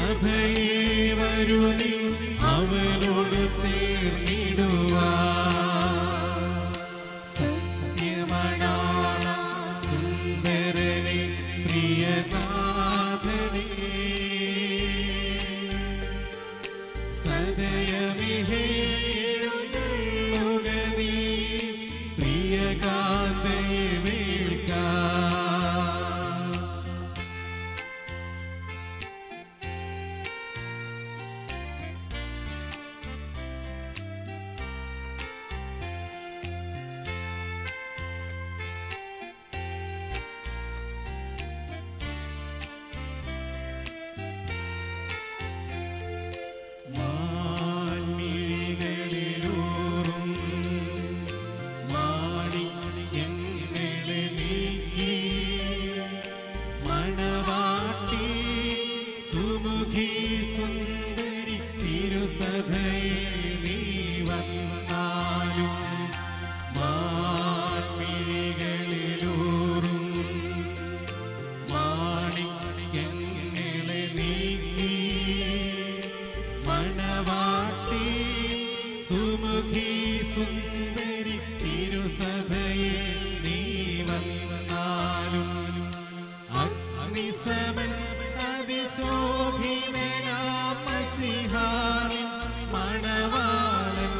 സഭയെ വരുതി അവനോട് ചേർന്നിടുവാ സത്യമണാള സുന്ദരനെ പ്രിയനാഥനെ സദയമിഹേ എഴുന്നള്ളുക നീ പ്രിയകാന്തയെ വേൾക്കാം മാൻമിഴികളിലൂറും മാണിക്യങ്ങളെ നീക്കി മണവാട്ടി സുമുഖി സുന്ദരി തിരുസഭയെ നീ വന്നാലും മാൻമിഴികളിലൂറും മാണിക്യങ്ങളെ നീക്കി മണവാട്ടി സുമുഖി സുന്ദരി തിരുസഭയെ നീ വന്നാലും അഗ്നിസമൻ അതിശോഭിതനാമസിഹാരൻ മണവാളൻ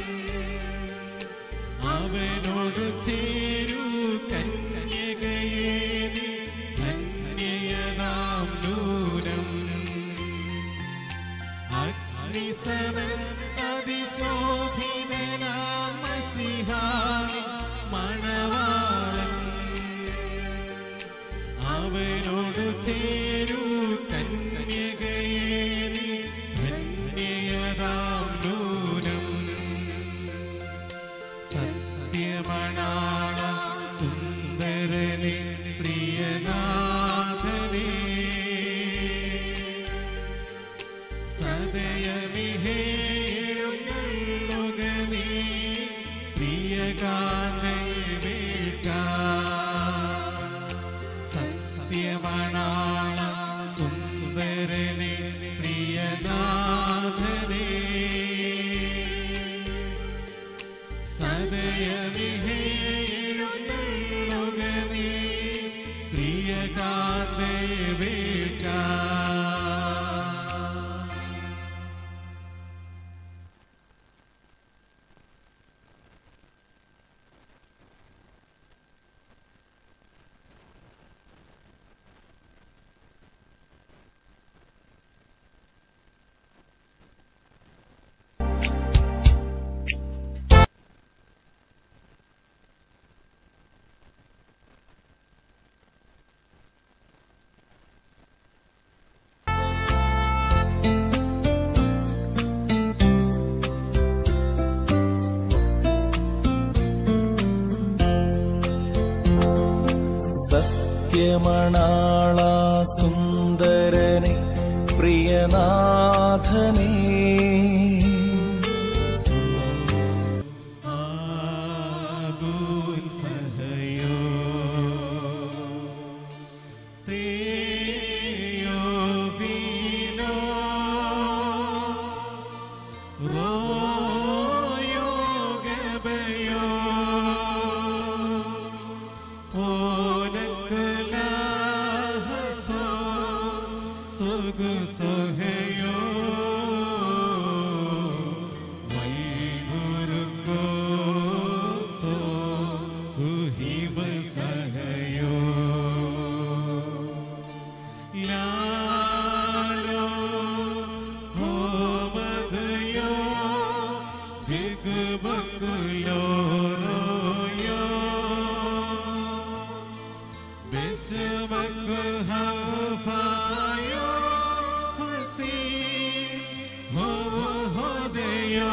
അവനോട് ചേരൂ കന്യകയെ നീ ധന്യയതാം നൂനം അഗ്നിസമൻ അതിശോഭിതനാമസിഹാരൻ മണവാളൻ അവനോട് ചേരൂ കന്യകയെ നീ ധന്യയതാം നൂനം സത്യമണാള സുന്ദരനെ പ്രിയനാഥനെ സദയമിഹേ എഴുന്നള്ളുക നീ പ്രിയകാന്തയെ വേൾക്കാം സത്യമണാള സുന്ദരനെ പ്രിയനാഥനെ സദയമിഹേ എഴുന്നള്ളുക നീ പ്രിയകാന്തയെ വേൾക്കാം സത്യമണാള സുന്ദരനെ പ്രിയനാഥനേ ആഗോൻ സഹയോ തേയോ വീനോ റോയോ ഗബയോ ഓനക്കലാഹസോ സുഗു സുഹയോ വൈഗുരുക്കോസോ കുഹിബ സഹയോ ലാലോ ഹോമദയോ ഭിഗ്ബകുലോ റോയോ ബിസ്മക് ഹഫായോ ഹസീ ഹോ ഹോദയോ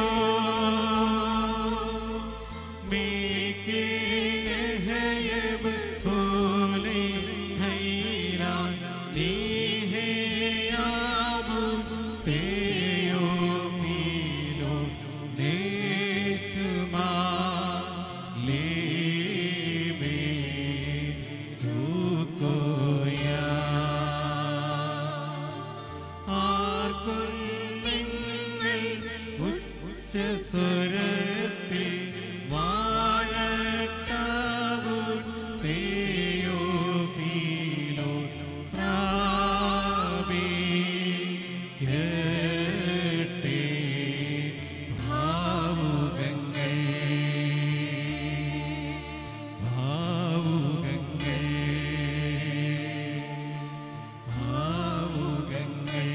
മീകി ഹയബ് ഹോലി ഹൈരാ നീഹേ ആബു തേയോ പീലോ ദേശമാ ലേമേ സുകോയാ ആ സ്വരത്തിൽ വാഴട്ടാവു തേയോ കീലോ പ്രാപിക്കട്ടെ ഭാവുകങ്ങൾ ഭാവുകങ്ങൾ ഭാവുകങ്ങൾ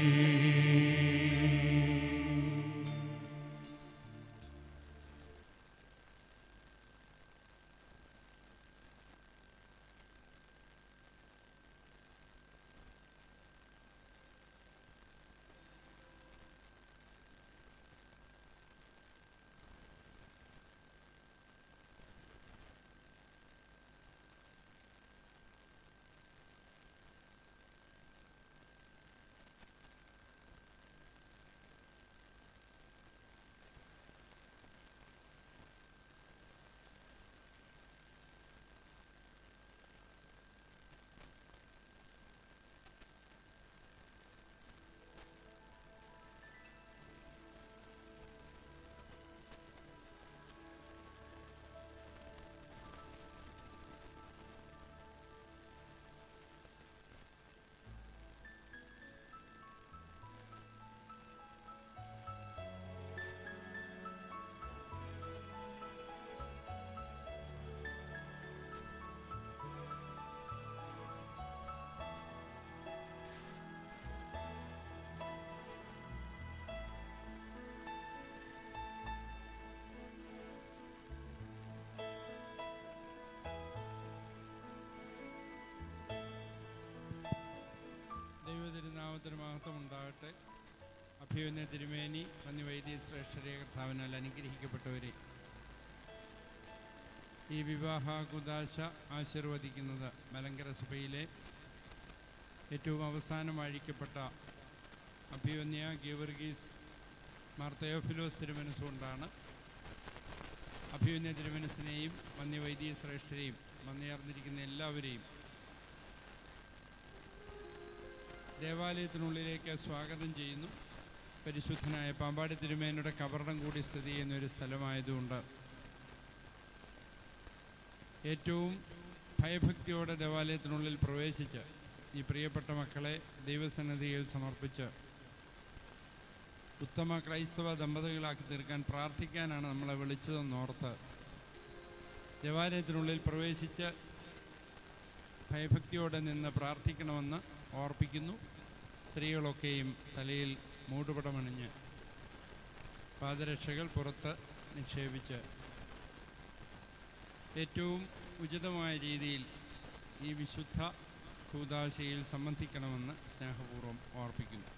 ദൈവതിരുനാമത്തിന് മഹത്വം ഉണ്ടാകട്ടെ അഭിയുന്ന തിരുമേനി പന്നി വൈദ്യ ശ്രേഷ്ഠരെ കർത്താവിനാൽ അനുഗ്രഹിക്കപ്പെട്ടവരെ ഈ വിവാഹ കുദാശ ആശീർവദിക്കുന്നത് മലങ്കര സഭയിലെ ഏറ്റവും അവസാനം അഴിക്കപ്പെട്ട അഭിവന്യ ഗീവർഗീസ് മാർ തെയോഫിലോസ് തിരുമനസ്സുകൊണ്ടാണ് അഭിവന്യ തിരുമനസിനെയും വന്യവൈദ്യ ശ്രേഷ്ഠരെയും വന്നേർന്നിരിക്കുന്ന എല്ലാവരെയും ദേവാലയത്തിനുള്ളിലേക്ക് സ്വാഗതം ചെയ്യുന്നു പരിശുദ്ധനായ പാമ്പാടി തിരുമേനയുടെ കബറിടം കൂടി സ്ഥിതി ചെയ്യുന്ന ഒരു സ്ഥലമായതുകൊണ്ട് ഏറ്റവും ഭയഭക്തിയോടെ ദേവാലയത്തിനുള്ളിൽ പ്രവേശിച്ച് ഈ പ്രിയപ്പെട്ട മക്കളെ ദൈവസന്നിധിയിൽ സമർപ്പിച്ച് ഉത്തമ ക്രൈസ്തവ ദമ്പതികളാക്കി തീർക്കാൻ പ്രാർത്ഥിക്കാനാണ് നമ്മളെ വിളിച്ചതെന്നോർത്ത് ദേവാലയത്തിനുള്ളിൽ പ്രവേശിച്ച് ഭയഭക്തിയോടെ നിന്ന് പ്രാർത്ഥിക്കണമെന്ന് ഓർപ്പിക്കുന്നു സ്ത്രീകളൊക്കെയും തലയിൽ മൂടുപടമണിഞ്ഞ് പാദരക്ഷകൾ പുറത്ത് നിക്ഷേപിച്ച് ഏറ്റവും ഉചിതമായ രീതിയിൽ ഈ വിശുദ്ധ കൂതാശയിൽ സംബന്ധിക്കണമെന്ന് സ്നേഹപൂർവ്വം ഓർപ്പിക്കുന്നു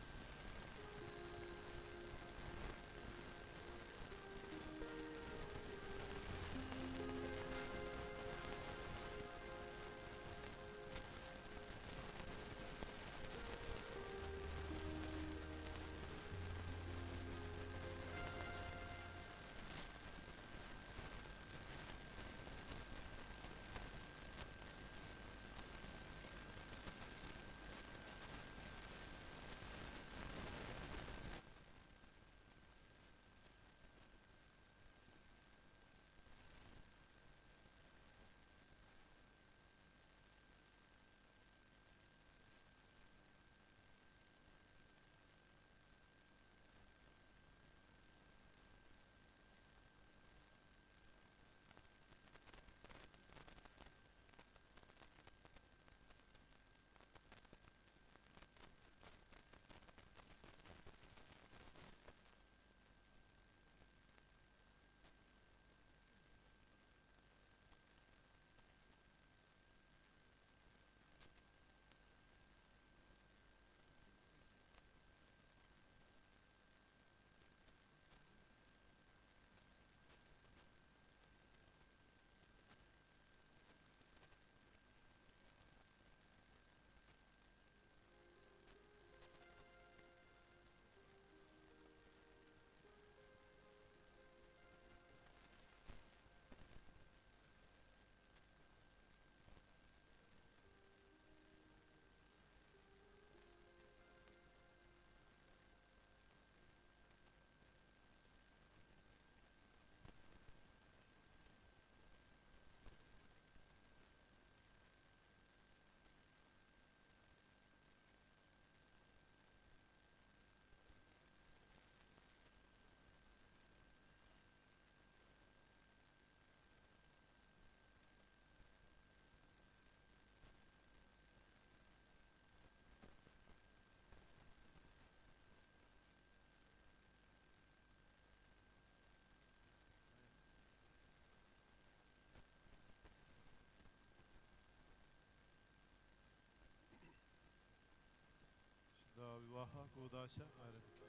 വിവാഹ കൂതാശ ആരംഭിക്കും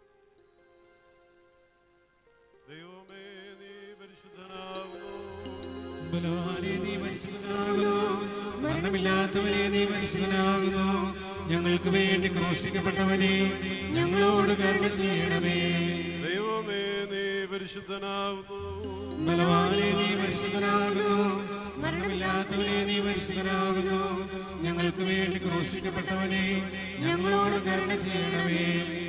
ദൈവമേ നീ പരിശുദ്ധനാകുന്നു ബലവാനെ നീ പരിശുദ്ധനാകുന്നു മരണമില്ലാത്തവനെ നീ പരിശുദ്ധനാകുന്നു ഞങ്ങൾക്ക് വേണ്ടി ക്രോശിക്കപ്പെട്ടവനെ ഞങ്ങളോട് കരുണ ചെയ്യണമേ ദൈവമേ നീ പരിശുദ്ധനാകുന്നു ബലവാനെ നീ പരിശുദ്ധനാകുന്നു മരണമില്ലാത്തവനെ നീ പരിശുദ്ധനാകുന്നു ഞങ്ങൾക്ക് വേണ്ടി ക്രോശിക്കപ്പെട്ടവനെ ഞങ്ങളോട് കരുണ ചെയ്യണമേ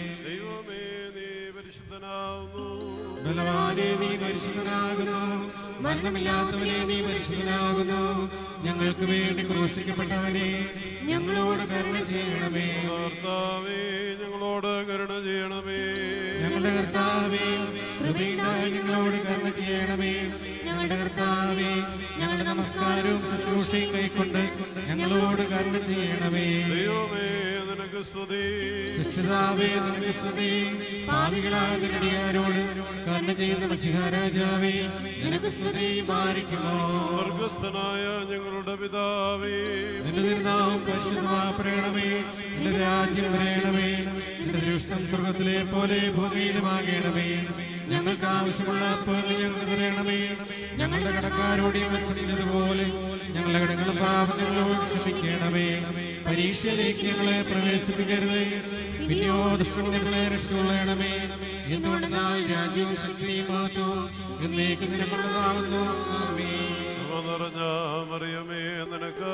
ദൈവമേ നീ പരിശുദ്ധനാകുന്നു ബലവാനെ നീ പരിശുദ്ധനാകുന്നു മരണമില്ലാത്തവനെ നീ പരിശുദ്ധനാകുന്നു ഞങ്ങൾക്ക് വേണ്ടി ക്രൂശിക്കപ്പെട്ടവനെ ഞങ്ങളോട് കരുണ ചെയ്യണമേ കർത്താവേ ഞങ്ങളോട് കരുണ ചെയ്യണമേ ഞങ്ങളുടെ കർത്താവേ കൃപയുണ്ടായി ഞങ്ങളോട് കരുണ ചെയ്യണമേ ഞങ്ങളുടെ കർത്താവേ ഞങ്ങളുടെ നമസ്കാരവും ശുശ്രൂഷയും കൈക്കൊണ്ട് ഞങ്ങളോട് കരുണ ചെയ്യണമേ ദൈവമേ നിനക്ക് സ്തുതി ശിക്ഷിതാവേ നിനക്ക് സ്തുതി പാവികളായ നിരടിയാരോട് കരുണ ചെയ്യുന്ന മഷിഹാരാജാവേ നിനക്ക് സ്തുതി മാറിക്കുമോ സ്വർഗസ്ഥനായ ഞങ്ങളുടെ പിതാവേ നിന്റെ തിരുനാമം പരിശുദ്ധമാക്കണമേ നിന്റെ രാജ്യം വരയണമേ നിന്റെ ദൃഷ്ടം സ്വർഗത്തിലെ പോലെ ഭൂമിയിലുമാകണമേ ഞങ്ങൾക്ക് ആവശ്യമുള്ള അപ്പോൾ ഞങ്ങൾക്ക് തരണമേ ഞങ്ങളുടെ കടക്കാരോട് ഞങ്ങൾ ക്ഷണിച്ചതുപോലെ ഞങ്ങളുടെ കടങ്ങളും പാപങ്ങളും ക്ഷമിക്കണമേ പരീക്ഷയിലേക്ക് ഞങ്ങളെ പ്രവേശിപ്പിക്കരുത് പിന്നെയോ ദുഷ്ടം ഞങ്ങളെ രക്ഷകൊള്ളണമേ എന്തുകൊണ്ട് നാൾ രാജ്യവും ശക്തിയും മഹത്വവും എന്നേക്ക് നിനക്കുള്ളതാകുന്നു ആമേൻ കൃപ നിറഞ്ഞ മറിയമേ നിനക്ക്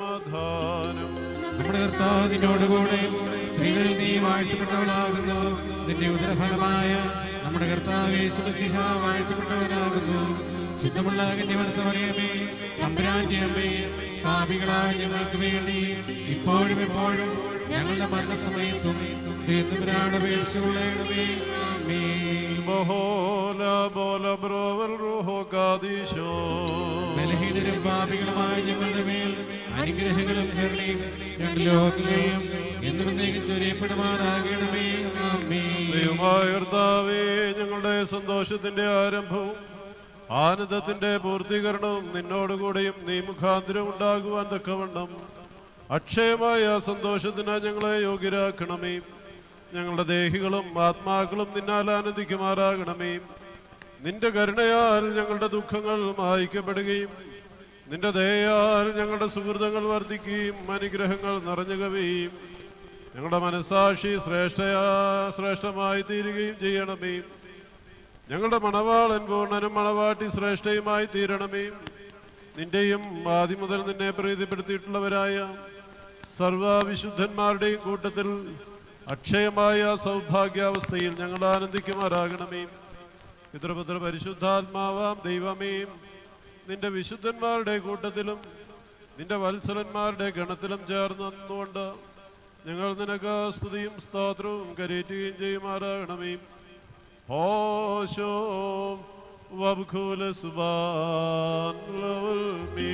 സമാധാനം നമ്മുടെ കർത്താവ് നിന്നോടുകൂടെ സ്ത്രീകളിൽ നീ വാഴ്ത്തപ്പെട്ടവളാകുന്നു നിന്റെ ഉദരഫലമായ നമ്മുടെ കർത്താവ് യേശുമസിഹ വാഴ്ത്തപ്പെട്ടവനാകുന്നു ശുദ്ധമുള്ള കന്യമർത്തമറിയമേ തമ്പുരാന്റെ അമ്മേ പാപികളായ ഞങ്ങൾക്ക് വേണ്ടി ഇപ്പോഴും എപ്പോഴും ഞങ്ങളുടെ മരണസമയത്തും ദൈവത്തിനാട് അപേക്ഷയുള്ളണമേ ആമേൻ ബഹോല ബോല ബ്രോവൽ റൂഹോ കാദീശോ ബലഹീനരും പാപികളുമായ ഞങ്ങളുടെ മേൽ അനുഗ്രഹങ്ങളും കരുണയും രണ്ട് ലോകങ്ങളിലും എന്നും എന്നേക്കും ചൊരിയപ്പെടുമാറാകണമേ ആമേൻ ദൈവമായ കർത്താവേ ഞങ്ങളുടെ സന്തോഷത്തിന്റെ ആരംഭവും ആനന്ദത്തിന്റെ പൂർത്തീകരണവും നിന്നോടുകൂടെയും നീ മുഖാന്തരം ഉണ്ടാകുവാൻ തക്കവണ്ണം അക്ഷയമായ സന്തോഷത്തിന് ഞങ്ങളെ യോഗ്യരാക്കണമേ ഞങ്ങളുടെ ദേഹികളും ആത്മാക്കളും നിന്നാൽ ആനന്ദിക്കുമാറാകണമേ നിന്റെ കരുണയാൽ ഞങ്ങളുടെ ദുഃഖങ്ങൾ മായ്ക്കപ്പെടുകയും നിന്റെ ദയയാൽ ഞങ്ങളുടെ സുഹൃതങ്ങൾ വർദ്ധിക്കുകയും അനുഗ്രഹങ്ങൾ നിറഞ്ഞു കവിയും ഞങ്ങളുടെ മനസാക്ഷി ശ്രേഷ്ഠയാ ശ്രേഷ്ഠമായി തീരുകയും ചെയ്യണമേ ഞങ്ങളുടെ മണവാളൻ പൂർണ്ണനും മണവാട്ടി ശ്രേഷ്ഠയുമായി തീരണമേ നിന്റെയും ആദ്യം മുതൽ നിന്നെ പ്രീതിപ്പെടുത്തിയിട്ടുള്ളവരായ സർവവിശുദ്ധന്മാരുടെയും കൂട്ടത്തിൽ അക്ഷയമായ സൗഭാഗ്യാവസ്ഥയിൽ ഞങ്ങൾ ആനന്ദിക്കുമാറാകണമേ പിതൃപുത്ര പരിശുദ്ധാത്മാവാം ദൈവമേ നിന്റെ വിശുദ്ധന്മാരുടെ കൂട്ടത്തിലും നിന്റെ വത്സലന്മാരുടെ ഗണത്തിലും ചേർന്ന് നിന്നുകൊണ്ട് ഞങ്ങൾ നിനക്ക് സ്തുതിയും സ്തോത്രവും കരേറ്റുകയും ചെയ്യുമാറാകണമേ ഹോശോ വബ്ഖുല സുബാൻ ലവൽ മീ.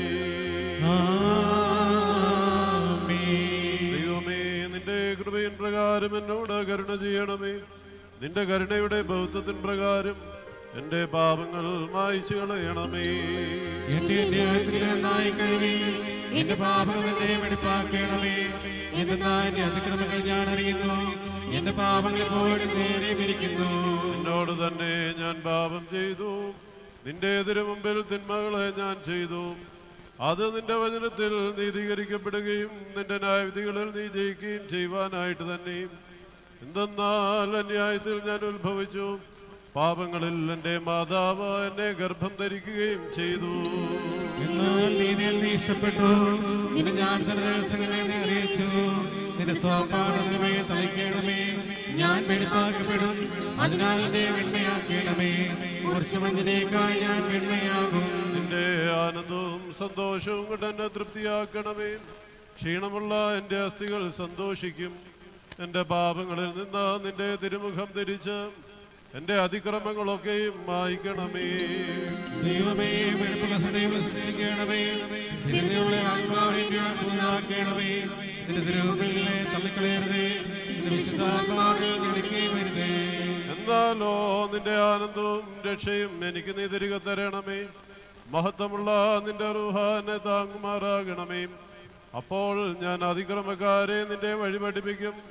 ദൈവമേ നിന്റെ കൃപയിൻ പ്രകാരം എന്നോട് കരുണ ചെയ്യണമേ നിന്റെ കരുണയുടെ ബൗദ്ധത്തിൻ പ്രകാരം എന്റെ പാപങ്ങൾ മായ്ച്ചു കളയണമേ എന്റെ ന്യായത്തിൽ നന്നായി കഴുകി എന്റെ പാപങ്ങൾ എന്നെ വെടിപ്പാക്കണമേ എന്റെ നായന്റെ അതിക്രമങ്ങൾ ഞാൻ അറിയുന്നു എന്റെ പാപങ്ങൾ എപ്പോഴും നേരെ വിരിക്കുന്നു എന്നോട് തന്നെ ഞാൻ പാപം ചെയ്തു നിന്റെ എതിര് മുമ്പിൽ തിന്മകളെ ഞാൻ ചെയ്തു അത് നിന്റെ വചനത്തിൽ നീതീകരിക്കപ്പെടുകയും നിന്റെ ന്യായവിധികളിൽ നീ ജയിക്കുകയും ചെയ്യുവാനായിട്ട് തന്നെയും എന്തെന്നാൽ അന്യായത്തിൽ ഞാൻ ഉത്ഭവിച്ചു പാപങ്ങളിൽ എൻ്റെ മാതാവ് എന്നെ ഗർഭം ധരിക്കുകയും ചെയ്തു എന്നാൽ നീതിയിൽ നീ ഇഷ്ടപ്പെട്ടു നിന്റെ ഞാൻ തന്നെ രഹസ്യങ്ങളെ നീ അറിയിച്ചു നിന്റെ സ്വാഭാവമേ തളിക്കണമേ ഞാൻ വെളിപ്പാക്കപ്പെടും അതിനാൽ എന്നെ വെണ്മയാക്കണമേ വർഷമഞ്ചിനേക്കായി ഞാൻ വെണ്മയാകും നിന്റെ ആനന്ദവും സന്തോഷവും കൊണ്ട് എന്നെ തൃപ്തിയാക്കണമേ ക്ഷീണമുള്ള എൻ്റെ അസ്ഥികൾ സന്തോഷിക്കും എൻ്റെ പാപങ്ങളിൽ നിന്ന് നിന്റെ തിരുമുഖം ധരിച്ച് എൻ്റെ അതിക്രമങ്ങളൊക്കെയും മായ്ക്കണമേ ദൈവമേ വെളുപ്പുള്ള ഹൃദയം സൃഷ്ടിക്കണമേ സ്ഥിരതയുള്ള ആത്മാവിനെ പൂർണ്ണാക്കണമേ നിന്റെ തിരുമുമ്പിലെ തള്ളിക്കളയരുതേ നിന്റെ വിശുദ്ധാത്മാവിനെ ഞെടുക്കുകയും വരുതേ എന്നാലോ നിന്റെ ആനന്ദവും രക്ഷയും എനിക്ക് നീ തിരികെ തരണമേ മഹത്വമുള്ള നിന്റെ റുഹാനെ താങ്ങുമാറാകണമേ അപ്പോൾ ഞാൻ അതിക്രമക്കാരെ നിന്റെ വഴി പഠിപ്പിക്കും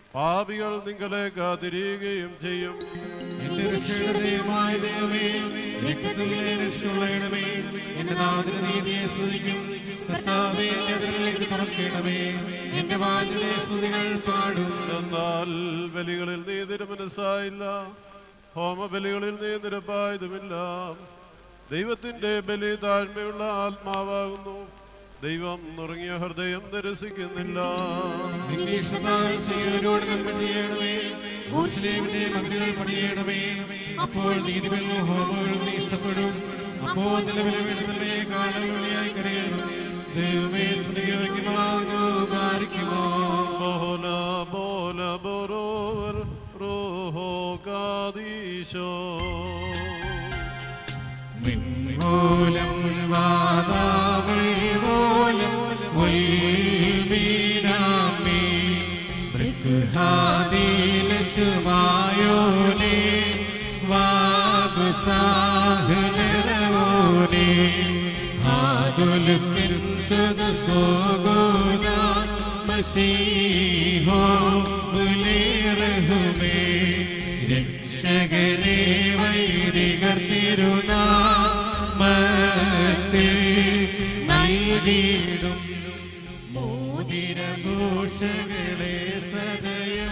പാപികൾ നിങ്ങളെ തിരിയുകയും ചെയ്യും എന്റെ രക്ഷയുടെ ദൈവമായ ദൈവമേ രക്തത്തിൽ നിന്നെ രക്ഷയുള്ളയിടമേ എന്റെ നാമത്തിന്റെ നീതിയെ സ്തുതിക്കും കർത്താവേ എന്റെ അതിരുകളിലേക്ക് തുറക്കണമേ എന്റെ വാതിലെ സ്തുതികൾ പാടും എന്നാൽ ബലികളിൽ നീ തിരുമനസ്സായില്ല ഹോമബലികളിൽ നീ നിരപ്പായതുമില്ല ദൈവത്തിന്റെ ബലി താഴ്മയുള്ള ആത്മാവാകുന്നു ദൈവം നുറങ്ങിയ ഹൃദയം നിരസിക്കുന്നില്ല നിന്റെ ഇഷ്ടത്താൽ സീയോനോട് നന്മ ചെയ്യണമേ ഊർശ്ലേമിന്റെ മതിലുകൾ പണിയണമേ അപ്പോൾ നീതിബലും ഹോമങ്ങളും നീ ഇഷ്ടപ്പെടും അപ്പോൾ നിന്റെ വിലവിടുന്നേ കാണലുകളിയായി കരയണം ദൈവമേ സ്നേഹിക്കുമാകുന്നു പാലിക്കുമോ ബോല ബോല ബോരോവർ റോഹോ കാദീശോ മിൻമൂലം വാതാവൾ മൂലം ഉൽമീനാമി ദൃഗ്ഹാദിലശുമായോനെ വാബുസാഹലരവോനെ ഹാദുലുക്കിൻ സുദസോഗോദ മസീഹോ മുലേറഹുമേ രക്ഷകനെ വൈദികർ തിരുനാമത്തിൽ നൽകിയിടും മോതിരഘോഷകളെ സദയം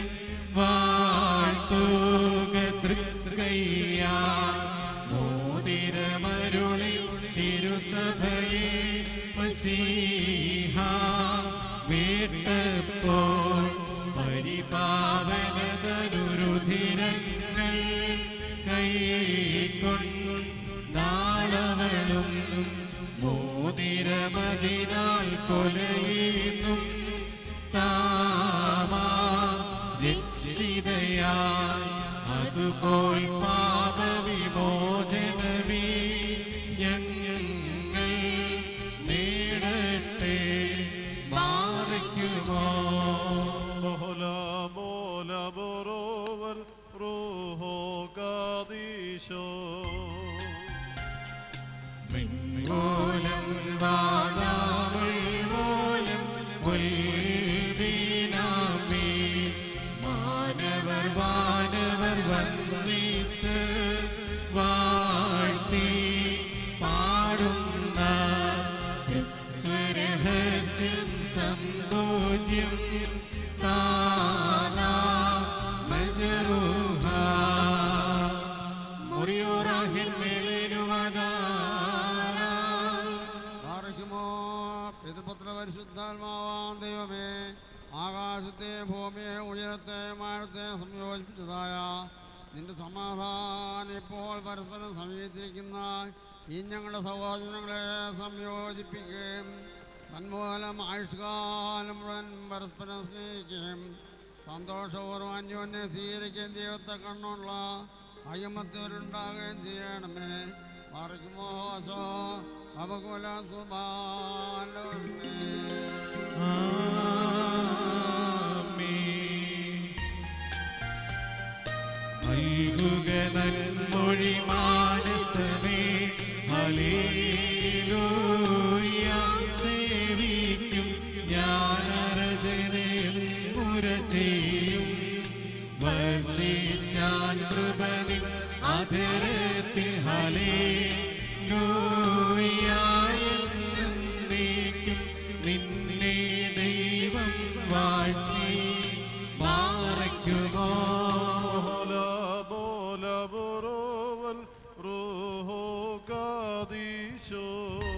വാഴ്ത്തുക തൃക്കയ്യാ മോതിരമരുളി തിരുസഭയെ മസീഹ വീട്ടപ്പോൾ പരിപാവനതനുരുധിരങ്ങൾ കൈക്കൊണ്ടാളവളും മോതിരമതിനാൽ കൊലയുന്നും താമാ രക്ഷിതയായി അതുപോൽ പാപവിമോചനമേ ഞങ്ങൾ നേടട്ടെ മാറിക്കുമോ ബോല ബോല ബോരോവർ റോഹോ കാദീശോ മൂലം വാദാവൾ മൂലം ഉൽവീനാമേ മാനവർ വാനവർ വന്ദിച്ച് വാഴ്ത്തി പാടുന്ന രഹസ്യം സംഭോജ്യം താനാ മജറൂഹ മുറിയോറാഹിൻ മേലേനുവതാരാ പാർക്കുമോ പിതൃപുത്ര പരിശുദ്ധാത്മാവാൻ ദൈവമേ ആകാശത്തെ ഭൂമിയെ ഉയരത്തെ മാഴത്തെ സംയോജിപ്പിച്ചതായ നിന്റെ സമാധാനം ഇപ്പോൾ പരസ്പരം സമീപിച്ചിരിക്കുന്ന ഈ ഞങ്ങളുടെ സഹോദരങ്ങളെ സംയോജിപ്പിക്കുകയും തന്മൂലം ആയുഷ്കാലം മുഴുവൻ പരസ്പരം സ്നേഹിക്കുകയും സന്തോഷപൂർവ്വം അന്യോന്യം സ്വീകരിക്കുകയും ദൈവത്തെ കണ്ണുള്ള അയ്യമത്തവരുണ്ടാകുകയും ചെയ്യണമേ മറിക്കുമോ ഹോസോ അപകുല സുബാലോൽമേ നൽകുക നന്മൊഴി മാനസമേ ഹല്ലേലൂയ സേവിക്കും ജ്ഞാനരചനയിൽ മുര ചെയ്യും വർഷിച്ചാൻ കൃപതി അധരത്തിൽ ഹല്ലേലൂയായെന്നേക്കും നിന്നെ ദൈവം വാഴ്ത്തി മാറയ്ക്കുമോ ബോല ബോല ബോരോവർ റോഹോ കാദീശോ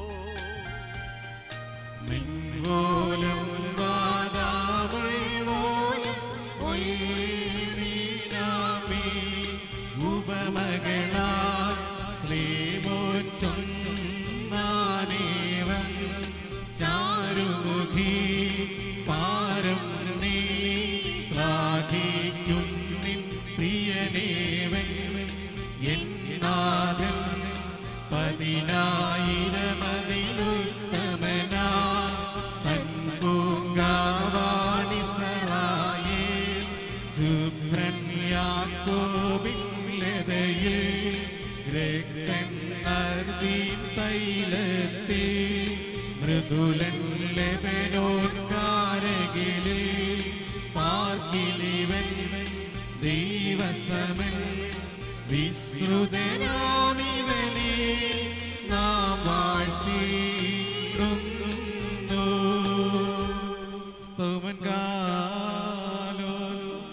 മിൻവോലം വാദാമൾ മൂലം ഒൽമീനാമി ഉപമകളാ ശ്രീമോച്ചൊന്നാനേവം ചാരുമുഖി പാരം നീ ശ്ലാഘിക്കും നിൻ പ്രിയനേവൻ എന്നാഥൻ പതിനായിരമതിലുത്തമനാ പൻപൂങ്കാവാണിസറായേ ശുഭ്രൻ യാക്കോബിൻ ലതയിൽ രക്തൻ നർദീൻ തൈലത്തിൽ മൃദുലൻ ലെബനോൻ കാരകിലിൽ പാർക്കിൽ ശ്രുതനാമിവനെ നാം വാഴ്ത്തിയിടുന്നു സ്തോമൻ കാലോസ്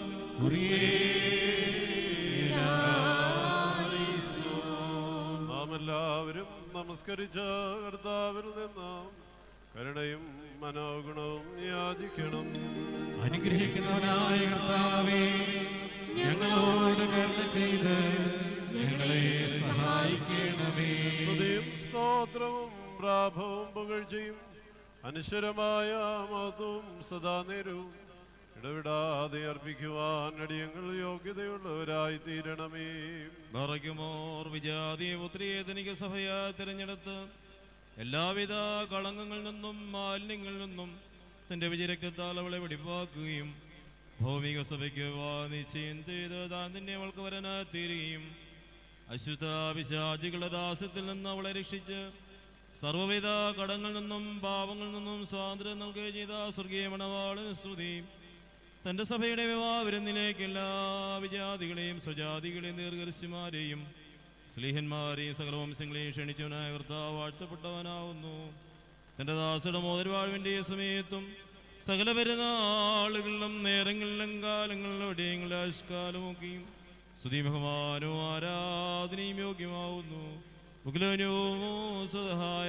നാം എല്ലാവരും നമസ്കരിച്ച കർത്താവിൽ നിന്ന് കരുണയും മനോഗുണവും യാചിക്കണം അനുഗ്രഹിക്കുന്നവനായ കർത്താവേ ഞങ്ങളോട് കരുണ ചെയ്ത് ഞങ്ങളെ സഹായിക്കണമേ സ്തുതിയും സ്തോത്രവും പ്രാഭവും പുകഴ്ചയും അനശ്വരമായ മഹത്വവും സദാ നേരവും ഇടവിടാതെ അർപ്പിക്കുവാൻ അടിയങ്ങൾ യോഗ്യതയുള്ളവരായി തീരണമേ ബറയ്ക്കുമോർ വിജാതി പുത്രിയെ തനിക്ക് സഭയായി തിരഞ്ഞെടുത്ത് എല്ലാവിധ കളങ്കങ്ങളിൽ നിന്നും മാലിന്യങ്ങളിൽ നിന്നും തന്റെ വിജയരക്തത്താൽ അവളെ വെടിപ്പാക്കുകയും ഭൗമിക സഭയ്ക്ക് നിശ്ചയം ചെയ്ത് താൻ തന്നെ അവൾക്ക് വരനായി തീരുകയും അശുദ്ധ വിശാചികളുടെ ദാസ്യത്തിൽ നിന്ന് അവളെ രക്ഷിച്ച് സർവ്വവിധ കടങ്ങളിൽ നിന്നും പാവങ്ങളിൽ നിന്നും സ്വാതന്ത്ര്യം നൽകുകയും ചെയ്ത സ്വർഗീയ മണവാളിന് സ്തുതി തന്റെ സഭയുടെ വിവാഹവിരുന്നിലേക്ക് എല്ലാ വിജാതികളെയും സ്വജാതികളെയും ദീർഘർഷിമാരെയും സ്ലീഹന്മാരെയും സകലവംശങ്ങളെയും ക്ഷണിച്ചവനായ കർത്താവ് വാഴ്ത്തപ്പെട്ടവനാവുന്നു തന്റെ ദാസയുടെ മോതിരവാഴ്വിന്റെ സമയത്തും സകല പെരുന്നാളുകളിലും നേരങ്ങളിലും കാലങ്ങളിലും ഇടയങ്ങളുടെ ആഷ്കാലമൊക്കെയും സ്തുതി ബഹുമാനവും ആരാധനയും യോഗ്യമാവുന്നു ഉഗ്ലനോ സഹായ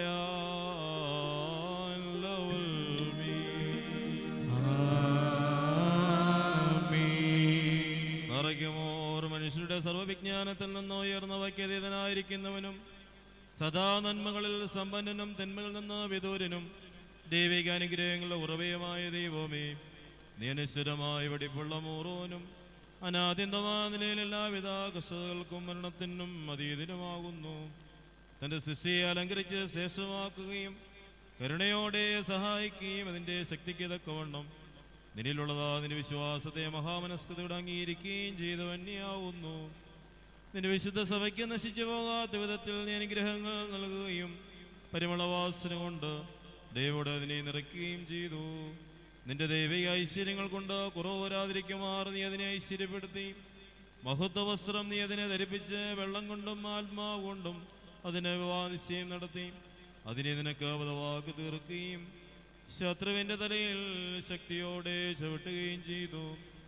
പറയുമോർ മനുഷ്യരുടെ സർവ്വവിജ്ഞാനത്തിൽ നിന്ന് ഉയർന്ന വൈക്യതീതനായിരിക്കുന്നവനും സദാ നന്മകളിൽ സമ്പന്നനും തിന്മകളിൽ നിന്ന് വിദൂരനും ദൈവിക അനുഗ്രഹങ്ങളുടെ ഉറവയുമായ ദൈവമേ നിയനശ്വരമായ വെടിപ്പുള്ള മൂറോനും അനാദ്യന്തമായ നിലയിൽ എല്ലാവിധ കഷ്ടതകൾക്കും മരണത്തിനും അതീതനുമാകുന്നു തന്റെ സൃഷ്ടിയെ അലങ്കരിച്ച് ശ്രേഷ്ഠമാക്കുകയും കരുണയോടെ സഹായിക്കുകയും അതിന്റെ ശക്തിക്ക് തക്കവണ്ണം നിന്നിലുള്ളതാ നിന്റെ വിശ്വാസത്തെ മഹാമനസ്കതയോടെ അംഗീകരിക്കുകയും ചെയ്തവന്യാവുന്നു നിന്റെ വിശുദ്ധ സഭയ്ക്ക് നശിച്ചു പോകാത്ത വിധത്തിൽ നീ അനുഗ്രഹങ്ങൾ നൽകുകയും പരിമളവാസന കൊണ്ട് ദൈവോട് അതിനെ നിറയ്ക്കുകയും ചെയ്തു നിന്റെ ദൈവിക ഐശ്വര്യങ്ങൾ കൊണ്ട് കുറവ് വരാതിരിക്കുമാർ നീ അതിനെ ഐശ്വര്യപ്പെടുത്തി മഹത്വ വസ്ത്രം നീ അതിനെ ധരിപ്പിച്ച് വെള്ളം കൊണ്ടും ആത്മാവ് കൊണ്ടും അതിനെ വിവാഹനിശ്ചയം നടത്തി അതിനെ നിനക്ക് പദവാക്ക് തീർക്കുകയും ശത്രുവിന്റെ തലയിൽ ശക്തിയോടെ ചവിട്ടുകയും ചെയ്തു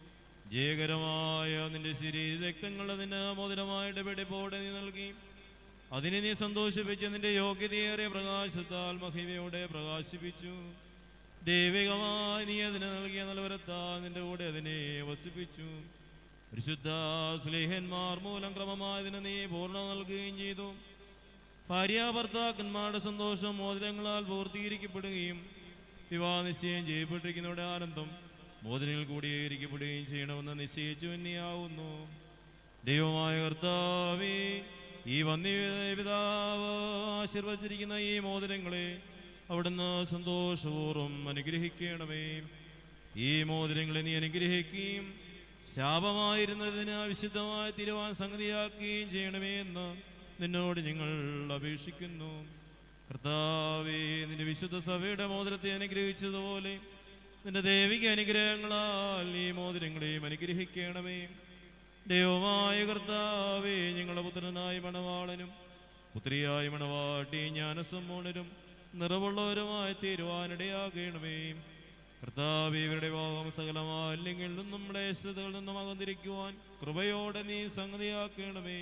ജയകരമായ നിന്റെ ശരീര രക്തങ്ങൾ അതിന് മോതിരമായിട്ട് വെടിപ്പോടെ നീ നൽകി അതിനെ നീ സന്തോഷിപ്പിച്ച് നിന്റെ യോഗ്യതയേറിയ പ്രകാശത്താൽ മഹിമയോടെ പ്രകാശിപ്പിച്ചു ദൈവികമായി നീ അതിന് നൽകിയ നൽവരത്താ നിന്റെ കൂടെ അതിനെ വസിപ്പിച്ചു പരിശുദ്ധ സ്ലേഹന്മാർ മൂലം ക്രമമായതിന് നീ പൂർണ്ണ നൽകുകയും ചെയ്തു ഭാര്യാഭർത്താക്കന്മാരുടെ സന്തോഷം മോതിരങ്ങളാൽ പൂർത്തീകരിക്കപ്പെടുകയും വിവാഹ നിശ്ചയം ചെയ്യപ്പെട്ടിരിക്കുന്നവരുടെ ആനന്ദം മോതിരങ്ങൾ കൂടിയിരിക്കപ്പെടുകയും ചെയ്യണമെന്ന് നിശ്ചയിച്ചു തന്നെയാവുന്നു ദൈവമായ കർത്താവേ ഈ വന്യ പിതാവ് ആശീർവദിച്ചിരിക്കുന്ന ഈ മോതിരങ്ങളെ അവിടുന്ന് സന്തോഷപൂർവ്വം അനുഗ്രഹിക്കണമേ ഈ മോതിരങ്ങളെ നീ അനുഗ്രഹിക്കുകയും ശാപമായിരുന്നതിന് വിശുദ്ധമായി തിരുവാൻ സംഗതിയാക്കുകയും ചെയ്യണമേ എന്ന് നിന്നോട് ഞങ്ങൾ അപേക്ഷിക്കുന്നു കർത്താവേ നിന്റെ വിശുദ്ധ സഭയുടെ മോതിരത്തെ അനുഗ്രഹിച്ചതുപോലെ നിന്റെ ദേവിക അനുഗ്രഹങ്ങളാൽ ഈ മോതിരങ്ങളെയും അനുഗ്രഹിക്കണമേ ദൈവമായ കർത്താവേ ഞങ്ങളുടെ പുത്രനായ മണവാളനും പുത്രിയായ മണവാട്ടി ജ്ഞാനസമ്മോണരും നിറവുള്ളവരുമായി തീരുവാനിടയാകണമേ കർത്താവേ ഇവരുടെ ഭാഗം സകല മാലിന്യങ്ങളിൽ നിന്നും ക്ലേശതകളിൽ നിന്നും അകന്നിരിക്കുവാൻ കൃപയോടെ നീ സംഗതിയാക്കണമേ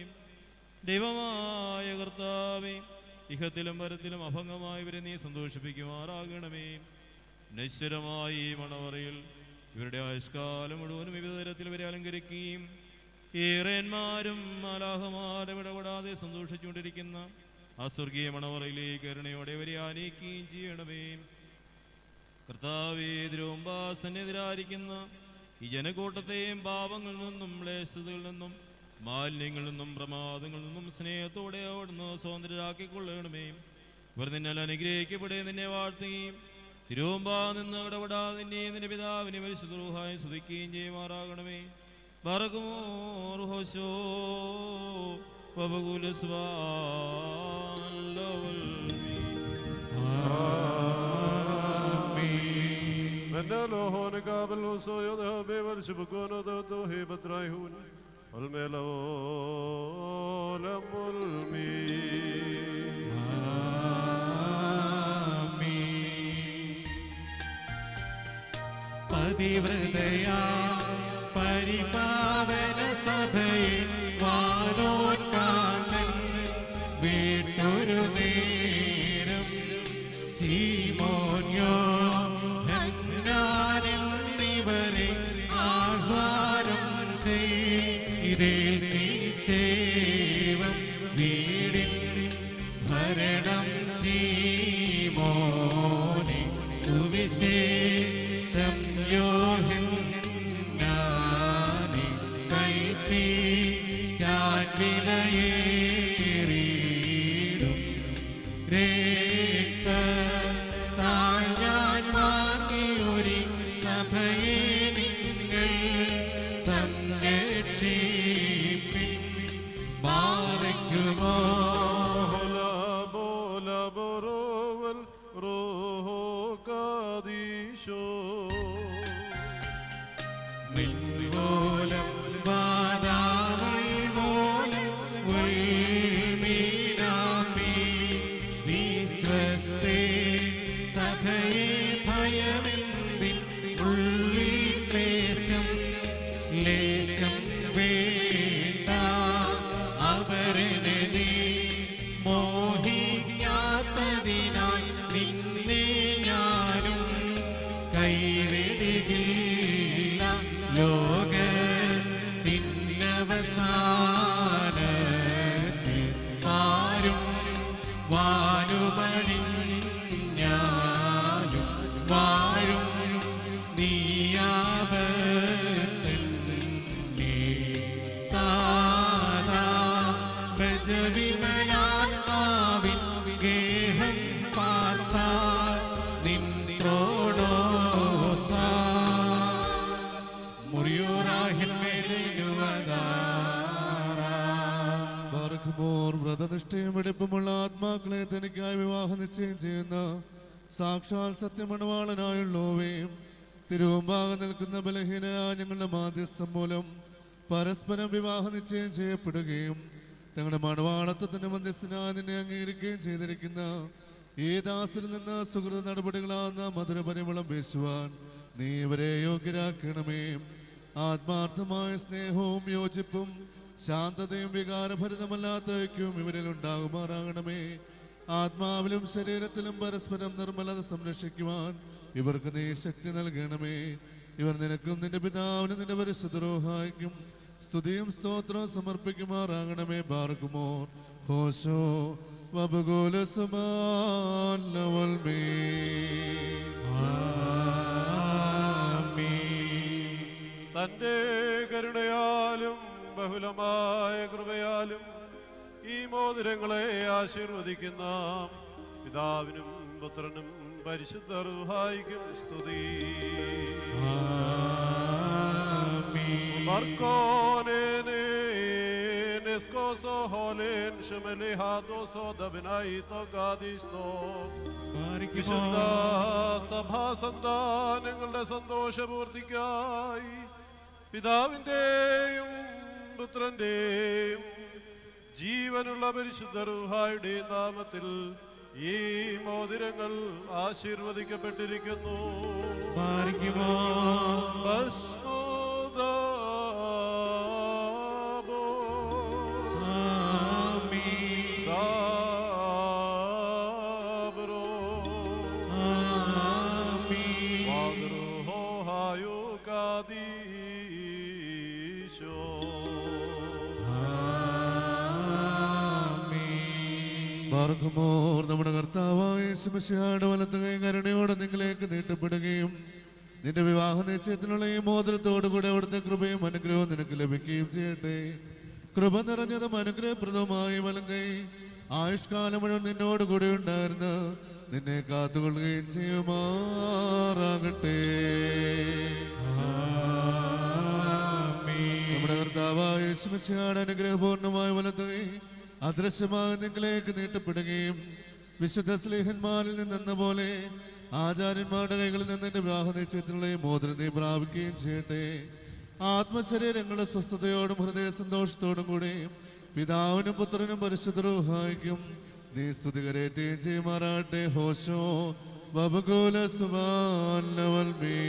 ദൈവമായ കർത്താവേ ഇഹത്തിലും വരത്തിലും അഭംഗമായി ഇവരെ നീ സന്തോഷിപ്പിക്കുമാറാകണമേ നശ്വരമായി ഈ മണവറയിൽ ഇവരുടെ ആയുഷ്കാലം മുഴുവനും വിവിധ തരത്തിൽ ഇവരെ അലങ്കരിക്കുകയും ഏറേന്മാരും മാലാഹമാരും ഇടപെടാതെ സന്തോഷിച്ചുകൊണ്ടിരിക്കുന്ന ആ സ്വർഗീയ മണവറയിലേക്ക് കരുണയോടെ ഇവരെ ആനയിക്കുകയും ചെയ്യണമേ കർത്താവേ ദ്രോംബാസനെതിരായിരിക്കുന്ന ഈ ജനക്കൂട്ടത്തെയും പാപങ്ങളിൽ നിന്നും ലേശതകളിൽ നിന്നും മാലിന്യങ്ങളിൽ നിന്നും പ്രമാദങ്ങളിൽ നിന്നും സ്നേഹത്തോടെ അവിടുന്ന് സ്വതന്ത്രരാക്കിക്കൊള്ളണമേ ഇവർ നിന്നാൽ അനുഗ്രഹിക്കപ്പെടുകയും നിന്നെ വാഴ്ത്തുകയും തിരുവമ്പാ നിന്ന് ഇടപെടാതെ നിന്നെയും നിന്റെ പിതാവിനെ പരിശുദ്രൂഹായി സ്തുതിക്കുകയും ചെയ്യുമാറാകണമേ ബറകുമോർ ഹോശോ Menna lohon kabel uso yoda bevar shubkono do do he batraihun. പതിവ്രതയാ പരിപാവന സഭയെ വാനോത്കാന്തൻ വീട്ടൊരു നേരം സീമോന്യോ ഹന്നാനെന്നിവരെ ആഹ്വാനം ചെയ്തേൽപ്പിച്ചേവം വീടിൻ ഭരണം സീമോനെ സുവിശേഷം യോഹന്നാനെ കൈപ്പി ചാൻവിലയേറിയിടും രേക്ത താഴ്വാൻ വാങ്ങിയൊരി സഭയെ നിങ്ങൾ സംരക്ഷിപ്പിൻ മാറിക്കുമോ മിൻപോലം വാദാമൽ പോലം ഉൾമീനാമി വിശ്വസ്തേ സഭയെ ഭയമെന്തിൻ ഉള്ളിൽ ക്ലേശം ലേശം വേണ്ട അവരനെ നീ മോഹിക്കാത്തതിനായി നിന്നെ ഞാനും കൈവിടുകില്ല ലോകത്തിനവസാനത്തിൽ ആരും വാനുമഴിഞ്ഞാലും വാഴും നീയാവത്തന്നെ സാധാ പ്രജവിമലാത്മാവിൻ ഗേഹം പാർത്താ നിന്നോടോസാ മുറിയോറാഹിൽ ബാർക്കുമോർ വ്രതനിഷ്ഠയും വെടിപ്പുമുള്ള ആത്മാക്കളെ തനിക്കായി വിവാഹ നിശ്ചയം ചെയ്യുന്ന സാക്ഷാൽ സത്യമണവാളനായുള്ളോവേയും തിരുവമ്പാകെ നിൽക്കുന്ന ബലഹീനരായ ഞങ്ങളുടെ മാധ്യസ്ഥം മൂലം പരസ്പരം വിവാഹ നിശ്ചയം ചെയ്യപ്പെടുകയും തങ്ങളുടെ മണവാളത്വത്തിന്റെ മധ്യസ്ഥനായി നിന്നെ അംഗീകരിക്കുകയും ചെയ്തിരിക്കുന്ന ഈ ദാസിൽ നിന്ന് സുഹൃത നടപടികളാകുന്ന മധുരപരിമളം വീശുവാൻ നീ ഇവരെ യോഗ്യരാക്കണമേ ആത്മാർത്ഥമായ സ്നേഹവും യോജിപ്പും ശാന്തതയും വികാരഭരിതമല്ലാത്ത ഐക്യവും ഇവരിൽ ഉണ്ടാകുമാറാകണമേ ആത്മാവിലും ശരീരത്തിലും പരസ്പരം നിർമ്മലത സംരക്ഷിക്കുവാൻ ഇവർക്ക് നീ ശക്തി നൽകണമേ ഇവർ നിനക്കും നിന്റെ പിതാവിനും നിന്റെ പരിശുദ്ധരോഹായിക്കും സ്തുതിയും സ്തോത്രവും സമർപ്പിക്കുമാറാകണമേ ബാർക്കുമോ ഹോശോ വബുഗോല സുബാലവൽമേ തന്റെ കരുണയാലും ബഹുലമായ കൃപയാലും ഈ മോതിരങ്ങളെ ആശീർവദിക്കുന്ന പിതാവിനും പുത്രനും പരിശുദ്ധ റുഹായിക്കും സ്തുതി Marcone nescoso holen shemele hadoso davnai to gadisto വിശുദ്ധ സഭാസന്താനങ്ങളുടെ സന്തോഷപൂർത്തിക്കായി പിതാവിൻ്റെയും പുത്രൻ്റെയും ജീവനുള്ള പരിശുദ്ധ റുഹായുടെ നാമത്തിൽ ഈ മോതിരങ്ങൾ ആശീർവദിക്കപ്പെട്ടിരിക്കുന്നു മാർഗമോർ നമ്മുടെ കർത്താവായ ശിമശിയുടെ വലത്ത് കൈ കരുണയോടെ നിങ്ങളിലേക്ക് നീട്ടപ്പെടുകയും നിന്റെ വിവാഹ നിശ്ചയത്തിനുള്ള ഈ മോതിരത്തോടു കൂടെ അവിടുത്തെ കൃപയും അനുഗ്രഹവും നിനക്ക് ലഭിക്കുകയും ചെയ്യട്ടെ കൃപ നിറഞ്ഞതും അനുഗ്രഹപ്രദവുമായ വലങ്കൈ ആയുഷ്കാലം മുഴുവൻ നിന്നോട് കൂടെ ഉണ്ടായിരുന്ന നിന്നെ കാത്തുകൊള്ളുകയും ചെയ്യുമാറാകട്ടെ നമ്മുടെ കർത്താവായ യേശുമിശിഹായുടെ അനുഗ്രഹപൂർണ്ണമായ വലത്തുകൈ അദൃശ്യമായ നിങ്ങളിലേക്ക് നീട്ടപ്പെടുകയും വിശുദ്ധ സ്ലേഹന്മാരിൽ നിന്നെന്ന പോലെ ആചാര്യന്മാരുടെ കൈകളിൽ നിന്ന് എന്റെ വിവാഹ നിശ്ചയത്തിനുള്ള ഈ മോതിരം നീ പ്രാപിക്കുകയും ചെയ്യട്ടെ ആത്മശരീരങ്ങളുടെ സ്വസ്ഥതയോടും ഹൃദയ സന്തോഷത്തോടും കൂടി പിതാവിനും പുത്രനും പരിശുദ്ധരൂഹായിക്കും നീ സ്തുതി കരേറ്റുകയും ചെയ്യുമാറാട്ടെ ഹോശോ ബബുകൂല സുബാലവൽമീ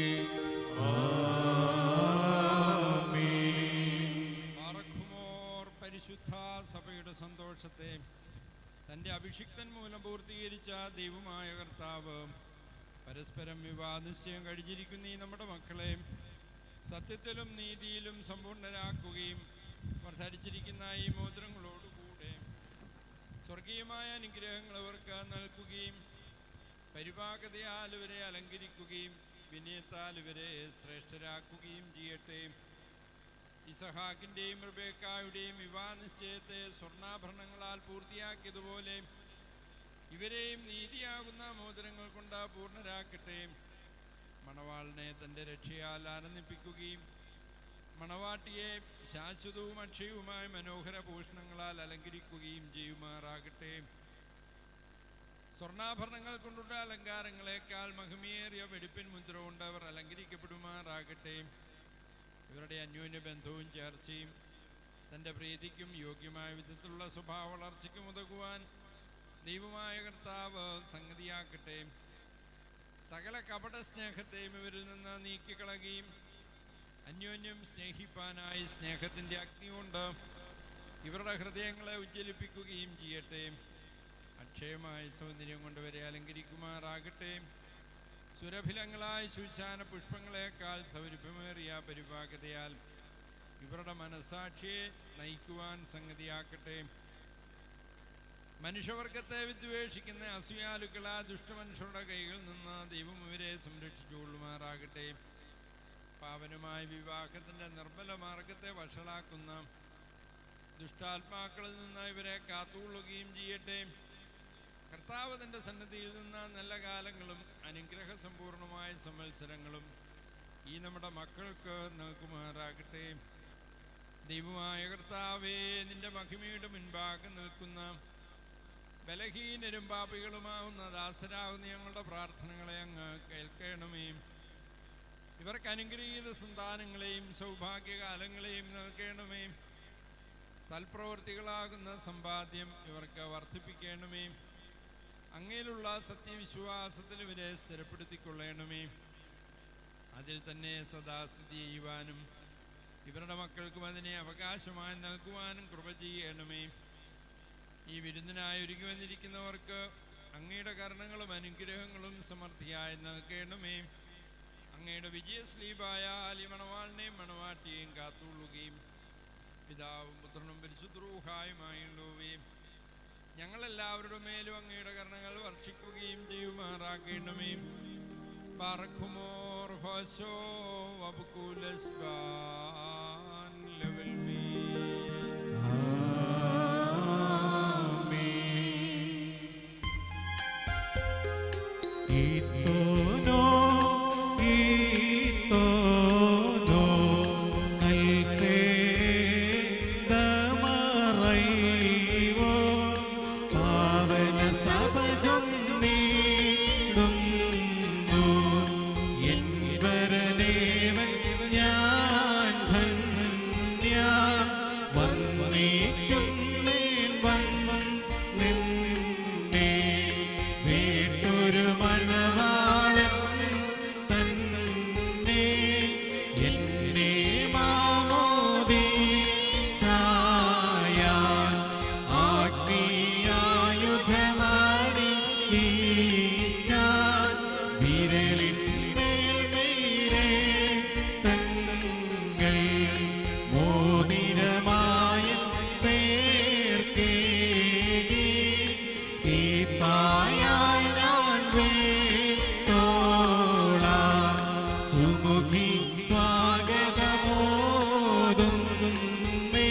പാറക്കുമോർ പരിശുദ്ധ സഭയുടെ സന്തോഷത്തെ തൻ്റെ അഭിഷിക്തൻ മൂലം പൂർത്തീകരിച്ച ദൈവമായ കർത്താവ് പരസ്പരം വിവാദനിശ്ചയം കഴിഞ്ഞിരിക്കുന്ന ഈ നമ്മുടെ മക്കളെ സത്യത്തിലും നീതിയിലും സമ്പൂർണരാക്കുകയും അവർ ധരിച്ചിരിക്കുന്ന ഈ മോതിരങ്ങളോടുകൂടെ സ്വർഗീയമായ അനുഗ്രഹങ്ങൾ അവർക്ക് നൽകുകയും പരിപാകതയാൽ ഇവരെ അലങ്കരിക്കുകയും വിനയത്താൽ ഇവരെ ശ്രേഷ്ഠരാക്കുകയും ചെയ്യട്ടെ ഇസഹാക്കിൻ്റെയും റിബേക്കായുടെയും വിവാഹ നിശ്ചയത്തെ സ്വർണ്ണാഭരണങ്ങളാൽ പൂർത്തിയാക്കിയതുപോലെ ഇവരെയും നീതിയാകുന്ന മോതിരങ്ങൾ കൊണ്ട് പൂർണ്ണരാക്കട്ടെ മണവാളിനെ തൻ്റെ രക്ഷയാൽ ആനന്ദിപ്പിക്കുകയും മണവാട്ടിയെ ശാശ്വതവും അക്ഷയവുമായ മനോഹര ഭൂഷണങ്ങളാൽ അലങ്കരിക്കുകയും ചെയ്യുമാറാകട്ടെ സ്വർണ്ണാഭരണങ്ങൾ കൊണ്ടുള്ള അലങ്കാരങ്ങളെക്കാൾ മഹിമയേറിയ വെടിപ്പിൻ മുദ്ര കൊണ്ട് അവർ അലങ്കരിക്കപ്പെടുമാറാകട്ടെ ഇവരുടെ അന്യോന്യ ബന്ധവും ചേർച്ചയും തൻ്റെ പ്രീതിക്കും യോഗ്യമായ വിധത്തിലുള്ള സ്വഭാവ വളർച്ചയ്ക്കും ഉതകുവാൻ ദൈവമായ കർത്താവ് സംഗതിയാക്കട്ടെ സകല കപട സ്നേഹത്തെയും ഇവരിൽ നിന്ന് നീക്കിക്കളയുകയും അന്യോന്യം സ്നേഹിപ്പാനായി സ്നേഹത്തിൻ്റെ അഗ്നി കൊണ്ട് ഇവരുടെ ഹൃദയങ്ങളെ ഉജ്ജ്വലിപ്പിക്കുകയും ചെയ്യട്ടെ അക്ഷയമായ സൗന്ദര്യം കൊണ്ട് വരെ അലങ്കരിക്കുമാറാകട്ടെ സുരഭിലങ്ങളായ ശുശാന പുഷ്പങ്ങളെക്കാൾ സൗരഭ്യമേറിയ പരിപാകതയാൽ ഇവരുടെ മനസാക്ഷിയെ നയിക്കുവാൻ സംഗതിയാക്കട്ടെ മനുഷ്യവർഗത്തെ വിദ്വേഷിക്കുന്ന അസൂയാലുക്കളാ ദുഷ്ടമനുഷ്യരുടെ കൈകളിൽ നിന്ന് ദൈവം ഇവരെ സംരക്ഷിച്ചുകൊള്ളുമാറാകട്ടെ പാവനമായ വിവാഹത്തിൻ്റെ നിർമ്മല മാർഗത്തെ വഷളാക്കുന്ന ദുഷ്ടാത്മാക്കളിൽ നിന്ന് ഇവരെ കാത്തുകൊള്ളുകയും ചെയ്യട്ടെ കർത്താവ് തൻ്റെ സന്നദ്ധിയിൽ നിന്ന് നല്ല കാലങ്ങളും അനുഗ്രഹ സമ്പൂർണമായ സംവത്സരങ്ങളും ഈ നമ്മുടെ മക്കൾക്ക് നൽകുമാറാകട്ടെ ദൈവമായ കർത്താവേ നിന്റെ മഹിമയുടെ മുൻപാകെ നിൽക്കുന്ന ബലഹീനരും പാപികളുമാവുന്ന ദാസരാകുന്ന ഞങ്ങളുടെ പ്രാർത്ഥനകളെ അങ്ങ് കേൾക്കണമേ ഇവർക്ക് അനുഗ്രഹീത സന്താനങ്ങളെയും സൗഭാഗ്യകാലങ്ങളെയും നൽകണമേ സൽപ്രവർത്തികളാകുന്ന സമ്പാദ്യം ഇവർക്ക് വർദ്ധിപ്പിക്കണമേ അങ്ങയിലുള്ള സത്യവിശ്വാസത്തിൽ ഇവരെ സ്ഥിരപ്പെടുത്തിക്കൊള്ളണമേ അതിൽ തന്നെ സദാ സ്ഥിതി ചെയ്യുവാനും ഇവരുടെ മക്കൾക്കും അതിനെ അവകാശമായി നൽകുവാനും കൃപ ചെയ്യണമേ ഈ വിരുന്നിനായി ഒരുങ്ങി വന്നിരിക്കുന്നവർക്ക് അങ്ങയുടെ കരണങ്ങളും അനുഗ്രഹങ്ങളും സമൃദ്ധിയായി നൽകണമേ അങ്ങയുടെ വിജയസ്ലീപായ ഈ മണവാളിനെയും മണവാട്ടിയെയും കാത്തുകൊള്ളുകയും പിതാവും പുത്രനും പരിശുദ്രൂഹായുമായുള്ളവയും ഞങ്ങളെല്ലാവരുടെ മേലും അങ്ങയുടെ കർണങ്ങൾ വർഷിക്കുകയും ചെയ്യുമാറാക്കണമേ പറക്കുമോർ ഹോശോ വബുക്കുലസ്ബാൻ ലെവൽ മീ ഈത്തോനോ ഈത്തോനോ നൽസേദമറൈവോ പാവന സഭ ചൊന്നിടുന്നു എൻ വരദേവൻ ഞാൻ ധന്യ വന്നേക്കുന്നേൻ വന്നിന്നേ വീട്ടൊരു മണവാളൻ തന്നെ എന്നെ മാമോദീസായ ആഗ്നിയായുധമാണി ഈച്ചാൻ വിരലിന്മേൽ നീരേ തങ്ങൾ മോതിരമായ പേർക്കേകി സീപ്പായാൽ ഞാൻ വേട്ടോളാം സുമുഖി സ്വാഗതമോതുന്നേ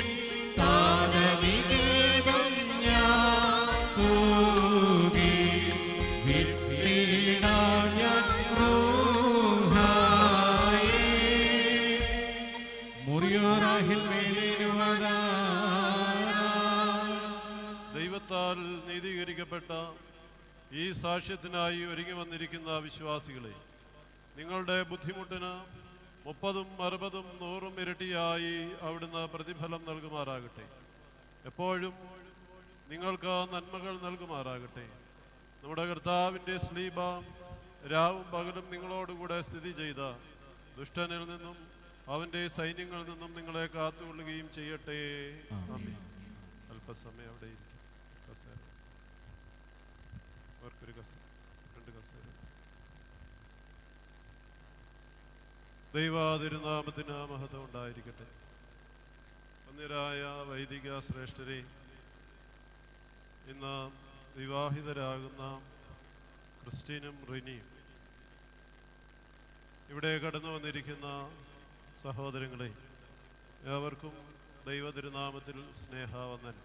താരനികേതം ഞാൻ പോകി വിട്ടിടാൻ ഞാൻ റൂഹായേ മുറിയോറാഹിൽ മേലിനുവതാരാ ദൈവത്താൽ നീതീകരിക്കപ്പെട്ട ഈ സാക്ഷ്യത്തിനായി ഒരുങ്ങി വന്നിരിക്കുന്ന വിശ്വാസികളെ നിങ്ങളുടെ ബുദ്ധിമുട്ടിന് മുപ്പതും അറുപതും നൂറും ഇരട്ടിയായി അവിടുന്ന് പ്രതിഫലം നൽകുമാറാകട്ടെ എപ്പോഴും നിങ്ങൾക്ക് നന്മകൾ നൽകുമാറാകട്ടെ നമ്മുടെ കർത്താവിൻ്റെ സ്ലീബ രാവും പകലും നിങ്ങളോടുകൂടെ സ്ഥിതി ചെയ്ത ദുഷ്ടനിൽ നിന്നും അവൻ്റെ സൈന്യങ്ങളിൽ നിന്നും നിങ്ങളെ കാത്തുകൊള്ളുകയും ചെയ്യട്ടെ ആമേൻ. അല്പസമയം അവിടെ ഇരിക്കും കസേര അവർക്കൊരു കസേര രണ്ട് കസേര ദൈവാതിരുനാമത്തിന് മഹത്വം ഉണ്ടായിരിക്കട്ടെ വന്യരായ വൈദിക ശ്രേഷ്ഠരെ ഇന്ന് വിവാഹിതരാകുന്ന ക്രിസ്റ്റീനും റിനിയും ഇവിടെ കടന്നു വന്നിരിക്കുന്ന സഹോദരങ്ങളെ ഏവർക്കും ദൈവതിരുനാമത്തിൽ സ്നേഹവന്ദൻ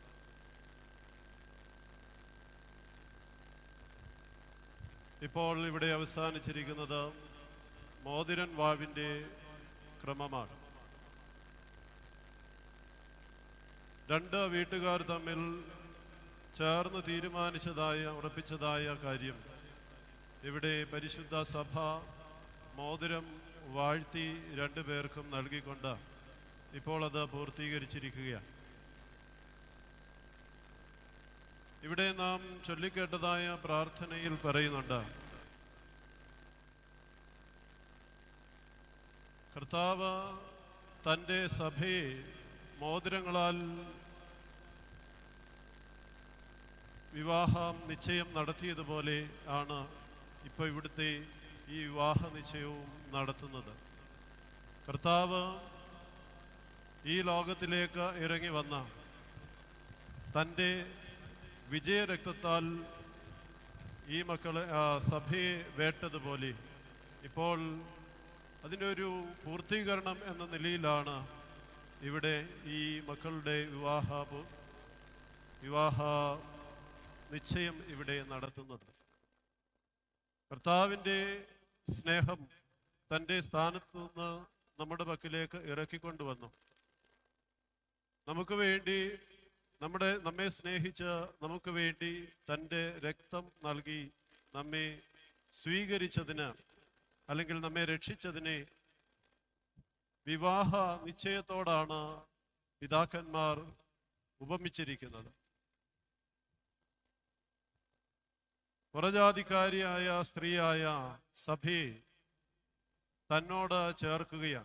ഇപ്പോൾ ഇവിടെ അവസാനിച്ചിരിക്കുന്നത് മോതിരൻ വാവിൻ്റെ ക്രമമാണ് രണ്ട് വീട്ടുകാർ തമ്മിൽ ചേർന്ന് തീരുമാനിച്ചതായ ഉറപ്പിച്ചതായ കാര്യം ഇവിടെ പരിശുദ്ധ സഭ മോതിരം വാഴ്ത്തി രണ്ടു പേർക്കും നൽകിക്കൊണ്ട് ഇപ്പോൾ അത് പൂർത്തീകരിച്ചിരിക്കുകയാണ് ഇവിടെ നാം ചൊല്ലിക്കേട്ടതായ പ്രാർത്ഥനയിൽ പറയുന്നുണ്ട് കർത്താവ് തൻ്റെ സഭയെ മോതിരങ്ങളാൽ വിവാഹം നിശ്ചയം നടത്തിയതുപോലെ ആണ് ഇപ്പോൾ ഇവിടുത്തെ ഈ വിവാഹ നിശ്ചയവും നടത്തുന്നത് കർത്താവ് ഈ ലോകത്തിലേക്ക് ഇറങ്ങി വന്ന തൻ്റെ വിജയരക്തത്താൽ ഈ മക്കളെ ആ, സഭയെ വേട്ടതുപോലെ ഇപ്പോൾ അതിനൊരു പൂർത്തീകരണം എന്ന നിലയിലാണ് ഇവിടെ ഈ മക്കളുടെ വിവാഹ പു- വിവാഹ നിശ്ചയം ഇവിടെ നടത്തുന്നത് കർത്താവിൻ്റെ സ്നേഹം തൻ്റെ സ്ഥാനത്ത് നിന്ന് നമ്മുടെ പക്കലേക്ക് ഇറക്കിക്കൊണ്ടുവന്നു നമുക്ക് വേണ്ടി നമ്മുടെ നമ്മെ സ്നേഹിച്ച് നമുക്ക് വേണ്ടി തൻ്റെ രക്തം നൽകി നമ്മെ സ്വീകരിച്ചതിന് അല്ലെങ്കിൽ നമ്മെ രക്ഷിച്ചതിനെ വിവാഹ നിശ്ചയത്തോടാണ് പിതാക്കന്മാർ ഉപമിച്ചിരിക്കുന്നത് പുറജാതിക്കാരിയായ സ്ത്രീയായ സഭയെ തന്നോട് ചേർക്കുകയാണ്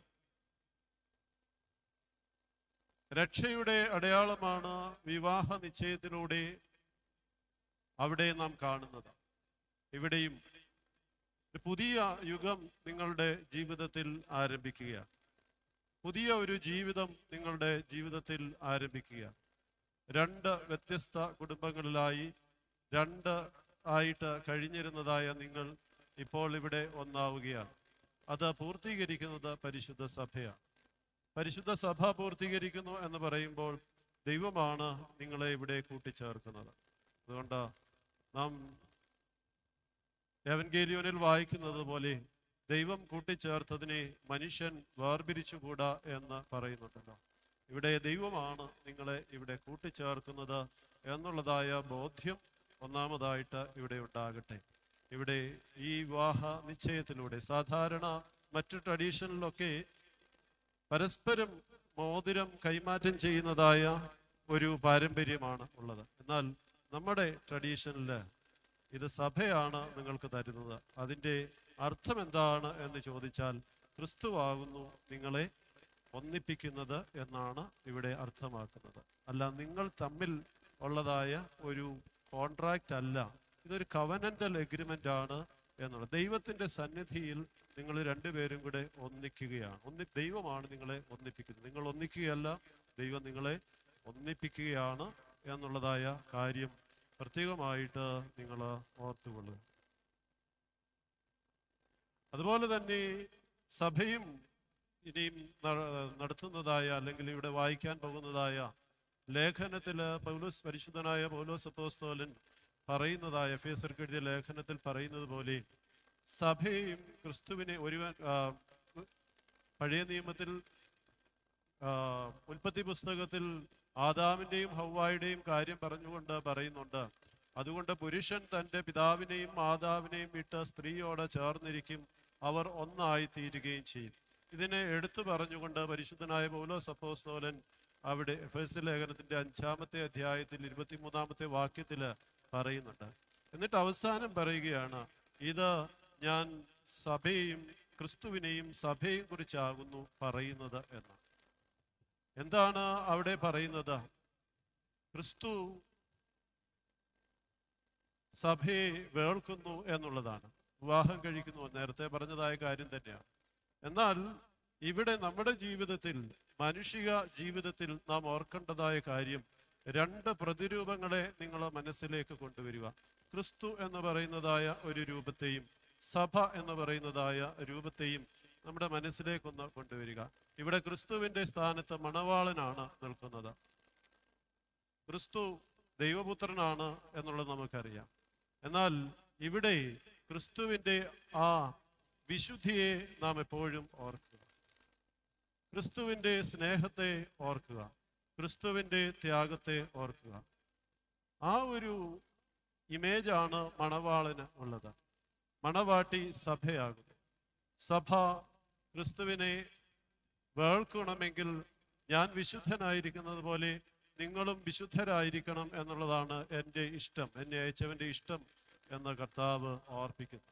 രക്ഷയുടെ അടയാളമാണ് വിവാഹ നിശ്ചയത്തിലൂടെ അവിടെ നാം കാണുന്നത് ഇവിടെയും ഒരു പുതിയ യുഗം നിങ്ങളുടെ ജീവിതത്തിൽ ആരംഭിക്കുകയാണ് പുതിയ ഒരു ജീവിതം നിങ്ങളുടെ ജീവിതത്തിൽ ആരംഭിക്കുക രണ്ട് വ്യത്യസ്ത കുടുംബങ്ങളിലായി രണ്ട് ആയിട്ട് കഴിഞ്ഞിരുന്നതായ നിങ്ങൾ ഇപ്പോൾ ഇവിടെ ഒന്നാവുകയാണ് അത് പൂർത്തീകരിക്കുന്നത് പരിശുദ്ധ സഭയാണ് പരിശുദ്ധ സഭ പൂർത്തീകരിക്കുന്നു എന്ന് പറയുമ്പോൾ ദൈവമാണ് നിങ്ങളെ ഇവിടെ കൂട്ടിച്ചേർക്കുന്നത് അതുകൊണ്ട് നാം എവൻഗേലിയോനിൽ വായിക്കുന്നത് പോലെ ദൈവം കൂട്ടിച്ചേർത്തതിനെ മനുഷ്യൻ വേർപിരിച്ചുകൂടാ എന്ന് പറയുന്നുണ്ടല്ലോ ഇവിടെ ദൈവമാണ് നിങ്ങളെ ഇവിടെ കൂട്ടിച്ചേർക്കുന്നത് എന്നുള്ളതായ ബോധ്യം ഒന്നാമതായിട്ട് ഇവിടെ ഉണ്ടാകട്ടെ ഇവിടെ ഈ വിവാഹ നിശ്ചയത്തിലൂടെ സാധാരണ മറ്റു ട്രഡീഷനിലൊക്കെ പരസ്പരം മോതിരം കൈമാറ്റം ചെയ്യുന്നതായ ഒരു പാരമ്പര്യമാണ് ഉള്ളത് എന്നാൽ നമ്മുടെ ട്രഡീഷനിൽ ഇത് സഭയാണ് നിങ്ങൾക്ക് തരുന്നത് അതിൻ്റെ അർത്ഥം എന്താണ് എന്ന് ചോദിച്ചാൽ ക്രിസ്തുവാകുന്നു നിങ്ങളെ ഒന്നിപ്പിക്കുന്നത് എന്നാണ് ഇവിടെ അർത്ഥമാക്കുന്നത് അല്ല നിങ്ങൾ തമ്മിൽ ഉള്ളതായ ഒരു കോൺട്രാക്റ്റ് അല്ല ഇതൊരു കവനന്റൽ എഗ്രിമെന്റ് ആണ് എന്നുള്ളത് ദൈവത്തിന്റെ സന്നിധിയിൽ നിങ്ങൾ രണ്ടുപേരും കൂടെ ഒന്നിക്കുകയാണ് ഒന്നി ദൈവമാണ് നിങ്ങളെ ഒന്നിപ്പിക്കുന്നത് നിങ്ങൾ ഒന്നിക്കുകയല്ല ദൈവം നിങ്ങളെ ഒന്നിപ്പിക്കുകയാണ് എന്നുള്ളതായ കാര്യം പ്രത്യേകമായിട്ട് നിങ്ങൾ ഓർത്തുകൊള്ളുക അതുപോലെ തന്നെ സഭയും ഇനിയും ന- നടത്തുന്നതായ അല്ലെങ്കിൽ ഇവിടെ വായിക്കാൻ പോകുന്നതായ ലേഖനത്തിൽ പൗലോസ് പരിശുദ്ധനായ പൗലോസ് അപ്പോസ്തോലൻ പറയുന്നതായ എഫേസർക്ക് എഴുതിയ ലേഖനത്തിൽ പറയുന്നത് പോലെ സഭയും ക്രിസ്തുവിനെ ഒരുവൻ ആ, പഴയ നിയമത്തിൽ ആ, ഉൽപ്പത്തി പുസ്തകത്തിൽ ആദാമിന്റെയും ഹൗവായുടെയും കാര്യം പറഞ്ഞുകൊണ്ട് പറയുന്നുണ്ട് അതുകൊണ്ട് പുരുഷൻ തൻ്റെ പിതാവിനെയും മാതാവിനെയും വിട്ട് സ്ത്രീയോട് ചേർന്നിരിക്കും അവർ ഒന്നായി തീരുകയും ചെയ്യും ഇതിനെ എടുത്തു പറഞ്ഞുകൊണ്ട് പരിശുദ്ധനായ പൗലോസ് അപ്പോസ്തോലൻ അവിടെ എഫേസ് ലേഖനത്തിന്റെ അഞ്ചാമത്തെ അധ്യായത്തിൽ ഇരുപത്തിമൂന്നാമത്തെ വാക്യത്തിൽ പറയുന്നുണ്ട് എന്നിട്ട് അവസാനം പറയുകയാണ് ഇത് ഞാൻ സഭയെയും ക്രിസ്തുവിനെയും സഭയെയും കുറിച്ചാകുന്നു പറയുന്നത് എന്ന് എന്താണ് അവിടെ പറയുന്നത് ക്രിസ്തു സഭയെ വേൾക്കുന്നു എന്നുള്ളതാണ് വിവാഹം കഴിക്കുന്നു നേരത്തെ പറഞ്ഞതായ കാര്യം തന്നെയാണ് എന്നാൽ ഇവിടെ നമ്മുടെ ജീവിതത്തിൽ മാനുഷിക ജീവിതത്തിൽ നാം ഓർക്കേണ്ടതായ കാര്യം രണ്ട് പ്രതിരൂപങ്ങളെ നിങ്ങൾ മനസ്സിലേക്ക് കൊണ്ടുവരിക ക്രിസ്തു എന്ന് പറയുന്നതായ ഒരു രൂപത്തെയും സഭ എന്ന് പറയുന്നതായ രൂപത്തെയും നമ്മുടെ മനസ്സിലേക്കൊന്ന് കൊണ്ടുവരിക ഇവിടെ ക്രിസ്തുവിന്റെ സ്ഥാനത്ത് മണവാളനാണ് നിൽക്കുന്നത് ക്രിസ്തു ദൈവപുത്രനാണ് എന്നുള്ളത് നമുക്കറിയാം എന്നാൽ ഇവിടെ ക്രിസ്തുവിന്റെ ആ വിശുദ്ധിയെ നാം എപ്പോഴും ഓർക്കുക ക്രിസ്തുവിന്റെ സ്നേഹത്തെ ഓർക്കുക ക്രിസ്തുവിന്റെ ത്യാഗത്തെ ഓർക്കുക ആ ഒരു ഇമേജാണ് മണവാളന് ഉള്ളത് മണവാട്ടി സഭയാകുന്നു സഭ ക്രിസ്തുവിനെ വേൾക്കണമെങ്കിൽ ഞാൻ വിശുദ്ധനായിരിക്കുന്നത് പോലെ നിങ്ങളും വിശുദ്ധരായിരിക്കണം എന്നുള്ളതാണ് എൻ്റെ ഇഷ്ടം എന്നെ അയച്ചവൻ്റെ ഇഷ്ടം എന്ന് കർത്താവ് ഓർപ്പിക്കുന്നു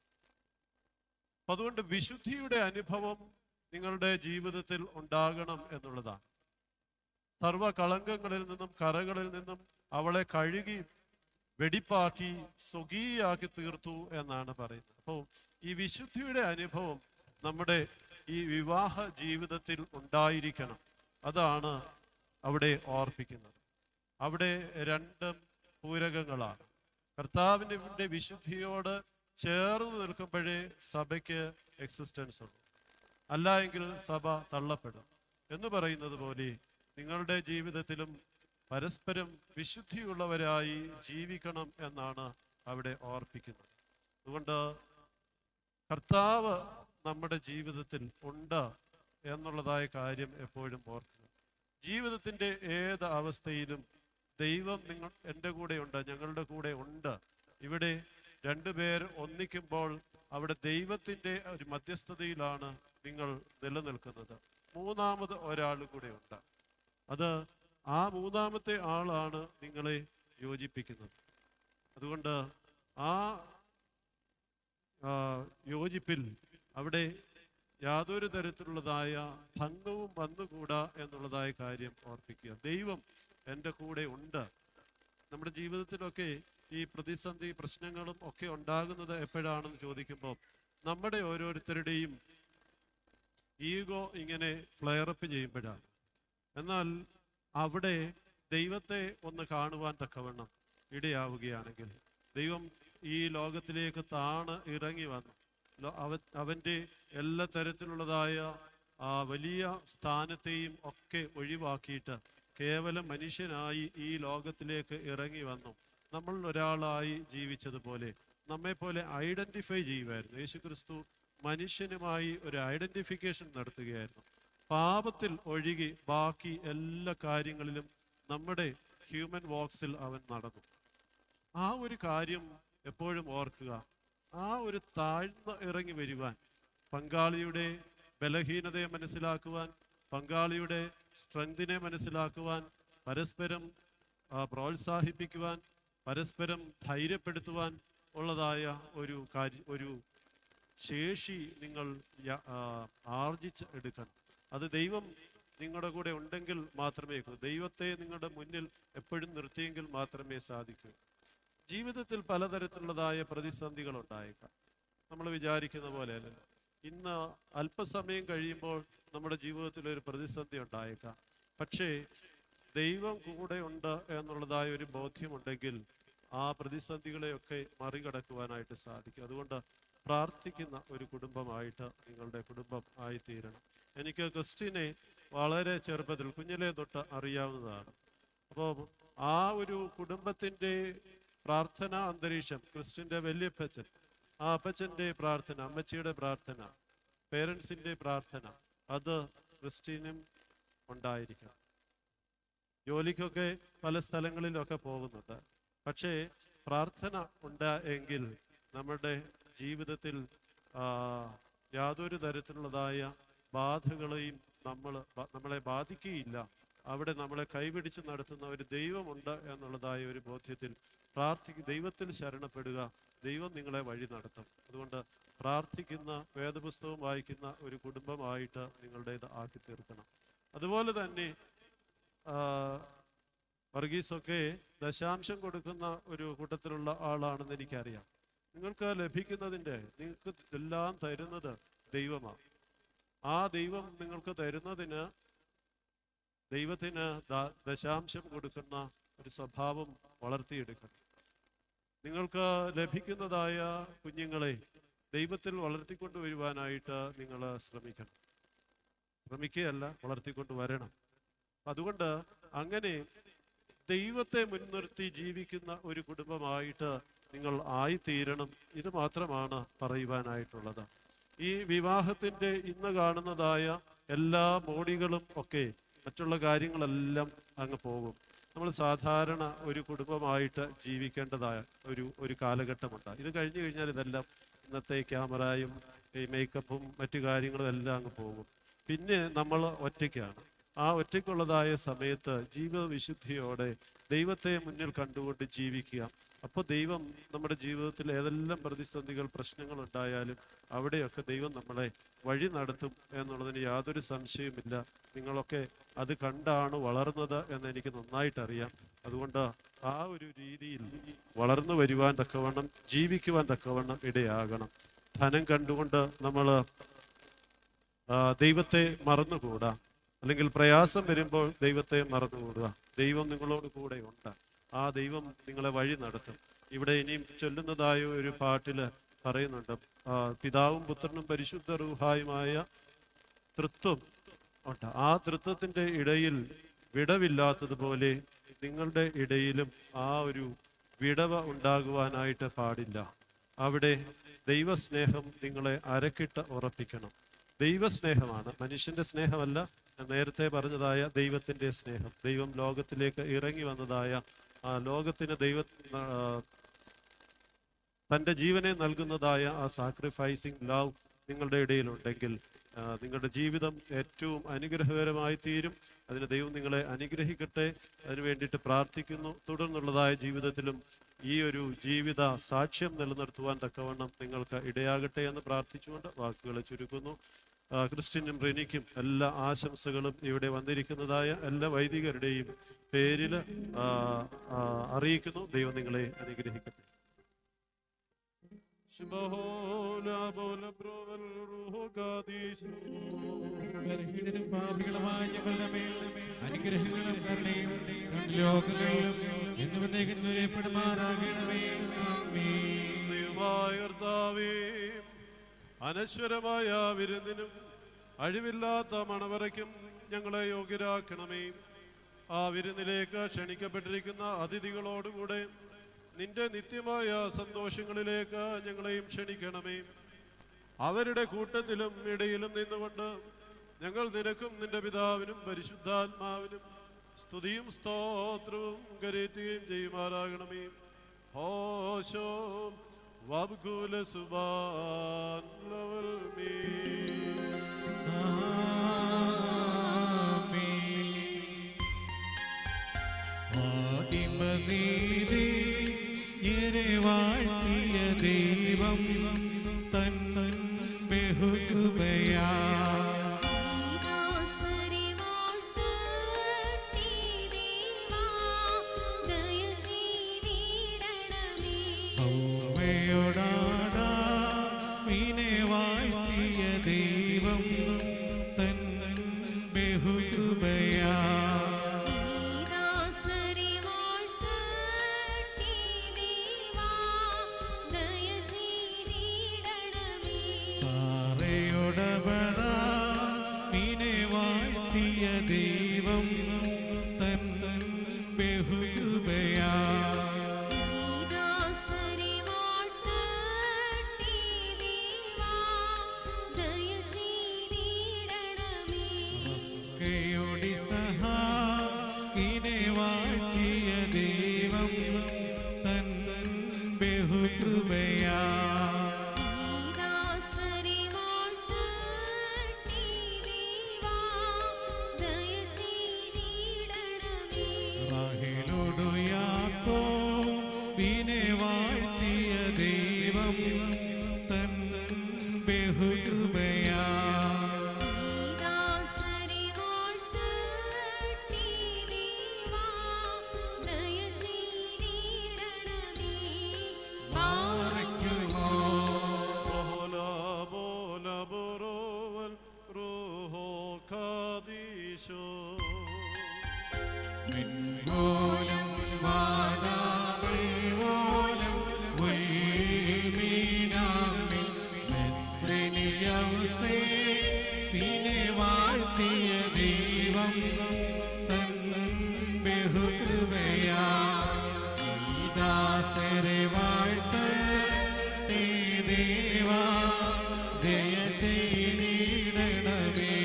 അപ്പൊ അതുകൊണ്ട് വിശുദ്ധിയുടെ അനുഭവം നിങ്ങളുടെ ജീവിതത്തിൽ ഉണ്ടാകണം എന്നുള്ളതാണ് സർവ കളങ്കങ്ങളിൽ നിന്നും കറകളിൽ നിന്നും അവളെ കഴുകി വെടിപ്പാക്കി സ്വകീയാക്കി തീർത്തു എന്നാണ് പറയുന്നത് അപ്പോൾ ഈ വിശുദ്ധിയുടെ അനുഭവം നമ്മുടെ ഈ വിവാഹ ജീവിതത്തിൽ ഉണ്ടായിരിക്കണം അതാണ് അവിടെ ഓർപ്പിക്കുന്നത് അവിടെ രണ്ടും പൂരകങ്ങളാണ് കർത്താവിൻ്റെ വിശുദ്ധിയോട് ചേർന്ന് നിൽക്കുമ്പോഴേ സഭയ്ക്ക് എക്സിസ്റ്റൻസ് ഉള്ളൂ അല്ല എങ്കിൽ സഭ തള്ളപ്പെടും എന്ന് പറയുന്നത് പോലെ നിങ്ങളുടെ ജീവിതത്തിലും പരസ്പരം വിശുദ്ധിയുള്ളവരായി ജീവിക്കണം എന്നാണ് അവിടെ ഓർപ്പിക്കുന്നത് അതുകൊണ്ട് കർത്താവ് നമ്മുടെ ജീവിതത്തിൽ ഉണ്ട് എന്നുള്ളതായ കാര്യം എപ്പോഴും ഓർക്കുക ജീവിതത്തിന്റെ ഏത് അവസ്ഥയിലും ദൈവം നിങ്ങൾ എൻ്റെ കൂടെ ഉണ്ട് ഞങ്ങളുടെ കൂടെ ഉണ്ട് ഇവിടെ രണ്ടുപേർ ഒന്നിക്കുമ്പോൾ അവിടെ ദൈവത്തിന്റെ ഒരു മധ്യസ്ഥതയിലാണ് നിങ്ങൾ നിലനിൽക്കുന്നത് മൂന്നാമത് ഒരാൾ കൂടെ ഉണ്ട് അത് ആ മൂന്നാമത്തെ ആളാണ് നിങ്ങളെ യോജിപ്പിക്കുന്നത് അതുകൊണ്ട് ആ ആ, യോജിപ്പിൽ അവിടെ യാതൊരു തരത്തിലുള്ളതായ ഭംഗവും വന്നുകൂടാ എന്നുള്ളതായ കാര്യം ഓർപ്പിക്കുക ദൈവം എൻ്റെ കൂടെ ഉണ്ട് നമ്മുടെ ജീവിതത്തിലൊക്കെ ഈ പ്രതിസന്ധി പ്രശ്നങ്ങളും ഒക്കെ ഉണ്ടാകുന്നത് എപ്പോഴാണെന്ന് ചോദിക്കുമ്പോൾ നമ്മുടെ ഓരോരുത്തരുടെയും ഈഗോ ഇങ്ങനെ ഫ്ലെയറപ്പ് ചെയ്യുമ്പോഴാണ് എന്നാൽ അവിടെ ദൈവത്തെ ഒന്ന് കാണുവാൻ തക്കവണ്ണം ഇടയാവുകയാണെങ്കിൽ ദൈവം ഈ ലോകത്തിലേക്ക് താണ് ഇറങ്ങി വന്നു ലോ- അവൻ അവൻ്റെ എല്ലാ തരത്തിലുള്ളതായ ആ വലിയ സ്ഥാനത്തെയും ഒക്കെ ഒഴിവാക്കിയിട്ട് കേവലം മനുഷ്യനായി ഈ ലോകത്തിലേക്ക് ഇറങ്ങി വന്നു നമ്മൾ ഒരാളായി ജീവിച്ചതുപോലെ നമ്മെ പോലെ ഐഡന്റിഫൈ ചെയ്യുമായിരുന്നു യേശു ക്രിസ്തു മനുഷ്യനുമായി ഒരു ഐഡന്റിഫിക്കേഷൻ നടത്തുകയായിരുന്നു പാപത്തിൽ ഒഴുകി ബാക്കി എല്ലാ കാര്യങ്ങളിലും നമ്മുടെ ഹ്യൂമൻ വോക്സിൽ അവൻ നടന്നു ആ ഒരു കാര്യം എപ്പോഴും ഓർക്കുക ആ ഒരു താഴ്ന്ന ഇറങ്ങി വരുവാൻ പങ്കാളിയുടെ ബലഹീനതയെ മനസ്സിലാക്കുവാൻ പങ്കാളിയുടെ സ്ട്രെങ്തിനെ മനസ്സിലാക്കുവാൻ പരസ്പരം ആ, പ്രോത്സാഹിപ്പിക്കുവാൻ പരസ്പരം ധൈര്യപ്പെടുത്തുവാൻ ഉള്ളതായ ഒരു കാര്യ ഒരു ശേഷി നിങ്ങൾ യ- ആ, ആർജിച്ച് എടുക്കണം അത് ദൈവം നിങ്ങളുടെ കൂടെ ഉണ്ടെങ്കിൽ മാത്രമേ ദൈവത്തെ നിങ്ങളുടെ മുന്നിൽ എപ്പോഴും നിർത്തിയെങ്കിൽ മാത്രമേ സാധിക്കൂ ജീവിതത്തിൽ പലതരത്തിലുള്ളതായ പ്രതിസന്ധികൾ ഉണ്ടായേക്കാം നമ്മൾ വിചാരിക്കുന്ന പോലെയല്ല ഇന്ന് അല്പസമയം കഴിയുമ്പോൾ നമ്മുടെ ജീവിതത്തിൽ ഒരു പ്രതിസന്ധി ഉണ്ടായേക്കാം പക്ഷേ ദൈവം കൂടെ ഉണ്ട് എന്നുള്ളതായ ഒരു ബോധ്യമുണ്ടെങ്കിൽ ആ പ്രതിസന്ധികളെയൊക്കെ മറികടക്കുവാനായിട്ട് സാധിക്കും അതുകൊണ്ട് പ്രാർത്ഥിക്കുന്ന ഒരു കുടുംബമായിട്ട് നിങ്ങളുടെ കുടുംബം ആയിത്തീരണം എനിക്ക് ക്രിസ്റ്റിനെ വളരെ ചെറുപ്പത്തിൽ കുഞ്ഞിലെ തൊട്ട് അറിയാവുന്നതാണ് അപ്പോൾ ആ ഒരു കുടുംബത്തിൻ്റെ പ്രാർത്ഥനാ അന്തരീക്ഷം ക്രിസ്റ്റിൻ്റെ വല്യപ്പച്ചൻ ആ അപ്പച്ചൻ്റെ പ്രാർത്ഥന അമ്മച്ചിയുടെ പ്രാർത്ഥന പേരൻസിൻ്റെ പ്രാർത്ഥന അത് ക്രിസ്റ്റിനും ഉണ്ടായിരിക്കണം ജോലിക്കൊക്കെ പല സ്ഥലങ്ങളിലൊക്കെ പോകുന്നുണ്ട് പക്ഷേ പ്രാർത്ഥന ഉണ്ട് എങ്കിൽ നമ്മുടെ ജീവിതത്തിൽ ആ, യാതൊരു തരത്തിലുള്ളതായ ബാധകളെയും നമ്മൾ നമ്മളെ ബാധിക്കുകയില്ല അവിടെ നമ്മളെ കൈപിടിച്ച് നടത്തുന്ന ഒരു ദൈവമുണ്ട് എന്നുള്ളതായ ഒരു ബോധ്യത്തിൽ പ്രാർത്ഥി ദൈവത്തിൽ ശരണപ്പെടുക ദൈവം നിങ്ങളെ വഴി നടത്തും അതുകൊണ്ട് പ്രാർത്ഥിക്കുന്ന വേദപുസ്തകം വായിക്കുന്ന ഒരു കുടുംബമായിട്ട് നിങ്ങളുടേത് ആക്കി തീർക്കണം അതുപോലെ തന്നെ ആ, വർഗീസൊക്കെ ദശാംശം കൊടുക്കുന്ന ഒരു കൂട്ടത്തിലുള്ള ആളാണെന്ന് എനിക്കറിയാം നിങ്ങൾക്ക് ലഭിക്കുന്നതിൻ്റെ നിങ്ങൾക്ക് എല്ലാം തരുന്നത് ദൈവമാണ് ആ ദൈവം നിങ്ങൾക്ക് തരുന്നതിന് ദൈവത്തിന് ദ- ദശാംശം കൊടുക്കുന്ന ഒരു സ്വഭാവം വളർത്തിയെടുക്കണം നിങ്ങൾക്ക് ലഭിക്കുന്നതായ കുഞ്ഞുങ്ങളെ ദൈവത്തിൽ വളർത്തിക്കൊണ്ട് വരുവാനായിട്ട് നിങ്ങൾ ശ്രമിക്കണം ശ്രമിക്കുകയല്ല വളർത്തിക്കൊണ്ട് വരണം അതുകൊണ്ട് അങ്ങനെ ദൈവത്തെ മുൻനിർത്തി ജീവിക്കുന്ന ഒരു കുടുംബമായിട്ട് നിങ്ങൾ ആയിത്തീരണം ഇത് മാത്രമാണ് പറയുവാനായിട്ടുള്ളത് ഈ വിവാഹത്തിന്റെ ഇന്ന് കാണുന്നതായ എല്ലാ മോടികളും ഒക്കെ മറ്റുള്ള കാര്യങ്ങളെല്ലാം അങ്ങ് പോകും നമ്മൾ സാധാരണ ഒരു കുടുംബമായിട്ട് ജീവിക്കേണ്ടതായ ഒരു ഒരു കാലഘട്ടമുണ്ട് ഇത് കഴിഞ്ഞു കഴിഞ്ഞാൽ ഇതെല്ലാം ഇന്നത്തെ ക്യാമറയും ഈ മേക്കപ്പും മറ്റു കാര്യങ്ങളും എല്ലാം അങ്ങ് പോകും പിന്നെ നമ്മൾ ഒറ്റയ്ക്കാണ് ആ ഒറ്റയ്ക്കുള്ളതായ സമയത്ത് ജീവിത വിശുദ്ധിയോടെ ദൈവത്തെ മുന്നിൽ കണ്ടുകൊണ്ട് ജീവിക്കുക അപ്പോൾ ദൈവം നമ്മുടെ ജീവിതത്തിൽ ഏതെല്ലാം പ്രതിസന്ധികൾ പ്രശ്നങ്ങൾ ഉണ്ടായാലും അവിടെയൊക്കെ ദൈവം നമ്മളെ വഴി നടത്തും എന്നുള്ളതിന് യാതൊരു സംശയവുമില്ല നിങ്ങളൊക്കെ അത് കണ്ടാണ് വളർന്നത് എന്ന് എനിക്ക് നന്നായിട്ട് അറിയാം അതുകൊണ്ട് ആ ഒരു രീതിയിൽ വളർന്നു വരുവാൻ തക്കവണ്ണം ജീവിക്കുവാൻ തക്കവണ്ണം ഇടയാകണം ധനം കണ്ടുകൊണ്ട് നമ്മൾ ദൈവത്തെ മറന്നുകൂടാ അല്ലെങ്കിൽ പ്രയാസം വരുമ്പോൾ ദൈവത്തെ മറന്നുകൂടുക ദൈവം നിങ്ങളോട് കൂടെ ഉണ്ട് ആ ദൈവം നിങ്ങളെ വഴി നടത്തും ഇവിടെ ഇനിയും ചൊല്ലുന്നതായ ഒരു പാട്ടില് പറയുന്നുണ്ട് ആ, പിതാവും പുത്രനും പരിശുദ്ധ റൂഹായുമായ തൃത്വം ഉണ്ട് ആ തൃത്വത്തിന്റെ ഇടയിൽ വിടവില്ലാത്തതുപോലെ നിങ്ങളുടെ ഇടയിലും ആ ഒരു വിടവ ഉണ്ടാകുവാനായിട്ട് പാടില്ല അവിടെ ദൈവസ്നേഹം നിങ്ങളെ അരക്കിട്ട് ഉറപ്പിക്കണം ദൈവസ്നേഹമാണ് മനുഷ്യന്റെ സ്നേഹമല്ല ഞാൻ നേരത്തെ പറഞ്ഞതായ ദൈവത്തിന്റെ സ്നേഹം ദൈവം ലോകത്തിലേക്ക് ഇറങ്ങി വന്നതായ ആ ലോകത്തിന് ദൈവ ആ, തൻ്റെ ജീവനെ നൽകുന്നതായ ആ സാക്രിഫൈസിങ് ലവ് നിങ്ങളുടെ ഇടയിലുണ്ടെങ്കിൽ ആ, നിങ്ങളുടെ ജീവിതം ഏറ്റവും അനുഗ്രഹകരമായി തീരും അതിന് ദൈവം നിങ്ങളെ അനുഗ്രഹിക്കട്ടെ അതിനു വേണ്ടിയിട്ട് പ്രാർത്ഥിക്കുന്നു തുടർന്നുള്ളതായ ജീവിതത്തിലും ഈ ഒരു ജീവിത സാക്ഷ്യം നിലനിർത്തുവാൻ തക്കവണ്ണം നിങ്ങൾക്ക് ഇടയാകട്ടെ എന്ന് പ്രാർത്ഥിച്ചുകൊണ്ട് വാക്കുകളെ ചുരുക്കുന്നു ആ, ക്രിസ്ത്യനും റെനിക്കും എല്ലാ ആശംസകളും ഇവിടെ വന്നിരിക്കുന്നതായ എല്ലാ വൈദികരുടെയും പേരിൽ ആ, ആ, അറിയിക്കുന്നു ദൈവം നിങ്ങളെ അനുഗ്രഹിക്കട്ടെ ശുഭഹോല ബോല ബ്രോവൽ റൂഹോ ഖാദീശ്. ബലഹീനരും പാപികളുമായ ഞങ്ങളുടെ മേൽ അനുഗ്രഹങ്ങളും കരുണയും രണ്ട് ലോകങ്ങളിലും എന്നുവന്നേക്കും ചൊരിയപ്പെടുമാറാകണമേ ആമേൻ. ദൈവമായ കർത്താവേ, അനശ്വരമായ വിരുന്നിനും അഴിവില്ലാത്ത മണവറയ്ക്കും ഞങ്ങളെ യോഗ്യരാക്കണമേ ആ വിരുന്നിലേക്ക് ക്ഷണിക്കപ്പെട്ടിരിക്കുന്ന അതിഥികളോടുകൂടെ നിന്റെ നിത്യമായ സന്തോഷങ്ങളിലേക്ക് ഞങ്ങളെയും ക്ഷണിക്കണമേ അവരുടെ കൂട്ടത്തിലും ഇടയിലും നിന്നുകൊണ്ട് ഞങ്ങൾ നിനക്കും നിന്റെ പിതാവിനും പരിശുദ്ധാത്മാവിനും സ്തുതിയും സ്തോത്രവും കരേറ്റുകയും ചെയ്യുമാറാകണമേ ഹോശോ വബ്കുല സുബാൻ ലവൽ മീ ആദിമനീതി ഏറെ വാഴ്ത്തിയ ദൈവം തൻ ബഹുകൃപയാ ൗമയോടാടാ വിനെ വാഴ്ത്തിയ ദൈവം തൻ ബഹുകൃപയാ സാറയോടവറ വിനെ വാഴ്ത്തിയ ദൈവം തൻ ബഹുകൃപയാ കയോടി സഹാ വിനെ വാഴ്ത്തിയ ദൈവം തൻ ബഹുകൃപയാ ഈശോ ഓലം വാദാവേ ഓലം ഉൽമീനാമി മിസ്രനിയൗസേ പിന്നെ വാഴ്ത്തിയ ദൈവം തൻ ബഹുകൃപയാ ഈ ദാസരെ വാഴ്ത്തേ ദേവാ ദയ ചെയ്തിടണമേ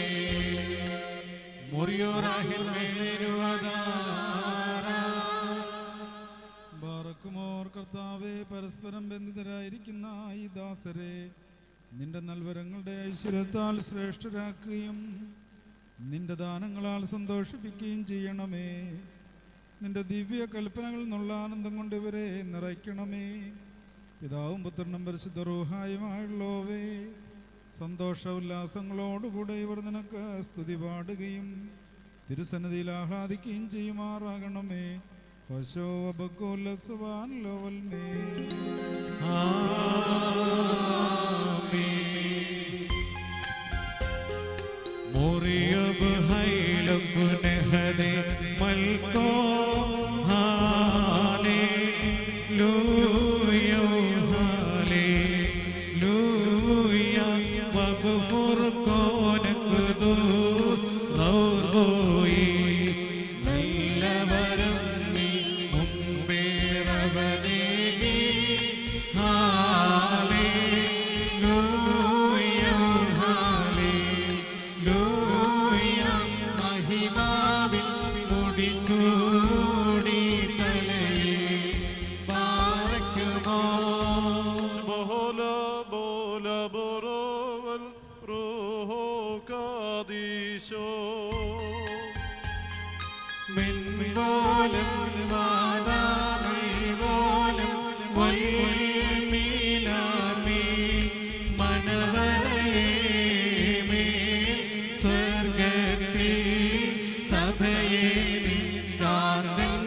മുറിയോറാഹിൽ മേലുവതാരാ ബാറക്കുമോർ കർത്താവെ പരസ്പരം ബന്ധിതരായിരിക്കുന്ന ഈ ദാസരെ നിന്റെ നൽവരങ്ങളുടെ ഐശ്വര്യത്താൽ ശ്രേഷ്ഠരാക്കുകയും നിന്റെ ദാനങ്ങളാൽ സന്തോഷിപ്പിക്കുകയും ചെയ്യണമേ നിന്റെ ദിവ്യ കൽപ്പനകളിൽ നിന്നുള്ള ആനന്ദം കൊണ്ട് ഇവരെ നിറയ്ക്കണമേ പിതാവും പുത്രനും പരിശുദ്ധ റൂഹായുമായുള്ളോവേ സന്തോഷ ഉല്ലാസങ്ങളോടുകൂടെ ഇവർ നിനക്ക് സ്തുതി പാടുകയും തിരുസന്നിധിയിൽ ആഹ്ലാദിക്കുകയും ചെയ്യുമാറാകണമേ പശോ അബക്കോല്ലസുവാൻ ലോവൽമേ മുറിയബ് ഹൈലം ഗുനഹദെ മൽക്കോ ഹാലേ ലൂയോ ഹാലേ ലൂയ മഗ്ഫുർ കോനക് ദൂസ് ഔർഹോയി നല്ലവരം നീ മുമ്പേറവനേ ഹാലേ ലൂയ ഹാലേ ലൂയ മഹിമാവിൻ മുടിച്ചൂടി തലയിൽ പാറയ്ക്കുമോ ബോല ബോല ബോറോവൽ റൂഹോ കാദീശോ മിൻമിനോലം വാദാമിനോലം വൽമീനാമി മണവരേമേ സ്വർഗത്തിൽ സഭയെ കാന്തൻ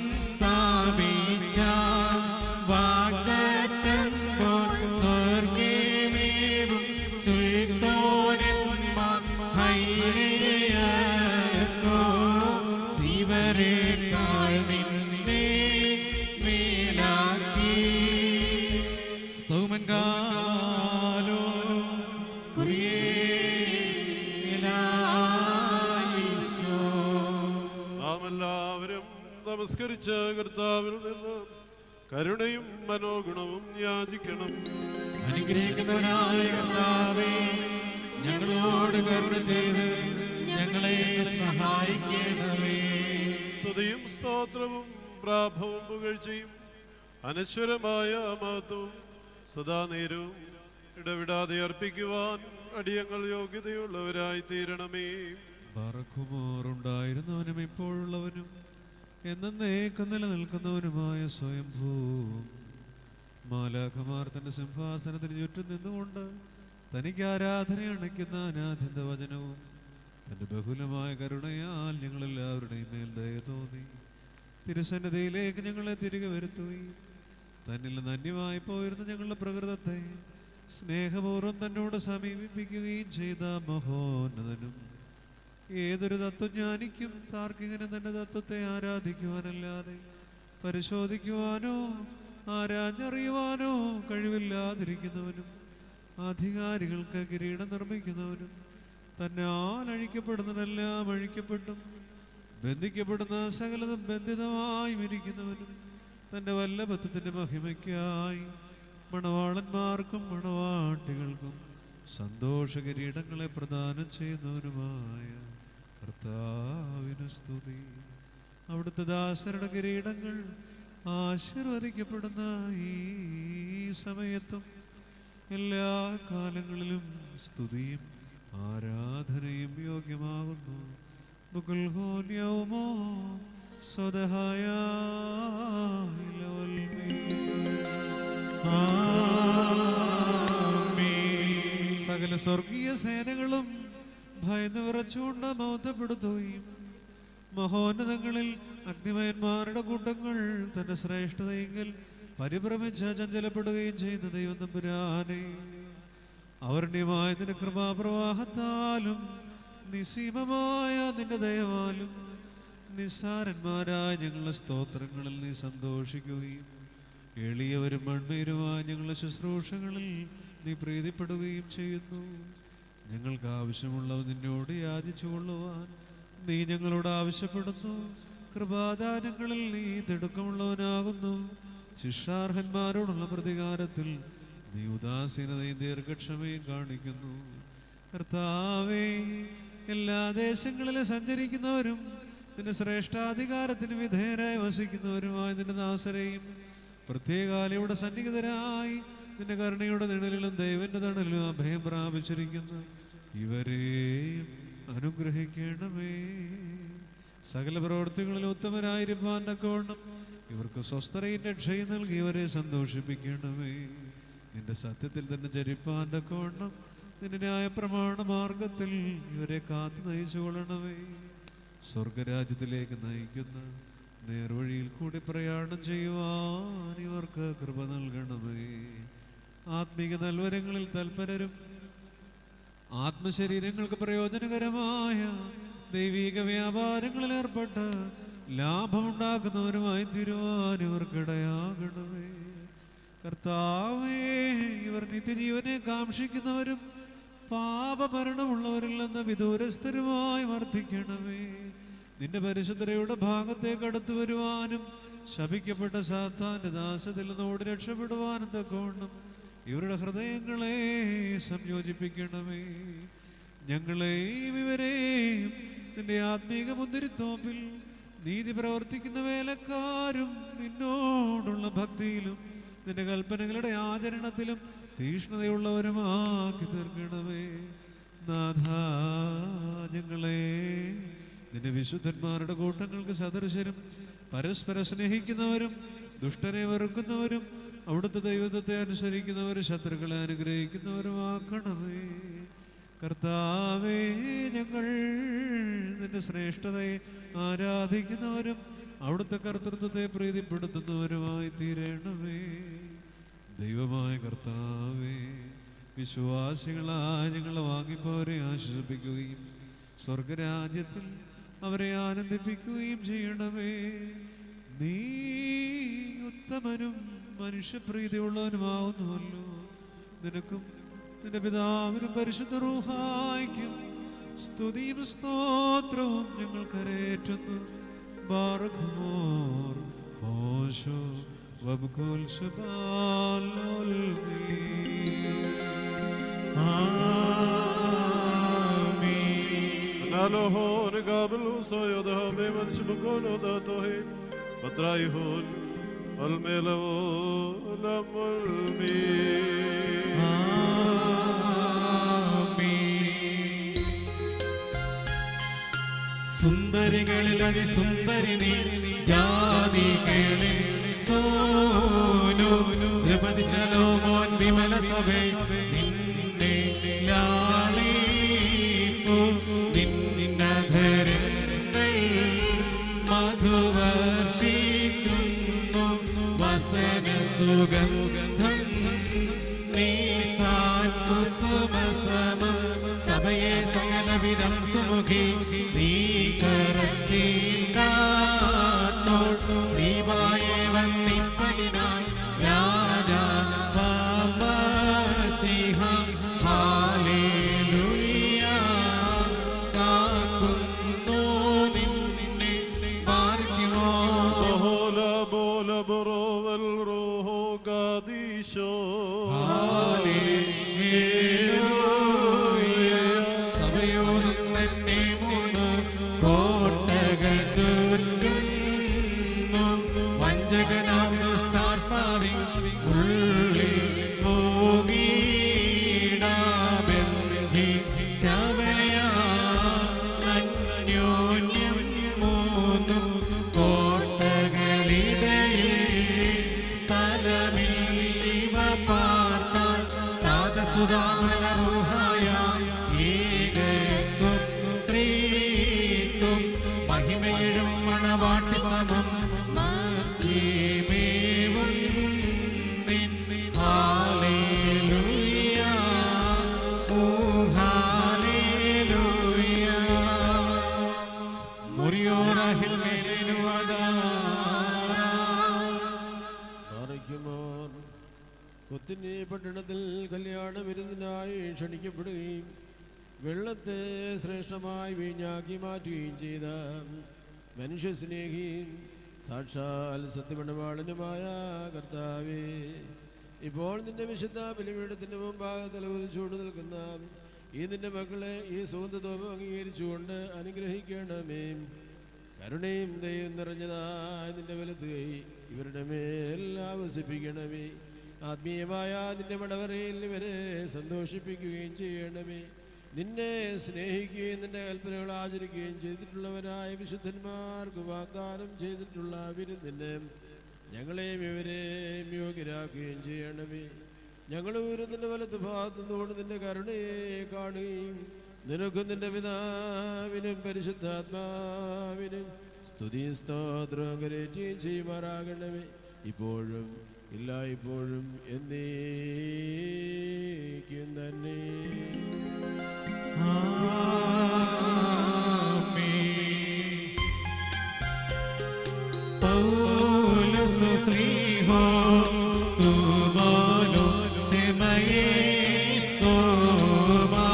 സ്ഥാപിക്കാൻ വാഗ്ദത്തം പോൽ സ്വർഗമേവും സുൽത്തോനന്മാർ ഹൈരയർക്കോ ശിവരേക്കാൾ നിന്നെ മേലാക്കി സ്തോമൻ കാലോ നാം എല്ലാവരും നമസ്കരിച്ച കർത്താവിൽ നിന്ന് കരുണയും മനോഗുണവും യാചിക്കണം അനുഗ്രഹിക്കുന്നവനായ കർത്താവേ ഞങ്ങളോട് കരുണ ചെയ്ത് ഞങ്ങളെ സഹായിക്കണമേ സ്തുതിയും സ്തോത്രവും പ്രാഭവും പുകഴ്ചയും അനശ്വരമായ മഹത്വവും സദാ നേരവും ഇടവിടാതെ അർപ്പിക്കുവാൻ അടിയങ്ങൾ യോഗ്യതയുള്ളവരായി തീരണമേ ഉണ്ടായിരുന്നവനും ഇപ്പോഴുള്ളവനും എന്നേക്കും നിലനിൽക്കുന്നവനുമായ സ്വയംഭൂ മാലാഖമാർ തന്റെ സിംഹാസനത്തിന് ചുറ്റും നിന്നുകൊണ്ട് തനിക്ക് ആരാധന അണയ്ക്കുന്ന അനാഥിന്റെ വചനവും തന്റെ ബഹുലമായ കരുണയാൽ ഞങ്ങളെല്ലാവരുടെയും മേൽ ദയ തോന്നി തിരുസന്നിധിയിലേക്ക് ഞങ്ങളെ തിരികെ വരുത്തുകയും തന്നിൽ നിന്ന് അന്യമായി പോയിരുന്ന ഞങ്ങളുടെ പ്രകൃതത്തെ സ്നേഹപൂർവ്വം തന്നോട് സമീപിപ്പിക്കുകയും ചെയ്ത മഹോന്നതനും ഏതൊരു തത്വജ്ഞാനിക്കും താർക്കികനും തന്റെ തത്വത്തെ ആരാധിക്കുവാനല്ലാതെ പരിശോധിക്കുവാനോ ആരാഞ്ഞറിയുവാനോ കഴിവില്ലാതിരിക്കുന്നവനും അധികാരികൾക്ക് കിരീടം നിർമ്മിക്കുന്നവനും തന്നാൽ അഴിക്കപ്പെടുന്നതെല്ലാം അഴിക്കപ്പെട്ടും ബന്ധിക്കപ്പെടുന്ന സകലതും ബന്ധിതമായും ഇരിക്കുന്നവനും തന്റെ വല്ലഭത്വത്തിന്റെ മഹിമയ്ക്കായി മണവാളന്മാർക്കും മണവാട്ടികൾക്കും സന്തോഷ കിരീടങ്ങളെ പ്രദാനം ചെയ്യുന്നവനുമായ കർത്താവിന് സ്തുതി അവിടുത്തെ ദാസരുടെ കിരീടങ്ങൾ ആശീർവദിക്കപ്പെടുന്ന ഈ സമയത്തും എല്ലാ കാലങ്ങളിലും സ്തുതിയും ആരാധനയും യോഗ്യമാകുന്നു ബുക്കുൽഹോന്യവുമോ സ്വതഹായ സകല സ്വർഗീയ സേനകളും ഭയന്ന് വിറച്ചുകൊണ്ട് മൗത്തപ്പെടുത്തുകയും മഹോന്നതങ്ങളിൽ അഗ്നിമയന്മാരുടെ കൂട്ടങ്ങൾ തന്റെ ശ്രേഷ്ഠതയെങ്കിൽ പരിഭ്രമിച്ച് ചഞ്ചലപ്പെടുകയും ചെയ്യുന്ന ദൈവം തമ്പുരാനെ അവർണ്യമായ നിന്റെ കൃപാപ്രവാഹത്താലും നിസീമമായ നിന്റെ ദയവാലും നിസ്സാരന്മാരായ ഞങ്ങളുടെ സ്തോത്രങ്ങളിൽ നീ സന്തോഷിക്കുകയും എളിയവരും മൺമേരുമായ ഞങ്ങളുടെ ശുശ്രൂഷകളിൽ നീ പ്രീതിപ്പെടുകയും ചെയ്യുന്നു ഞങ്ങൾക്ക് ആവശ്യമുള്ളവ നിന്നോട് യാചിച്ചു കൊള്ളുവാൻ നീ ഞങ്ങളോട് ആവശ്യപ്പെടുന്നു കൃപാദാനങ്ങളിൽ നീ തിടുക്കമുള്ളവനാകുന്നു ശിക്ഷാർഹന്മാരോടുള്ള പ്രതികാരത്തിൽ നീ ഉദാസീനതയും ദീർഘക്ഷമയും കാണിക്കുന്നു കർത്താവേ എല്ലാ ദേശങ്ങളിലും സഞ്ചരിക്കുന്നവരും നിന്റെ ശ്രേഷ്ഠാധികാരത്തിന് വിധേയരായി വസിക്കുന്നവരുമായ നിന്റെ ദാസരെയും പ്രത്യേകാല ഇവിടെ സന്നിഹിതരായി നിന്റെ കരുണയുടെ നിഴലിലും ദൈവന്റെ തണലിലും അഭയം പ്രാപിച്ചിരിക്കുന്നു ഇവരെയും അനുഗ്രഹിക്കണമേ സകല പ്രവർത്തികളിലും ഉത്തമരായിരിക്കാൻ തക്കവണ്ണം ഇവർക്ക് സ്വസ്ഥതയും രക്ഷയും നൽകി ഇവരെ സന്തോഷിപ്പിക്കണമേ നിന്റെ സത്യത്തിൽ തന്നെ ചരിപ്പാൻ തക്കവണ്ണം നിന്റെ ന്യായപ്രമാണ മാർഗത്തിൽ ഇവരെ കാത്തു നയിച്ചു കൊള്ളണമേ സ്വർഗരാജ്യത്തിലേക്ക് നയിക്കുന്ന നേർവഴിയിൽ കൂടി പ്രയാണം ചെയ്യുവാൻ ഇവർക്ക് കൃപ നൽകണമേ ആത്മീക നൽവരങ്ങളിൽ തൽപരരും ആത്മശരീരങ്ങൾക്ക് പ്രയോജനകരമായ ദൈവിക വ്യാപാരങ്ങളിൽ ഏർപ്പെട്ട് ലാഭമുണ്ടാക്കുന്നവരുമായി തീരുവാൻ ഇവർക്കിടയാകണമേ കർത്താവേ ഇവർ നിത്യജീവനെ കാക്ഷിക്കുന്നവരും പാപമരണമുള്ളവരിൽ നിന്ന് വിദൂരസ്ഥരുമായി വർദ്ധിക്കണമേ നിന്റെ പരിശുദ്ധരയുടെ ഭാഗത്തേക്ക് അടുത്തു വരുവാനും ശപിക്കപ്പെട്ട സാത്താന്റെ ദാസത്തിൽ നിന്നോട് രക്ഷപ്പെടുവാനും തക്കോണം ഇവരുടെ ഹൃദയങ്ങളെ സംയോജിപ്പിക്കണമേ ഞങ്ങളെയും ഇവരെയും നിന്റെ ആത്മീക മുന്തിരിത്തോപ്പിൽ നീതി പ്രവർത്തിക്കുന്ന വേലക്കാരും നിന്നോടുള്ള ഭക്തിയിലും നിന്റെ കൽപ്പനകളുടെ ആചരണത്തിലും തീഷ്ണതയുള്ളവരുമാക്കി തീർക്കണമേ നാഥ ഞങ്ങളെ നിന്റെ വിശുദ്ധന്മാരുടെ കൂട്ടങ്ങൾക്ക് സദൃശരും പരസ്പരം സ്നേഹിക്കുന്നവരും ദുഷ്ടനെ വെറുക്കുന്നവരും അവിടുത്തെ ദൈവത്തെ അനുസരിക്കുന്നവരും ശത്രുക്കളെ അനുഗ്രഹിക്കുന്നവരുമാക്കണമേ കർത്താവേ ഞങ്ങൾ നിന്റെ ശ്രേഷ്ഠതയെ ആരാധിക്കുന്നവരും അവിടുത്തെ കർത്തൃത്വത്തെ പ്രീതിപ്പെടുത്തുന്നവരുമായി തീരണമേ ദൈവമായ കർത്താവേ വിശ്വാസികളായ ഞങ്ങളെ വാങ്ങിപ്പോരെ ആശ്വസിപ്പിക്കുകയും സ്വർഗരാജ്യത്തിൽ അവരെ ആനന്ദിപ്പിക്കുകയും ചെയ്യണമേ നീ ഉത്തമനും മനുഷ്യപ്രീതിയുള്ളവനുമാവുന്നുവല്ലോ നിനക്കും നിന്റെ പിതാവിനും പരിശുദ്ധ റൂഹായിക്കും സ്തുതിയും സ്തോത്രവും ഞങ്ങൾ കരേറ്റുന്നു ബാറഖുമോർ ഹോശോ വബ്കുൽ ശുബാലോൽ نالوهون قابل صيدها بمن شبكون وداتوهي بطرايهون والميلو لم المين സുന്ദരികളിൽ അതിസുന്ദരി നീ ജാതികളിൽ സോനു ദ്രൗപദി ശലോമോൻ വിമല സഭേ നിന്നെ ലാളിപ്പു നിന്നധരങ്ങൾ മധുവർഷിക്കുന്നു വസന സുഗന്ധം നീ സാത്മസുമസമം സഭയെ സകലവിധം സുമുഖി നീ കരത്തിൽക്കാത്തോൾ ശ്രീവായെ വന്നിപ്പതിനായി രാജാ പാപസിഹ ഹാലേലുയ കാക്കുന്നു നിന്നെ പാർക്കുമോ بولا بولا برو والروح قاديشو സഭയോടും തന്നെ മൂന്ന് പട്ടണത്തിൽ കല്യാണ വിരുന്നിനായി ക്ഷണിക്കപ്പെടുകയും വെള്ളത്തെ ശ്രേഷ്ഠമായി വീഞ്ഞാക്കി മാറ്റുകയും ചെയ്ത മനുഷ്യസ്നേഹിയും സാക്ഷാൽ സത്യമണവാളനുമായ കർത്താവേ ഇപ്പോൾ നിന്റെ വിശുദ്ധ ബലിപീഠത്തിന്റെ മുമ്പാകെ തലകുലിച്ചുകൊണ്ട് നിൽക്കുന്ന ഈ നിന്റെ മക്കളെ ഈ സുഗന്ധതോപം അംഗീകരിച്ചുകൊണ്ട് അനുഗ്രഹിക്കണമേ കരുണയും ദൈവം നിറഞ്ഞതായ നിന്റെ വലത്ത് കൈ ഇവരുടെ മേൽ ആവസിപ്പിക്കണമേ ആത്മീയമായ നിന്റെ മടവറയിൽ ഇവരെ സന്തോഷിപ്പിക്കുകയും ചെയ്യണമേ നിന്നെ സ്നേഹിക്കുകയും നിന്റെ കൽപ്പനകൾ ആചരിക്കുകയും ചെയ്തിട്ടുള്ളവരായ വിശുദ്ധന്മാർക്ക് വാഗ്ദാനം ചെയ്തിട്ടുള്ള വിരുന്നിന് ഞങ്ങളെയും ഇവരെയും യോഗ്യരാക്കുകയും ചെയ്യണമേ ഞങ്ങൾ നിന്റെ വലത്ത് ഭാഗത്തു നിന്നുകൊണ്ട് നിന്റെ കരുണയെ കാണുകയും നിനക്കും നിന്റെ പിതാവിനും പരിശുദ്ധാത്മാവിനും സ്തുതി സ്തോത്രം കരറ്റുകയും ചെയ്യുമാറാകണമേ ഇപ്പോഴും ഇല്ല ഇപ്പോഴും എന്നേക്കും തന്നെ പൗലോസ് ശ്രീഹോ തൂബോലോ സെമയേ സ്തോമാ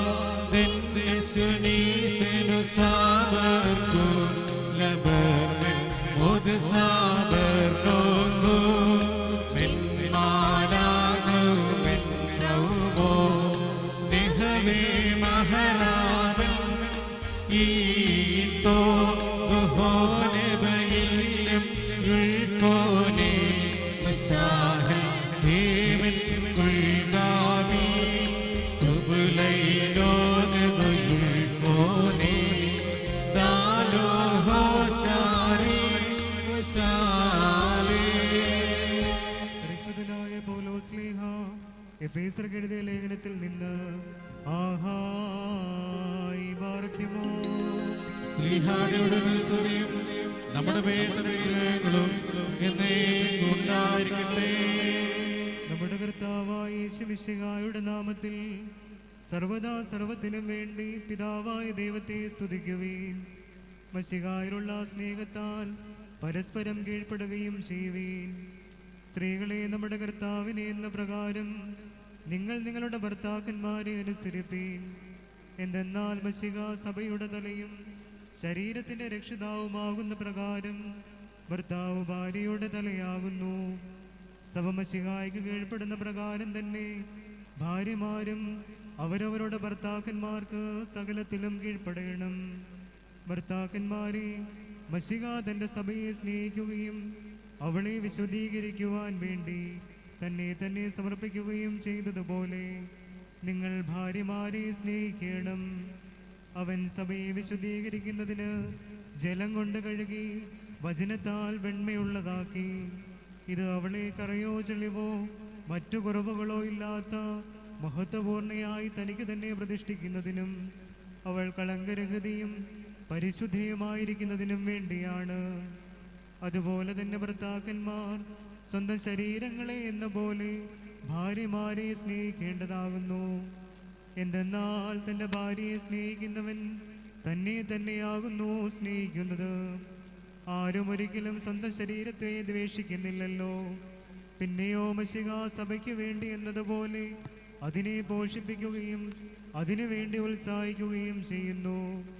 ദന്ദശുനീസനു സാബർക്കു ലബർമൻ മുദ് സാബർനോക്കു മിൻ മാലാഖു മിൻ റൗബോ നിഹവേ മഹരാബൻ ഈത്തോ ദുഹോനെ ബയിലും യുൽഫോനെ മസാഹൽ ഹേമൻ കുൽഗാമി കുബുലൈലോദ് ബയുൽഫോനെ ദാലോ ഹോശാരി മസാലേ പരിശുദ്ധനായ പൗലോസ്ലീഹ എഫേസർക്ക് എഴുതിയ ലേഖനത്തിൽ നിന്ന് ആഹായി ബാർക്കുമോ ശ്രീഹാടിയുടെ സ്തുതിയും നമ്മുടെ വേദനകളും എന്നേക്കും ഉണ്ടായിരിക്കട്ടെ നമ്മുടെ കർത്താവായ യേശുമിശിഹായുടെ നാമത്തിൽ സർവദാ സർവത്തിനും വേണ്ടി പിതാവായ ദൈവത്തെ സ്തുതിക്കുവീൻ മഷികായിലുള്ള സ്നേഹത്താൽ പരസ്പരം കീഴ്പ്പെടുകയും ചെയ്യുവീൻ സ്ത്രീകളെ നമ്മുടെ കർത്താവിനെ എന്ന പ്രകാരം നിങ്ങൾ നിങ്ങളുടെ ഭർത്താക്കന്മാരെ അനുസരിപ്പീൻ എന്തെന്നാൽ മഷിക സഭയുടെ തലയും ശരീരത്തിന്റെ രക്ഷിതാവുമാകുന്ന പ്രകാരം ഭർത്താവ് ഭാര്യയുടെ തലയാകുന്നു സഭമശികായ്ക്ക് കീഴ്പ്പെടുന്ന പ്രകാരം തന്നെ ഭാര്യമാരും അവരവരുടെ ഭർത്താക്കന്മാർക്ക് സകലത്തിലും കീഴ്പ്പെടണം ഭർത്താക്കന്മാരെ മഷിക തന്റെ സഭയെ സ്നേഹിക്കുകയും അവളെ വിശുദ്ധീകരിക്കുവാൻ വേണ്ടി തന്നെ തന്നെ സമർപ്പിക്കുകയും ചെയ്തതുപോലെ നിങ്ങൾ ഭാര്യമാരെ സ്നേഹിക്കണം അവൻ സഭയെ വിശുദ്ധീകരിക്കുന്നതിന് ജലം കൊണ്ട് കഴുകി വചനത്താൽ വെണ്മയുള്ളതാക്കി ഇത് അവളെ കറയോ ചെളിവോ മറ്റു കുറവുകളോ ഇല്ലാത്ത മഹത്വപൂർണയായി തനിക്ക് തന്നെ പ്രതിഷ്ഠിക്കുന്നതിനും അവൾ കളങ്കരഹിതയും പരിശുദ്ധയുമായിരിക്കുന്നതിനും വേണ്ടിയാണ് അതുപോലെ തന്നെ ഭർത്താക്കന്മാർ സ്വന്തം ശരീരങ്ങളെ എന്ന പോലെ ഭാര്യമാരെ സ്നേഹിക്കേണ്ടതാകുന്നു എന്തെന്നാൽ തന്റെ ഭാര്യയെ സ്നേഹിക്കുന്നവൻ തന്നെ തന്നെയാകുന്നു സ്നേഹിക്കുന്നത് ആരും ഒരിക്കലും സ്വന്തം ശരീരത്തെ ദ്വേഷിക്കുന്നില്ലല്ലോ പിന്നെയോ മഷിക സഭയ്ക്ക് വേണ്ടി എന്നതുപോലെ അതിനെ പോഷിപ്പിക്കുകയും അതിനു വേണ്ടി ഉത്സാഹിക്കുകയും ചെയ്യുന്നു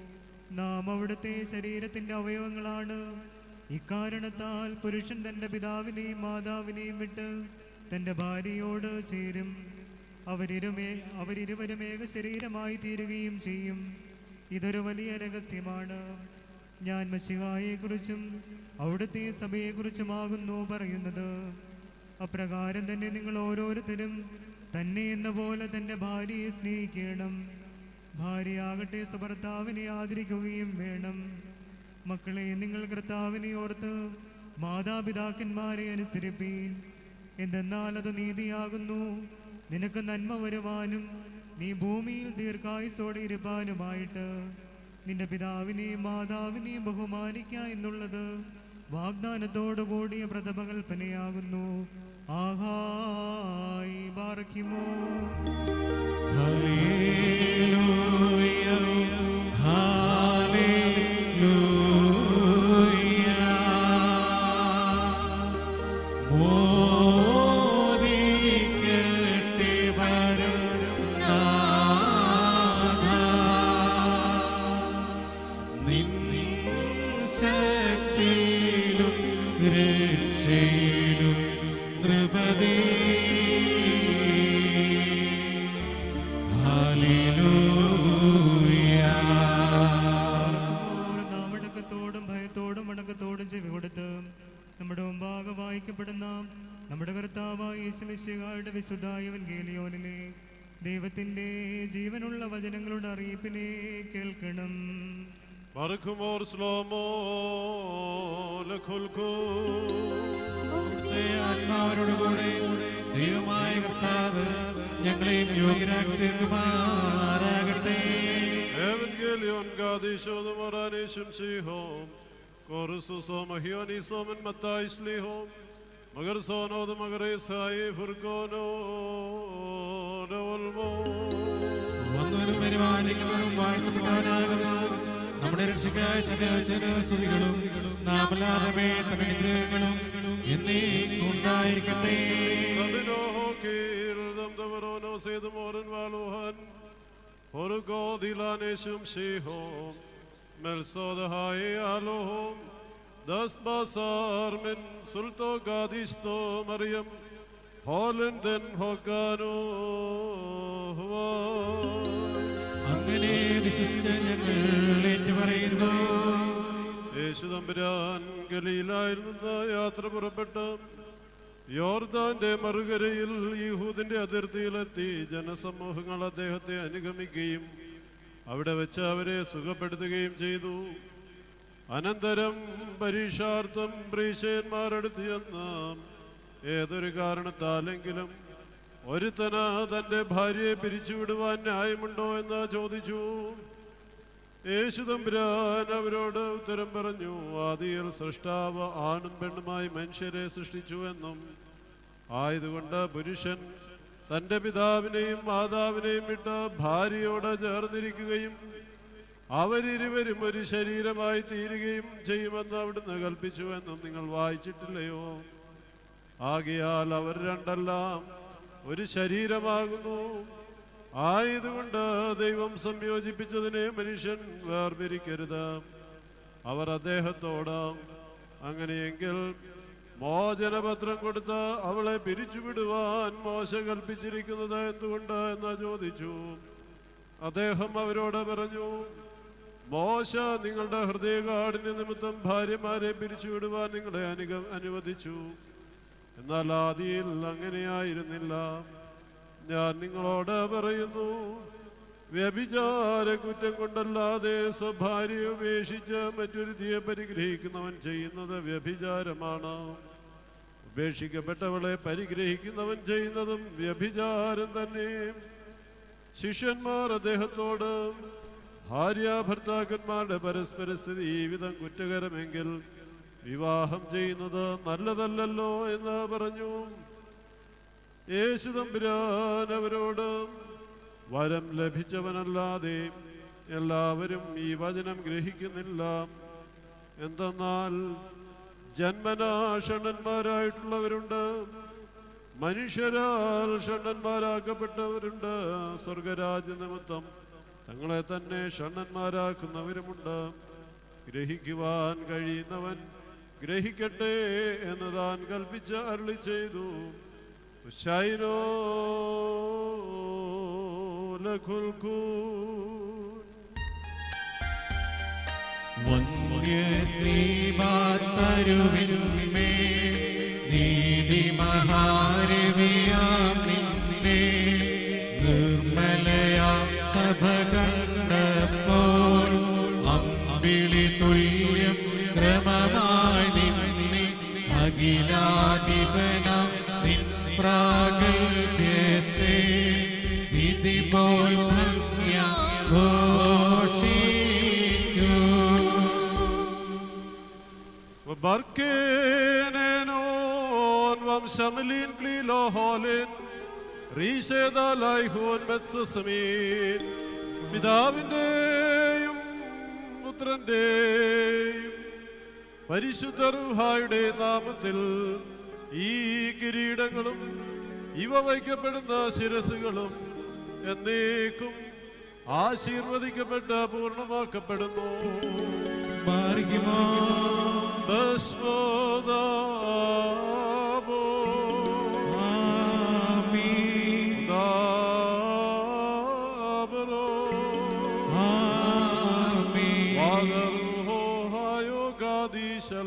നാം അവിടുത്തെ ശരീരത്തിന്റെ അവയവങ്ങളാണ് ഇക്കാരണത്താൽ പുരുഷൻ തന്റെ പിതാവിനെയും മാതാവിനെയും വിട്ട് തന്റെ ഭാര്യയോട് ചേരും അവരിരുമേ അവരിരുവരും ഏക ശരീരമായി തീരുകയും ചെയ്യും ഇതൊരു വലിയ രഹസ്യമാണ് ഞാൻ മഷികായെക്കുറിച്ചും അവിടുത്തെ സഭയെക്കുറിച്ചുമാകുന്നു പറയുന്നത് അപ്രകാരം തന്നെ നിങ്ങൾ ഓരോരുത്തരും തന്നെ എന്ന പോലെ തന്റെ ഭാര്യയെ സ്നേഹിക്കണം ഭാര്യയാകട്ടെ സുഭർത്താവിനെ ആദരിക്കുകയും വേണം മക്കളെ നിങ്ങൾ കർത്താവിനെ ഓർത്ത് മാതാപിതാക്കന്മാരെ അനുസരിപ്പീൻ എന്തെന്നാൽ അത് നീതിയാകുന്നു നിനക്ക് നന്മ വരുവാനും നീ ഭൂമിയിൽ ദീർഘായുസോടെ ഇരുപ്പാനുമായിട്ട് നിന്റെ പിതാവിനെയും മാതാവിനെയും ബഹുമാനിക്ക എന്നുള്ളത് വാഗ്ദാനത്തോടു കൂടിയ പ്രഥമകൽപ്പനയാകുന്നു ആഹായി ബാറക്കിമോ മോദിക്കണമേ നിൻ ശക്തിയിലും രക്ഷയിലും നൃപതേ ഓരോ നാമടക്കത്തോടും ഭയത്തോടും അടക്കത്തോടും ചെവി കൊടുത്ത് നമ്മുടെ മുമ്പാകെ വായിക്കപ്പെടുന്ന നമ്മുടെ കർത്താവായ യേശുമിശിഹായുടെ വിശുദ്ധായ ഗേലിയോനിലെ ദൈവത്തിന്റെ ജീവനുള്ള വചനങ്ങളുടെ അറിയിപ്പിനെ കേൾക്കണം മറക്കുമോർ സ്ലോമോ ലഖുൽഖൂ അവിടുത്തെ ആത്മാവിനോടുകൂടെ ദൈവമായ കർത്താവ് ഞങ്ങളെയും യോഗ്യരാക്കി തീർക്കുമാറാകട്ടെ Evangelion gadishodo moranishun shihom Korususom ahionisom en matais lihom Magar sonod magar esai furgono olmo വന്നവനും പരിപാലിക്കുന്നവനും വാഴ്ത്തപ്പെട്ടവനാകുന്നു നമ്മുടെ രക്ഷയ്ക്കായ തന്നെ വചന സ്തുതികളും നാമലാറമേ തന്റെ അനുഗ്രഹങ്ങളും എന്നേക്കും ഉണ്ടായിരിക്കട്ടെ Sabino hokil dam davarono sedum oren valuhan Horugo dilaneshum shihom Melsoda hai alohom Das basar men sulto gadisto Maryam Holen den hokano അങ്ങനെ വിശ്വസിച്ച് ഞങ്ങൾ ഏറ്റുപറയുന്നു യേശു തമ്പുരാൻ ഗലീലായിൽ നിന്ന് യാത്ര പുറപ്പെട്ട് യോർദാന്റെ മറുകരയിൽ യൂഹൂദിന്റെ അതിർത്തിയിലെത്തി ജനസമൂഹങ്ങൾ അദ്ദേഹത്തെ അനുഗമിക്കുകയും അവിടെ വെച്ച് അവരെ സുഖപ്പെടുത്തുകയും ചെയ്തു അനന്തരം പരീക്ഷാർത്ഥം പ്രീശയന്മാരടുത്ത് ചെന്ന് ഏതൊരു കാരണത്താലെങ്കിലും ഒരുത്തന തന്റെ ഭാര്യയെ പിരിച്ചുവിടുവാൻ ന്യായമുണ്ടോ എന്ന് ചോദിച്ചു യേശു തമ്പുരാൻ അവരോട് ഉത്തരം പറഞ്ഞു ആദിയിൽ സൃഷ്ടാവ് ആണും പെണ്ണുമായി മനുഷ്യരെ സൃഷ്ടിച്ചു എന്നും ആയതുകൊണ്ട് പുരുഷൻ തന്റെ പിതാവിനെയും മാതാവിനെയും വിട്ട് ഭാര്യയോട് ചേർന്നിരിക്കുകയും അവരിരുവരും ഒരു ശരീരമായി തീരുകയും ചെയ്യുമെന്ന് അവിടുന്ന് കൽപ്പിച്ചു എന്നും നിങ്ങൾ വായിച്ചിട്ടില്ലയോ ആകയാൽ അവർ രണ്ടെല്ലാം ഒരു ശരീരമാകുന്നു ആയതുകൊണ്ട് ദൈവം സംയോജിപ്പിച്ചതിനെ മനുഷ്യൻ വേർപിരിക്കരുത് അവർ അദ്ദേഹത്തോട് അങ്ങനെയെങ്കിൽ മോചനപത്രം കൊടുത്ത് അവളെ പിരിച്ചുവിടുവാൻ മോശ കൽപ്പിച്ചിരിക്കുന്നത് എന്തുകൊണ്ട് എന്ന് ചോദിച്ചു അദ്ദേഹം അവരോട് പറഞ്ഞു മോശ നിങ്ങളുടെ ഹൃദയകാഠിന്യ നിമിത്തം ഭാര്യമാരെ പിരിച്ചുവിടുവാൻ നിങ്ങളെ അനുഗ അനുവദിച്ചു എന്നാൽ ആദിയിൽ അങ്ങനെയായിരുന്നില്ല ഞാൻ നിങ്ങളോട് പറയുന്നു വ്യഭിചാര കുറ്റം കൊണ്ടല്ലാതെ സ്വഭാര്യയെ ഉപേക്ഷിച്ച് മറ്റൊരുതിയെ പരിഗ്രഹിക്കുന്നവൻ ചെയ്യുന്നത് വ്യഭിചാരമാണ് ഉപേക്ഷിക്കപ്പെട്ടവളെ പരിഗ്രഹിക്കുന്നവൻ ചെയ്യുന്നതും വ്യഭിചാരം തന്നെ ശിഷ്യന്മാർ അദ്ദേഹത്തോട് ഭാര്യ ഭർത്താക്കന്മാരുടെ പരസ്പര സ്ഥിതി ഈ വിധം കുറ്റകരമെങ്കിൽ വിവാഹം ചെയ്യുന്നത് നല്ലതല്ലല്ലോ എന്ന് പറഞ്ഞു യേശു തമ്പുരാൻ അവരോട് വരം ലഭിച്ചവനല്ലാതെ എല്ലാവരും ഈ വചനം ഗ്രഹിക്കുന്നില്ല എന്തെന്നാൽ ജന്മനാ ഷണ്ണന്മാരായിട്ടുള്ളവരുണ്ട് മനുഷ്യരാൽ ഷണ്ണന്മാരാക്കപ്പെട്ടവരുണ്ട് സ്വർഗരാജ്യ നിമിത്തം തങ്ങളെ തന്നെ ഷണ്ണന്മാരാക്കുന്നവരുമുണ്ട് ഗ്രഹിക്കുവാൻ കഴിയുന്നവൻ ഗ്രഹിക്കട്ടെ എന്ന് താൻ കൽപ്പിച്ച് അരുളി ചെയ്തു ശൈനോ ലഖുൽഖൂൻ വന്യസീമാതരുവിന്മേ നീതി മഹാരവിയാം നിന്നെ നിർമ്മലയാം സഭ കണ്ടപ്പോൾ അമ്പിളി തുല്യം ക്രമമായി നിന്നെ അഖിലാധിപനാം നിൻ പ്രാഗൽഭ്യത്തെ വിധി പോൽ ഭംഗ്യ ഘോഷിച്ചു Barkenenon vam shamlin klilo holin റീശേദാലായിഹോൻ മെത്സസമീൻ പിതാവിൻ്റെയും പുത്രൻ്റെയും പരിശുദ്ധ റുഹായുടെ നാമത്തിൽ ഈ കിരീടങ്ങളും ഇവ വയ്ക്കപ്പെടുന്ന ശിരസുകളും എന്നേക്കും ആശീർവദിക്കപ്പെട്ട് പൂർണ്ണമാക്കപ്പെടുന്നു ഭസ്മോദാബോ. ദാബരോ. വാദറുഹോ ഹായോ ഗാദീശല.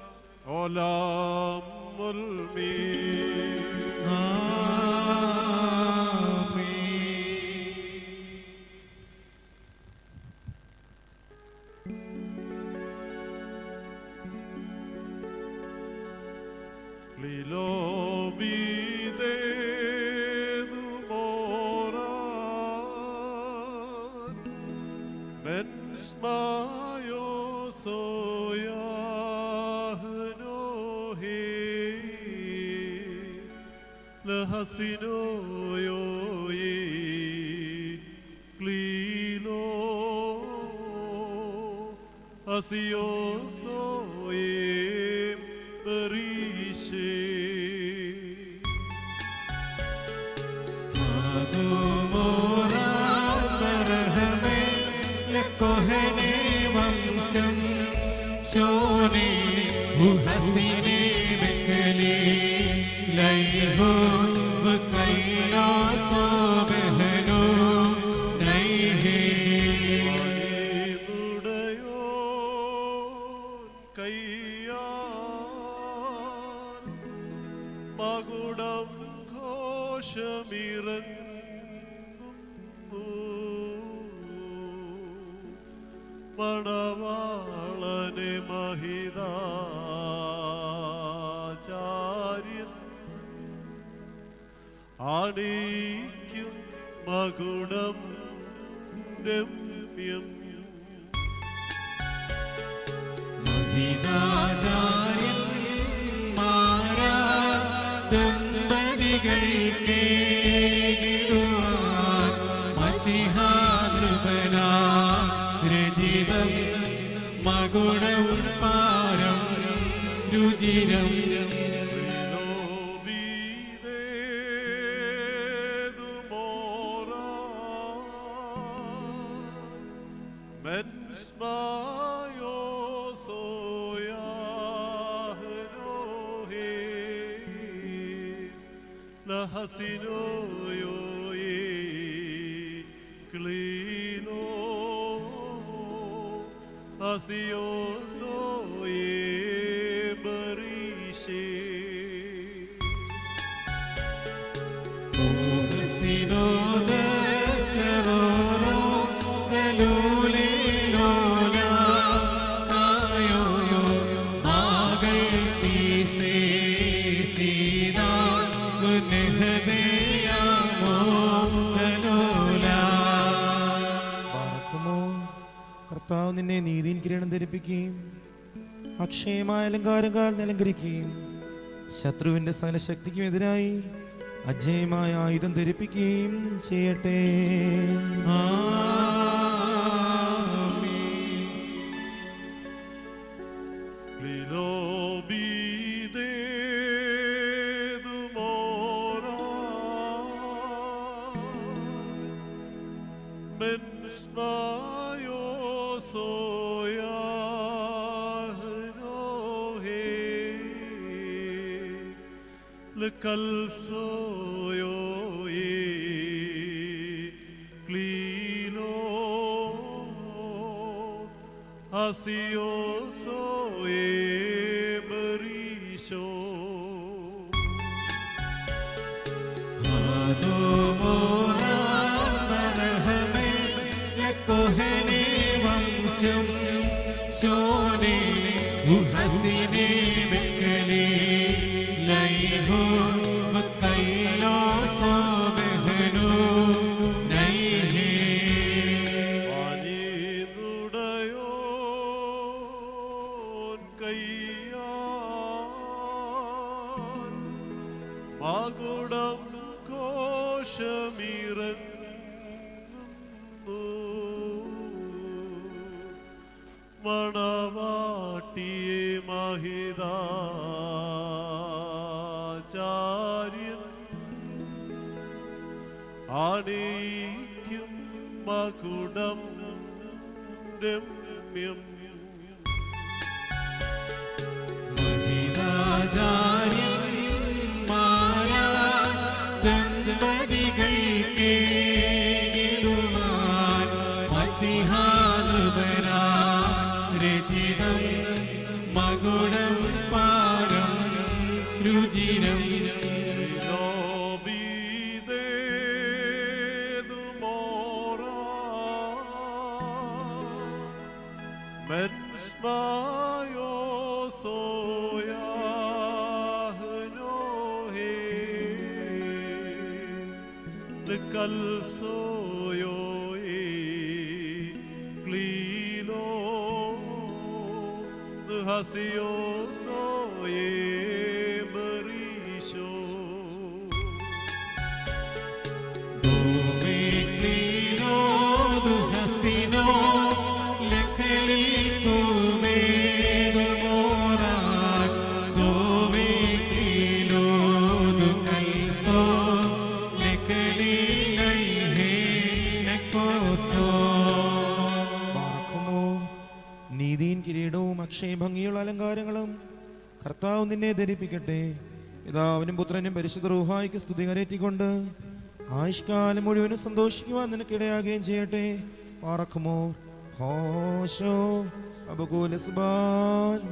ഓലാം മുൽമീ. Lilobidedu moran, mens mayo soyahno he, lahasino yo ye, klilo, asio soye, berishe. മകുടം ഘോഷമിറങ്ങുന്നു മണവാളനെ മഹിതാചാര്യൻ ആണീക്കും മകുടം രമ്യം മകുടം പാരം രുചിരം Mens mayo soyahno hes lahasino yo ye klino asio soye berishe പാർക്കുമോ കർത്താവ് നിന്നെ നീതിയിൽ കിരീടം ധരിപ്പിക്കുകയും അക്ഷയമായ അലങ്കാരങ്ങൾ അലങ്കരിക്കുകയും ശത്രുവിന്റെ സകലശക്തിക്കും എതിരായി അജയമായ ആയുധം ധരിപ്പിക്കുകയും ചെയ്യട്ടെ Lilobidedu mora Mens mayo soyahno hes Lekal soyo ye Klino Asio soe berisho വംശം ശോനെ ഉഹസിനെ വെക്കലേ ലൈഹോ വക്കല്ലോ സോബഹനോ നൈഹേ പനിന്നുടയോൻ കയ്യാൻ മകുടം കോശമിറങ്ങുന്നു മണവാട്ടിയെ മഹിതാചാര്യൻ ആണയിക്കും മകുടം രമ്യം മഹിതാചാര്യന്മാരാ ദമ്പതികൾക്കേകിടുവാൻ മസിഹാനൃപനാ രചിതം മകുടം പാരം രുചിരം ലോബീതേതു മോറാ മെൻസ്മായോ സോയാഹ്നോഹേ ലക്കൽ സോയോയേ ക്ലീലോ ഹസിയോ സോയേ ബരീശോ Domeglino Hasino Lekali Kumego Morak Domeglino Kalso Lekali Laihe Nekoso പാർക്കുമോ നീതിയും കിരീടവും അക്ഷയഭംഗിയുള്ള അലങ്കാരങ്ങളും കർത്താവ് നിന്നെ ധരിപ്പിക്കട്ടെ പിതാവിനും പുത്രനും പരിശുദ്ധ റൂഹായിക്ക് സ്തുതി കരയറ്റിക്കൊണ്ട് ആയുഷ്കാലം മുഴുവനും സന്തോഷിക്കുവാൻ നിനക്കിടയാകുകയും ചെയ്യട്ടെ പാറക്കുമോ ഹോശോ അബകൂല സുബാൻ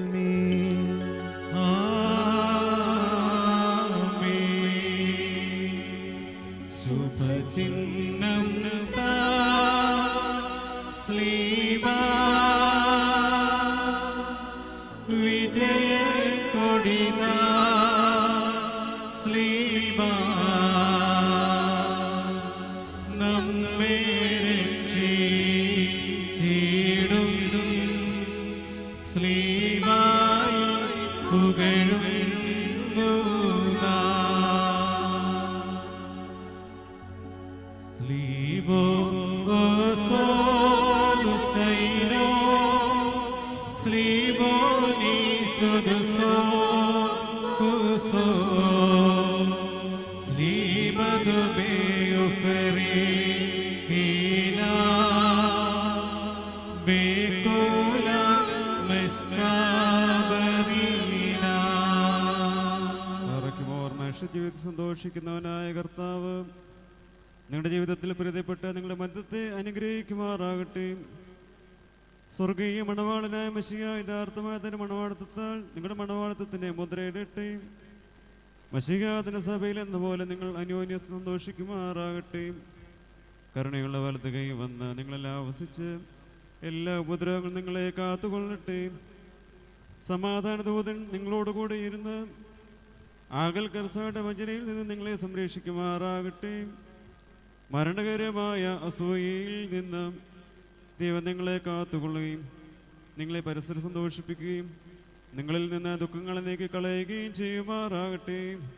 ശുഭചിഹ്നം താ ശ്ലീബ വിജയ കൊടിത ശ്ലീബ നമ്മെ രക്ഷിച്ചിടും ശ്ലീബായി പുകഴുന്നു Slivo solo seino Slivo ni suduso kuso Slimado beo ferina Bekola mestabarina മറയ്ക്കുമോർ മനുഷ്യ ജീവിതത്തിൽ സന്തോഷിക്കുന്നവനായ കർത്താവ് നിങ്ങളുടെ ജീവിതത്തിൽ പ്രീതിപ്പെട്ട് നിങ്ങളുടെ മധ്യത്തെ അനുഗ്രഹിക്കുമാറാകട്ടെ സ്വർഗീയ മണവാളനായ മഷിക യഥാർത്ഥമായ തന്റെ മണവാളത്വത്താൽ നിങ്ങളുടെ മണവാളത്വത്തിന്റെ മുദ്രയിടട്ടെ മഷികാതന സഭയിൽ എന്ന പോലെ നിങ്ങൾ അന്യോന്യം സന്തോഷിക്കുമാറാകട്ടെ കരുണയുള്ള വലത് കൈ വന്ന് നിങ്ങളെല്ലാം വസിച്ച് എല്ലാ ഉപദ്രവങ്ങളും നിങ്ങളെ കാത്തുകൊള്ളട്ടെ സമാധാന ദൂതൻ നിങ്ങളോടുകൂടെ ഇരുന്ന് ആകൽ കർസായുടെ വഞ്ചനയിൽ നിന്ന് നിങ്ങളെ സംരക്ഷിക്കുമാറാകട്ടെ മരണകരമായ അസൂയയിൽ നിന്ന് ദൈവം നിങ്ങളെ കാത്തുകൊള്ളുകയും നിങ്ങളെ പരസ്പരം സന്തോഷിപ്പിക്കുകയും നിങ്ങളിൽ നിന്ന് ദുഃഖങ്ങളെ നീക്കി കളയുകയും ചെയ്യുമാറാകട്ടെ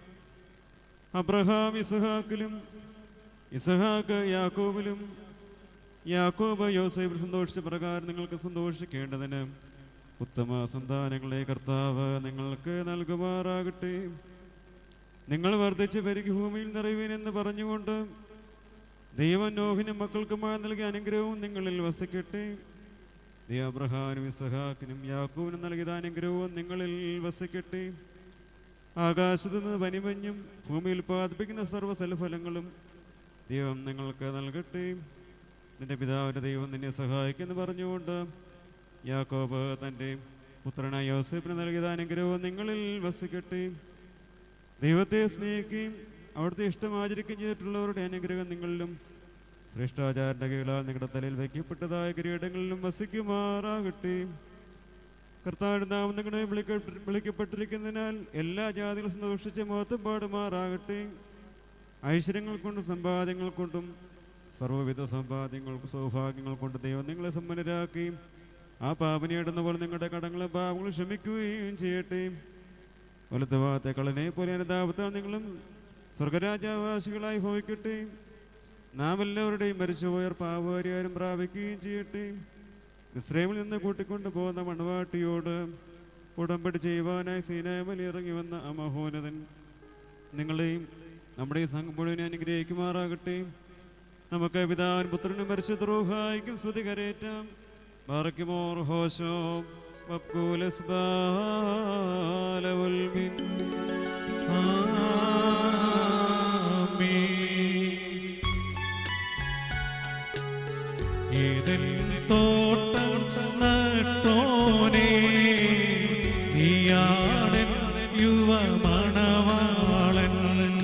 അബ്രഹാം ഇസഹാക്കിലും ഇസഹാക്ക് യാക്കോബിലും യാക്കോബ് യോസേബിൽ സന്തോഷിച്ച പ്രകാരം നിങ്ങൾക്ക് സന്തോഷിക്കേണ്ടതിന് ഉത്തമ സന്താനങ്ങളെ കർത്താവ് നിങ്ങൾക്ക് നൽകുമാറാകട്ടെ നിങ്ങൾ വർദ്ധിച്ച് പെരുകി ഭൂമിയിൽ നിറയുവിനെന്ന് പറഞ്ഞുകൊണ്ട് ദൈവം നോഹിനും മക്കൾക്കുമായി നൽകിയ അനുഗ്രഹവും നിങ്ങളിൽ വസിക്കട്ടെ ദൈവം അബ്രഹാനും ഇസഹാക്കിനും യാക്കൂവിനും നൽകിയ അനുഗ്രഹവും നിങ്ങളിൽ വസിക്കട്ടെ ആകാശത്തു നിന്ന് പനിമഞ്ഞും ഭൂമിയിൽ ഉൽപ്പാദിപ്പിക്കുന്ന സർവ്വസലഫലങ്ങളും ദൈവം നിങ്ങൾക്ക് നൽകട്ടെ നിന്റെ പിതാവിൻ്റെ ദൈവം നിന്നെ സഹായിക്കുമെന്ന് പറഞ്ഞുകൊണ്ട് യാക്കോബ് തൻ്റെ പുത്രനായ യോസേപ്പിന് നൽകിയ അനുഗ്രഹവും നിങ്ങളിൽ വസിക്കട്ടെ ദൈവത്തെ സ്നേഹിക്കുകയും അവിടുത്തെ ഇഷ്ടം ആചരിക്കുകയും ചെയ്തിട്ടുള്ളവരുടെ അനുഗ്രഹം നിങ്ങളിലും ശ്രേഷ്ഠാചാരൻ്റെ കീഴാൽ നിങ്ങളുടെ തലയിൽ വയ്ക്കപ്പെട്ടതായ കിരീടങ്ങളിലും വസിക്കുമാറാകട്ടെ കർത്താവിന്റെ നാമം നിങ്ങളെ വിളിക്ക വിളിക്കപ്പെട്ടിരിക്കുന്നതിനാൽ എല്ലാ ജാതികളും സന്തോഷിച്ച് മഹത്വം പാടുമാറാകട്ടെ ഐശ്വര്യങ്ങൾ കൊണ്ടും സമ്പാദ്യങ്ങൾ കൊണ്ടും സർവ്വവിധ സമ്പാദ്യങ്ങൾക്കും സൗഭാഗ്യങ്ങൾ കൊണ്ട് ദൈവം നിങ്ങളെ സമ്പന്നരാക്കുകയും ആ പാപനിയിടുന്ന പോലെ നിങ്ങളുടെ കടങ്ങളും പാപങ്ങളും ക്ഷമിക്കുകയും ചെയ്യട്ടെ വലത്ത് ഭാഗത്തെ കളനെ പോലെ അനുതാപത്താൽ നിങ്ങളും സ്വർഗരാജാവാസികളായി ഭവിക്കട്ടെ നാം എല്ലാവരുടെയും മരിച്ചുപോയർ പാപപരിഹാരം പ്രാപിക്കുകയും ചെയ്യട്ടെ ഇസ്രേമിൽ നിന്ന് കൂട്ടിക്കൊണ്ടു പോകുന്ന മണവാട്ടിയോട് ഉടമ്പടി ചെയ്യുവാനായി സീനായമൽ ഇറങ്ങി വന്ന ആ മഹോന്നതൻ നിങ്ങളെയും നമ്മുടെ ഈ സംഘം മുഴുവൻ അനുഗ്രഹിക്കുമാറാകട്ടെ നമുക്ക് പിതാവിൻ പുത്രനും പരിശുദ്ധ റൂഹായിക്കും സ്തുതി കരേറ്റാം ബാറയ്ക്കുമോർ ഹോശോ വക്കൂലസ് ബാലവുൽമിൻ ഏതൻ തോട്ടം നട്ടോനെ നീയാടൻ യുവമണവാളൻ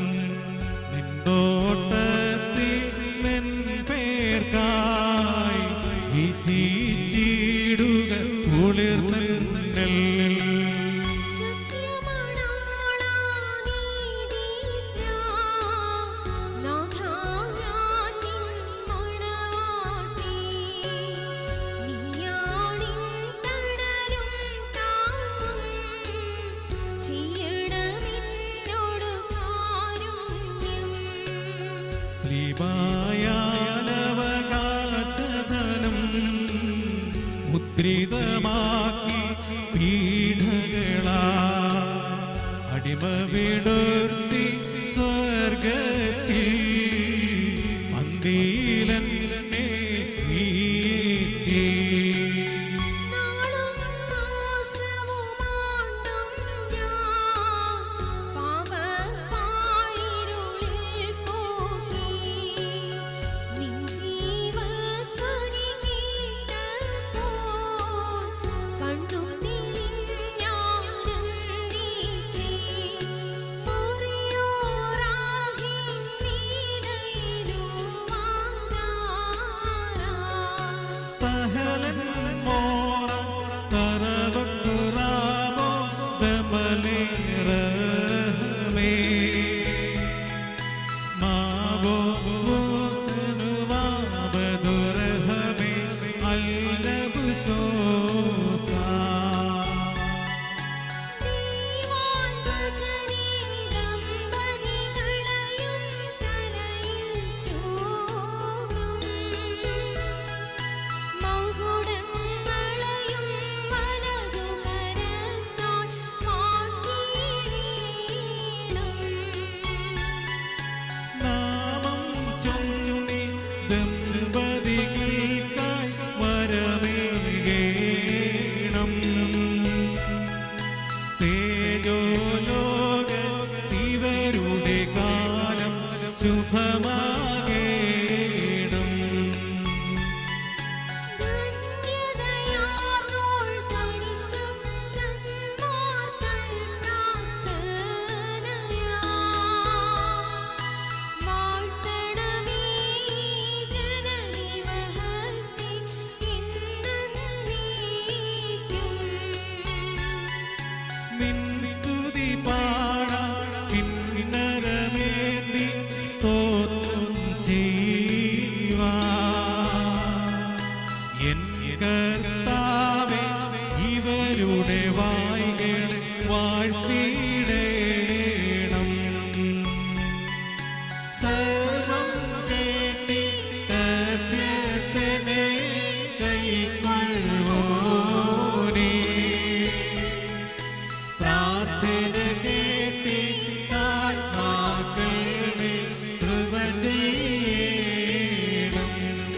നിന്തോട്ടത്തിൽ നിൻ പേർക്കായി വിസിച്ചിടുക കുളിർന്നൽ ശ്രീമായാലവകാശധനം മുദ്രിതമാക്കി പീഠകളാ അടിമ വിടുർത്തി സ്വർഗത്തിൽ മന്ദിരനെ നീക്കി സഹലൻ മോറ തരവക്കുറാമോ ദമലേറമേ മാവോ വോസനുവാബദുരഹമേ അല്ലബുസോസാ നാമം ചൊല്ലി ദമ്പതികൾക്കായി വരവേകേണം തേജോലോക ഇവരുടെ കാലം ശുഭമാകേണം നിൻ സ്തുതി പാടാം കിന്നരമേന്തി സ്തോത്രം ചെയ്യുവാൻ. എൻ കർത്താവേ, ഇവരുടെ വായ്കൾ വാഴ്ത്തിയിടേണം സർവം കേട്ടിട്ടത്യർത്ഥനെ കൈക്കൊള്ളുവോനേ പ്രാർത്ഥന കേട്ടിട്ടാത്മാക്കളെ കൃപ ചെയ്യണം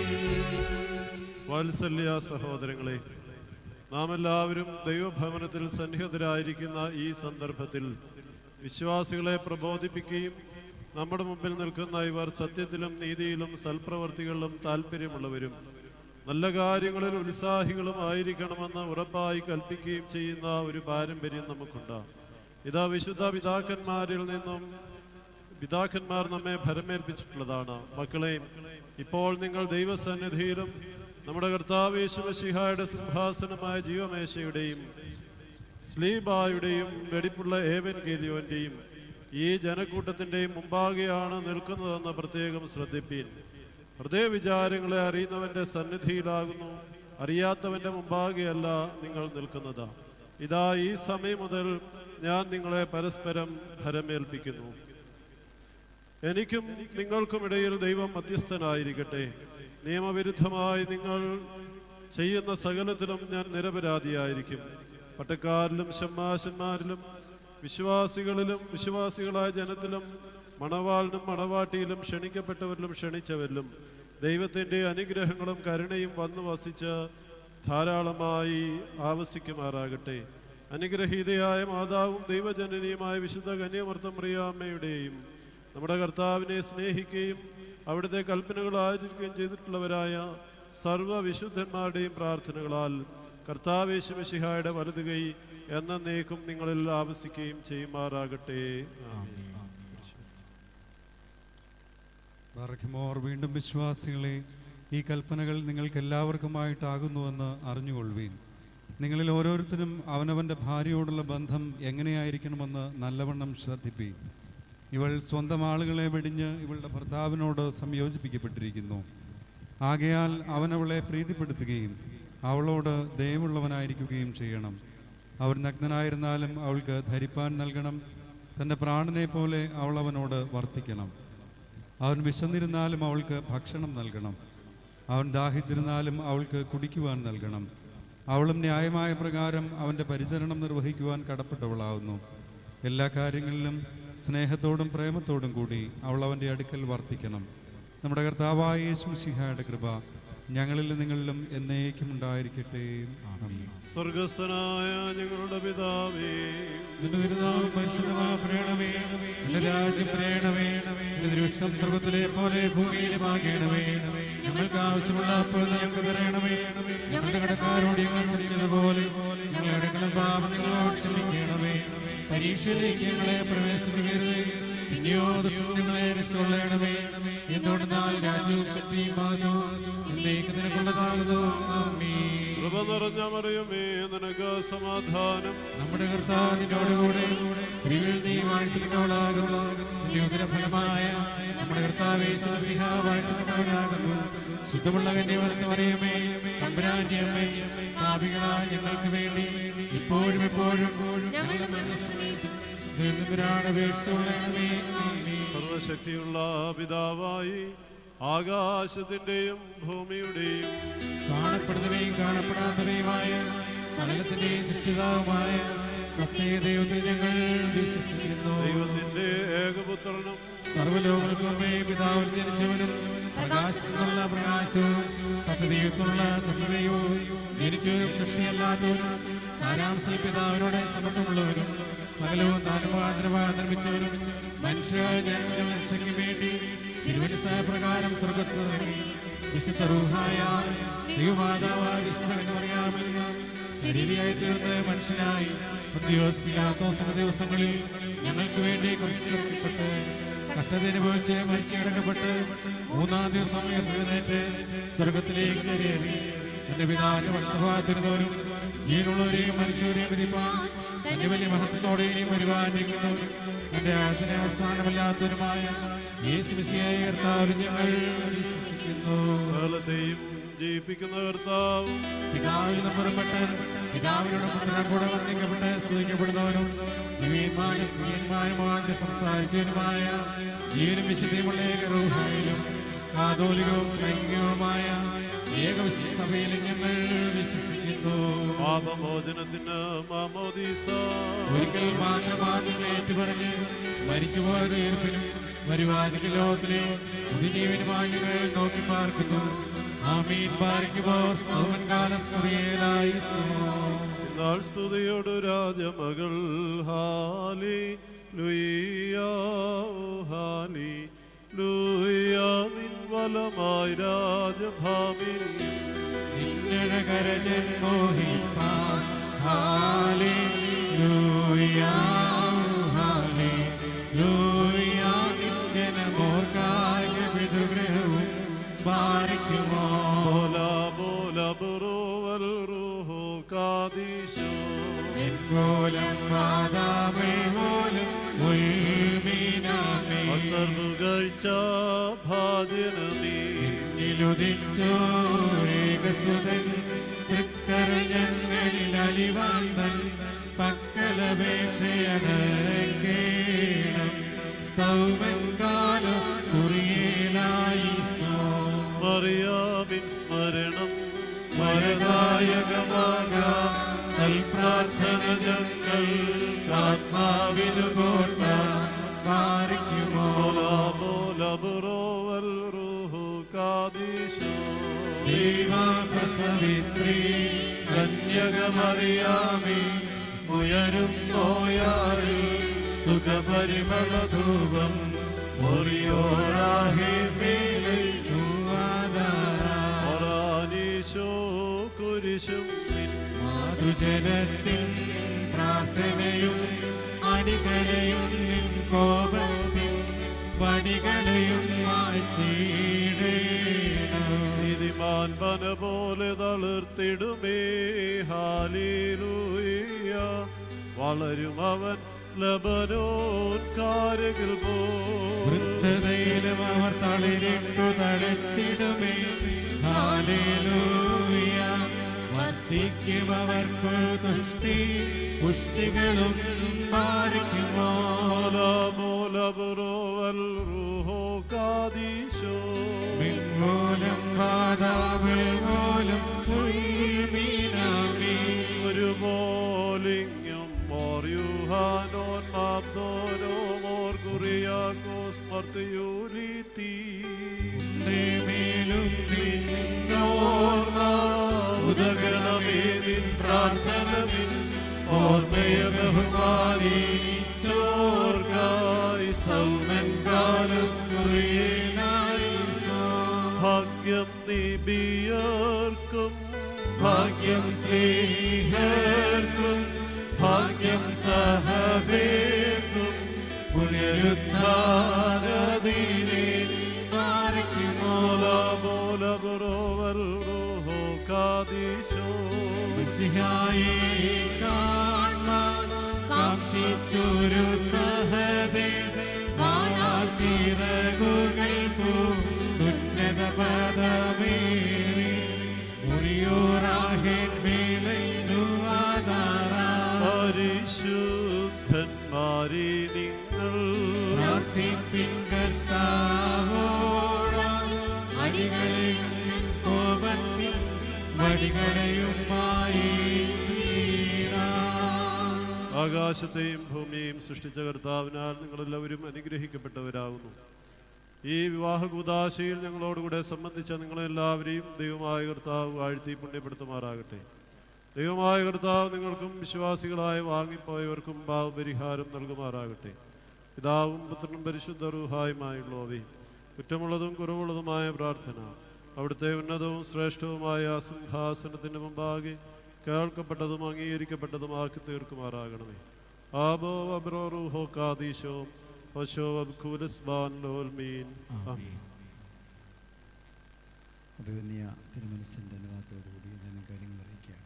വാത്സല്യ സഹോദരങ്ങളെ നാം എല്ലാവരും ദൈവഭവനത്തിൽ സന്നിഹിതരായിരിക്കുന്ന ഈ സന്ദർഭത്തിൽ വിശ്വാസികളെ പ്രബോധിപ്പിക്കുകയും നമ്മുടെ മുമ്പിൽ നിൽക്കുന്ന ഇവർ സത്യത്തിലും നീതിയിലും സൽപ്രവർത്തികളിലും താല്പര്യമുള്ളവരും നല്ല കാര്യങ്ങളിൽ ഉത്സാഹികളും ആയിരിക്കണമെന്ന് ഉറപ്പായി കൽപ്പിക്കുകയും ചെയ്യുന്ന ഒരു പാരമ്പര്യം നമുക്കുണ്ട് ഇതാ വിശുദ്ധ പിതാക്കന്മാരിൽ നിന്നും പിതാക്കന്മാർ നമ്മെ ഭരമേൽപ്പിച്ചിട്ടുള്ളതാണ് മക്കളെ ഇപ്പോൾ നിങ്ങൾ ദൈവസന്നിധിയിലും നമ്മുടെ കർത്താവ് യേശുമശിഹായുടെ സിംഹാസനമായ ജീവമേശയുടെയും സ്ലീബായുടെയും വെടിപ്പുള്ള ഏവൻ ഗേലിയോന്റെയും ഈ ജനക്കൂട്ടത്തിൻ്റെയും മുമ്പാകെയാണ് നിൽക്കുന്നതെന്ന് പ്രത്യേകം ശ്രദ്ധിപ്പീൻ ഹൃദയവിചാരങ്ങളെ അറിയുന്നവന്റെ സന്നിധിയിലാകുന്നു അറിയാത്തവന്റെ മുമ്പാകെയല്ല നിങ്ങൾ നിൽക്കുന്നത് ഇതാ ഈ സമയം മുതൽ ഞാൻ നിങ്ങളെ പരസ്പരം ഭരമേൽപ്പിക്കുന്നു എനിക്കും നിങ്ങൾക്കും ഇടയിൽ ദൈവം മധ്യസ്ഥനായിരിക്കട്ടെ നിയമവിരുദ്ധമായി നിങ്ങൾ ചെയ്യുന്ന സകലത്തിലും ഞാൻ നിരപരാധിയായിരിക്കും പട്ടക്കാരിലും ഷമ്മാശന്മാരിലും വിശ്വാസികളിലും വിശ്വാസികളായ ജനത്തിലും മണവാളിനും മണവാട്ടിയിലും ക്ഷണിക്കപ്പെട്ടവരിലും ക്ഷണിച്ചവരിലും ദൈവത്തിൻ്റെ അനുഗ്രഹങ്ങളും കരുണയും വന്നു വസിച്ച് ധാരാളമായി ആവസിക്കുമാറാകട്ടെ അനുഗ്രഹീതയായ മാതാവും ദൈവജനനിയുമായ വിശുദ്ധ കന്യമർത്തം പ്രിയാമ്മയുടെയും നമ്മുടെ കർത്താവിനെ സ്നേഹിക്കുകയും അവിടുത്തെ കൽപ്പനകൾ ആചരിക്കുകയും ചെയ്തിട്ടുള്ളവരായ സർവ്വ വിശുദ്ധന്മാരുടെയും പ്രാർത്ഥനകളാൽ കർത്താവേശുമശിഹായുടെ വലത് കൈ എന്നേക്കും നിങ്ങളിൽ ആവസിക്കുകയും ചെയ്യുമാറാകട്ടെ ആമേൻ. ബറഖിമോർ വീണ്ടും വിശ്വാസികളെ ഈ കൽപ്പനകൾ നിങ്ങൾക്ക് എല്ലാവർക്കുമായിട്ടാകുന്നുവെന്ന് അറിഞ്ഞുകൊള്ളുവീൻ നിങ്ങളിൽ ഓരോരുത്തരും അവനവൻ്റെ ഭാര്യയോടുള്ള ബന്ധം എങ്ങനെയായിരിക്കണമെന്ന് നല്ലവണ്ണം ശ്രദ്ധിപ്പീൻ ഇവൾ സ്വന്തം ആളുകളെ വെടിഞ്ഞ് ഇവളുടെ ഭർത്താവിനോട് സംയോജിപ്പിക്കപ്പെട്ടിരിക്കുന്നു ആകയാൽ അവനവളെ പ്രീതിപ്പെടുത്തുകയും അവളോട് ദയവുള്ളവനായിരിക്കുകയും ചെയ്യണം അവർ നഗ്നനായിരുന്നാലും അവൾക്ക് ധരിപ്പാൻ നൽകണം തൻ്റെ പ്രാണനെ പോലെ അവൾ അവനോട് വർത്തിക്കണം അവൻ വിശന്നിരുന്നാലും അവൾക്ക് ഭക്ഷണം നൽകണം അവൻ ദാഹിച്ചിരുന്നാലും അവൾക്ക് കുടിക്കുവാൻ നൽകണം അവളും ന്യായമായ പ്രകാരം അവൻ്റെ പരിചരണം നിർവഹിക്കുവാൻ കടപ്പെട്ടവളാവുന്നു എല്ലാ കാര്യങ്ങളിലും സ്നേഹത്തോടും പ്രേമത്തോടും കൂടി അവൾ അവൻ്റെ അടുക്കൽ വർത്തിക്കണം നമ്മുടെ കർത്താവായ യേശു സിഹായുടെ കൃപ ഞങ്ങളിലും നിങ്ങളിലും എന്നേക്കും ഉണ്ടായിരിക്കട്ടെ ആമേൻ. സ്വർഗസ്ഥനായ ഞങ്ങളുടെ പിതാവേ നിന്റെ തിരുനാമം പരിശുദ്ധമാക്കണമേ നിന്റെ രാജ്യം പറയണമേ നിന്റെ തിരുവിഷ്ടം സ്വർഗത്തിലെ പോലെ ഭൂമിയിലുമാകണമേ ഞങ്ങൾക്ക് ആവശ്യമുള്ള അപ്പോൾ ഞങ്ങൾക്ക് തരണമേ ഞങ്ങളുടെ കടക്കാരോട് ഞങ്ങൾ ക്ഷമിക്കുന്നത് പോലെ ഞങ്ങളുടെ ഇടങ്ങളും പാപം ഞങ്ങളോട് ക്ഷമിക്കണമേ പരീക്ഷയിലേക്ക് ഞങ്ങളെ പ്രവേശിപ്പിക്കരുത് പിന്നെയോ ദുഷ്ടൻ ഞങ്ങളെ രക്ഷകൊള്ളണമേ എന്തുകൊണ്ടെന്നാൽ രാജ്യവും ശക്തിയും മാതവും എന്നേക്ക് നിനക്കുള്ളതാകുന്നു ആമേൻ കൃപ നിറഞ്ഞ മറിയമേ നിനക്ക് സമാധാനം നമ്മുടെ കർത്താവ് നിന്നോടുകൂടെ സ്ത്രീകൾ നീ വാഴ്ത്തിക്കുന്നവളാകുന്നു നിന്റെ ഉദരഫലമായ നമ്മുടെ കർത്താവ് യേശുമസിഹ വാഴ്ത്തപ്പെട്ടവനാകുന്നു ശുദ്ധമുള്ള കന്യ വളർന്നു പറയുമേ തമ്പുരാന്റെ അമ്മേ പാപികളായ ഞങ്ങൾക്ക് വേണ്ടി ഇപ്പോഴും എപ്പോഴും ഞങ്ങളുടെ മനസ്സിനേക്കും അപേക്ഷയുള്ളണമേ സർവശക്തിയുള്ള പിതാവായി ആകാശത്തിന്റെയും ഭൂമിയുടെയും കാണപ്പെടുന്നവയും കാണപ്പെടാത്തവയുമായ സകലത്തിന്റെയും സൃഷ്ടിതാവുമായ സത്യദൈവത്തിൽ ഞങ്ങൾ വിശ്വസിക്കുന്നു ദൈവത്തിന്റെ ഏകപുത്രനും സർവ്വലോകങ്ങൾക്കും മുമ്പേ പിതാവിൽ ജനിച്ചവനും പ്രകാശത്തിനുള്ള പ്രകാശവും സത്യദൈവത്തിനുള്ള സത്യതയും ജനിച്ചവനും സൃഷ്ടിയല്ലാത്തവനും സാരാംശ പിതാവിനോട് സംബന്ധമുള്ളവനും സകലവും താനുപാതരമായി നിർമ്മിച്ചവനും മനുഷ്യ ജനങ്ങളുടെ രക്ഷയ്ക്ക് വേണ്ടി തിരുവനസായ പ്രകാരം സ്വർഗത്തിൽ ഇറങ്ങി വിശുദ്ധ റൂഹായ ദൈവമാതാവായ വിശുദ്ധ എന്ന് പറയാമെന്ന് ശരീരയായി തീർന്ന് മനുഷ്യനായി പന്തിയോസ് പിലാത്തോസിന്റെ ദിവസങ്ങളിൽ ഞങ്ങൾക്ക് വേണ്ടി കുരിശിക്കപ്പെട്ട് കഷ്ടത അനുഭവിച്ച് മരിച്ചു കിടക്കപ്പെട്ട് മൂന്നാം ദിവസം എഴുന്നേറ്റ് സ്വർഗത്തിലേക്ക് കയറി തന്റെ പിതാവിന്റെ വളർത്തുവാതിരുന്നവരും ജീവനുള്ളവരെയും മരിച്ചവരെയും വിധിപ്പാൻ തന്റെ വലിയ മഹത്വത്തോടെ ഇനിയും വരുവാനിരിക്കുന്നവരും തന്റെ ആദ്യ അവസാനമല്ലാത്തവരുമായ യേശുമിശിയായ കർത്താവിൽ ഞങ്ങൾ വിശ്വസിക്കുന്നു സകലത്തെയും ജീവിപ്പിക്കുന്ന കർത്താവും പിതാവിൽ നിന്ന് പുറപ്പെട്ട് പിതാവിനോട് പുത്രൻ കൂടെ വർണ്ണിക്കപ്പെട്ട് സൂചിക്കപ്പെടുന്നവനും ദിവ്യന്മാരും സ്ത്രീയന്മാരുമായിട്ട് സംസാരിച്ചവനുമായ ജീവനും വിശുദ്ധിയുമുള്ള ഏകറൂഹായാലും കാതോലികവും ലൈംഗികവുമായ ഏകവിശുദ്ധ സഭയിൽ ഞങ്ങൾ വിശ്വസിക്കുന്നു പാപമോചനത്തിന് മാമോദീസ ഒരിക്കൽ മാത്രമാകുന്ന ഏറ്റുപറഞ്ഞ് മരിച്ചുപോയ തീർപ്പിനും വരുവാനിക ലോകത്തിലെ പുതുജീവനുമായി ഞങ്ങൾ നോക്കി പാർക്കുന്നു ആമീൻ പാലിക്കുമ്പോൾ കാലസ്കറിയേലായി നാൾ സ്തുതിയോട് രാജമകൾ ഹാലി ലുയ്യാ ഹാലി ലൂയ നിൻ വലമായി രാജഭാമി നിന്നഴകരജൻ മോഹിപ്പാൻ ഹാലേലൂയ ഹാലേലൂയ നിജ്ജനമോർക്കായ പിതൃഗ്രഹവും പാലിക്കുമോ ബോല ബോല ബുറോവൽ റൂഹോ കാദീശോ പോലം വാതാമൽ പോലും ഉൾമീനാമേ അത്തർവുകഴ്ച ഭാജനമേ നിലുദിച്ചോരേകസുതൻ തൃക്കരൾ ഞങ്ങളിൽ അലിവാന്തൻ പക്കലപേക്ഷയടക്കേണം സ്തൗമൻ കാലം സ്കുറിയേലായി സോ മറിയാമിൻ സ്മരണം വരദായകമാകാം പ്രാർത്ഥന ഞങ്ങൾ ആത്മാവിനു കോട്ട പാറിക്കുമോ ബോല ബുറോവൽ റൂഹോ കാദീശോ ദൈവപ്രസവിത്രീ കന്യകമറിയാമേ ഉയരും നോയാറിൽ സുഖപരിമളധൂപം മുറിയോറാഹേ ഒറാനീശോ കുരിശും നിൻ മാതൃജനത്തിൻ പ്രാർത്ഥനയും അടികളെയും നിൻ കോപത്തിൻ വടികളെയും മായ്ച്ചിടേണം നീതിമാൻ പന പോലെ തളിർത്തിടുമേ ഹാലേലൂയ വളരും അവൻ ലബനോൻ കാരകിൽ പോ വൃദ്ധതയിലും അവർ തളിരിട്ടു തളച്ചിടുമേ ഹാലേലൂയ വർദ്ധിക്കും അവർക്ക് തുഷ്ടി പുഷ്ടികളും പാലിക്കുമോ മൂലപുറോവൽ റൂഹോ കാദീശോ മിൻമൂലം വാതാവിൽ മൂലം ഉൾമീനാമി ഒരു പോലിങ്ങും മോർയുഹാനോൻ മാബ്ദോനോ മോർ കുറിയാക്കോസ് മർത്തയൂലീത്തി മേലും നിന്നോർമ്മ ഉദകണമേ നിൻ പ്രാർത്ഥന നിൻ ഓർമ്മയെ ബഹുമാനിച്ചോർക്കായി സൗമൻ കാലസ്കുറിയനായി ഭാഗ്യം നിബിയർക്കും ഭാഗ്യം സ്നേഹർക്കും ഭാഗ്യം സഹദേർക്കും പുനരുദ്ധാനദീനെ പാരയ്ക്കുമോ മൂലപുറോവൽ റൂഹോ കാദീശോ മിശിഹായെ കാണാൻ കാക്ഷിച്ചൊരു സഹദേ വാഴാൽ ചിറകുകൾ പൂന്നത പദമേറി മുറിയോറാഹേൻ മേലൈനു ആധാരാ പരിശുദ്ധന്മാരെ നിങ്ങൾ പ്രാർത്ഥിപ്പിൻ കർത്താവോടായി അടികളെയും നിൻ കോപത്തിൽ വടികളെയും മായിച്ചിടാം ആകാശത്തെയും ഭൂമിയെയും സൃഷ്ടിച്ച കർത്താവിനാൽ നിങ്ങളെല്ലാവരും അനുഗ്രഹിക്കപ്പെട്ടവരാകുന്നു ഈ വിവാഹ കുദാശയിൽ ഞങ്ങളോടുകൂടെ സംബന്ധിച്ച നിങ്ങളെല്ലാവരെയും ദൈവമായ കർത്താവ് വാഴ്ത്തി പുണ്യപ്പെടുത്തുമാറാകട്ടെ ദൈവമായ കർത്താവ് നിങ്ങൾക്കും വിശ്വാസികളായ വാങ്ങിപ്പോയവർക്കും ഭാവപരിഹാരം നൽകുമാറാകട്ടെ പിതാവും പുത്രനും പരിശുദ്ധ റൂഹായുമായുള്ളവയും കുറ്റമുള്ളതും കുറവുള്ളതുമായ പ്രാർത്ഥന അവിടുത്തെ ഉന്നതവും ശ്രേഷ്ഠവുമായ സിംഹാസനത്തിന് മുമ്പാകെ കേൾക്കപ്പെട്ടതും അംഗീകരിക്കപ്പെട്ടതുമാക്കി തീർക്കുമാറാകണമേ ആബോ അബ്രോ റൂഹോ കാദീശോ പശോ അബ്ഖൂലസ് ബാൻ ലോൽ മീൻ ആമീൻ അഭിവന്യ തിരുമനസിൻ്റെ അനുവാദത്തോടുകൂടി ഞാൻ കാര്യങ്ങൾ അറിയിക്കുകയാണ്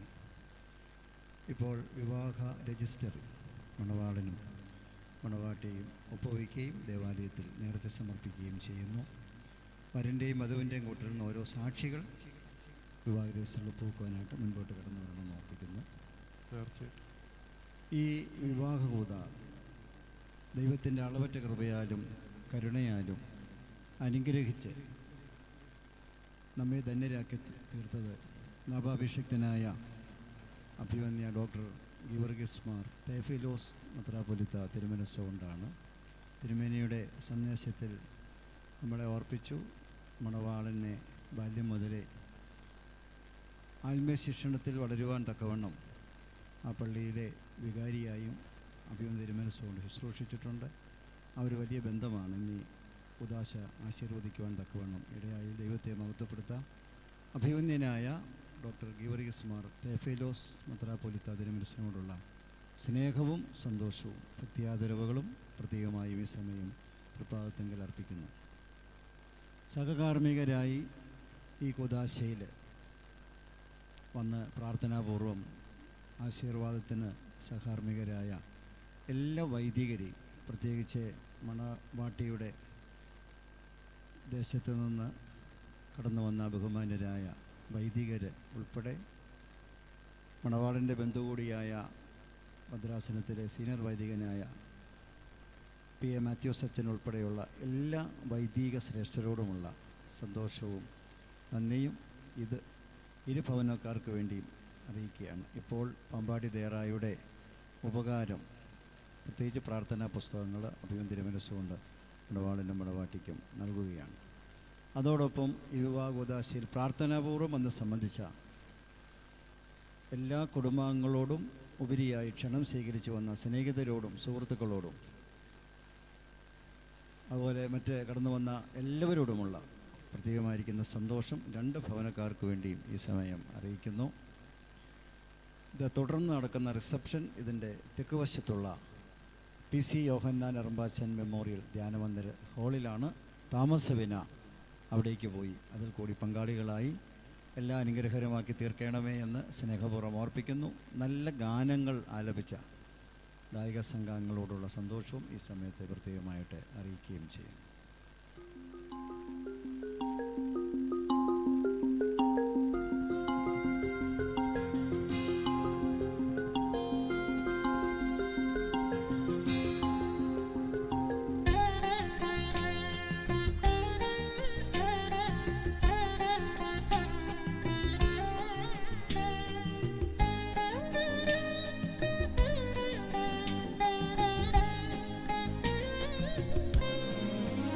ഇപ്പോൾ വിവാഹ രജിസ്റ്റർ മണവാളനും മണവാട്ടിയും ഒപ്പുവയ്ക്കുകയും ദേവാലയത്തിൽ നേരത്തെ സമർപ്പിക്കുകയും ചെയ്യുന്നു വരൻ്റെയും വധുവിൻ്റെയും കൂട്ടരിൽ നിന്ന് ഓരോ സാക്ഷികൾ വിവാഹ രജിസ്റ്ററിൽ ഒപ്പുവെക്കുവാനായിട്ട് മുൻപോട്ട് കടന്നു വരണമെന്ന് ഓർപ്പിക്കുന്നു തീർച്ചയായിട്ടും ഈ വിവാഹകൂത ദൈവത്തിൻ്റെ അളവറ്റ കൃപയാലും കരുണയാലും അനുഗ്രഹിച്ച് നമ്മെ ധന്യരാക്കി തീ- തീർത്തത് നവാഭിഷിക്തനായ അഭിവന്യ ഡോക്ടർ ഗിവർഗിസ് മാർ തേഫിലോസ് മെത്രാപൊലിത്ത തിരുമനസ് കൊണ്ടാണ് തിരുമേനിയുടെ സന്ദേശത്തിൽ നമ്മളെ ഓർപ്പിച്ചു മണവാളനെ ബാല്യം മുതലേ ആത്മീയ ശിക്ഷണത്തിൽ വളരുവാൻ തക്കവണ്ണം ആ പള്ളിയിലെ വികാരിയായും അഭിമന്യ തിരുമനസ്സുകൊണ്ട് ശുശ്രൂഷിച്ചിട്ടുണ്ട് ആ ഒരു വലിയ ബന്ധമാണ് ഇനി ഉദാശ ആശീർവദിക്കുവാൻ തക്കവണ്ണം ഇടയായി ദൈവത്തെ മഹത്വപ്പെടുത്താം അഭിമന്യനായ ഡോക്ടർ ഗീവർഗീസ് മാർ തേഫേലോസ് മെത്രാപ്പൊലിത്ത തിരുമനസ്സിനോടുള്ള സ്നേഹവും സന്തോഷവും ഭക്തിയാദരവുകളും പ്രത്യേകമായും ഈ സമയം പ്രഭാതത്തെങ്കിൽ അർപ്പിക്കുന്നു സഹകാർമ്മികരായി ഈ കുദാശയിൽ വന്ന് പ്രാർത്ഥനാപൂർവം ആശീർവാദത്തിന് സഹകാർമ്മികരായ എല്ലാ വൈദികരെയും പ്രത്യേകിച്ച് മണവാട്ടിയുടെ ദേശത്ത് നിന്ന് കടന്നു വന്ന ബഹുമാന്യരായ വൈദികർ ഉൾപ്പെടെ മണവാളൻ്റെ ബന്ധു കൂടിയായ ഭദ്രാസനത്തിലെ സീനിയർ വൈദികനായ പി എ മാത്യൂസ് അച്ഛൻ ഉൾപ്പെടെയുള്ള എല്ലാ വൈദിക ശ്രേഷ്ഠരോടുമുള്ള സന്തോഷവും നന്ദിയും ഇത് ഇരു ഭവനക്കാർക്ക് വേണ്ടിയും അറിയിക്കുകയാണ് ഇപ്പോൾ പമ്പാടി ദേറായുടെ ഉപകാരം പ്രത്യേകിച്ച് പ്രാർത്ഥനാ പുസ്തകങ്ങൾ അഭിമന്തിര മനസ്സുകൊണ്ട് മണവാളിനും മണവാട്ടിക്കും നൽകുകയാണ് അതോടൊപ്പം ഈ വിവാഹോദാശയിൽ പ്രാർത്ഥനാപൂർവ്വം വന്ന് സംബന്ധിച്ച എല്ലാ കുടുംബാംഗങ്ങളോടും ഉപരിയായി ക്ഷണം സ്വീകരിച്ചു വന്ന സ്നേഹിതരോടും സുഹൃത്തുക്കളോടും അതുപോലെ മറ്റ് കടന്നു വന്ന എല്ലാവരോടുമുള്ള പ്രത്യേകമായിരിക്കുന്ന സന്തോഷം രണ്ട് ഭവനക്കാർക്ക് വേണ്ടിയും ഈ സമയം അറിയിക്കുന്നു ഇത് തുടർന്ന് നടക്കുന്ന റിസപ്ഷൻ ഇതിൻ്റെ തെക്കുവശത്തുള്ള പി സി യോഹന്നാൻ അറമ്പാച്ചൻ മെമ്മോറിയൽ ധ്യാനമന്ദിര ഹാളിലാണ് താമസവിന അവിടേക്ക് പോയി അതിൽ കൂടി പങ്കാളികളായി എല്ലാം അനുഗ്രഹകരമാക്കി തീർക്കണമേ എന്ന് സ്നേഹപൂർവ്വം ഓർപ്പിക്കുന്നു നല്ല ഗാനങ്ങൾ ആലപിച്ച ഗായിക സംഘങ്ങളോടുള്ള സന്തോഷവും ഈ സമയത്ത് പ്രത്യേകമായിട്ട് അറിയിക്കുകയും ചെയ്യും Thank you.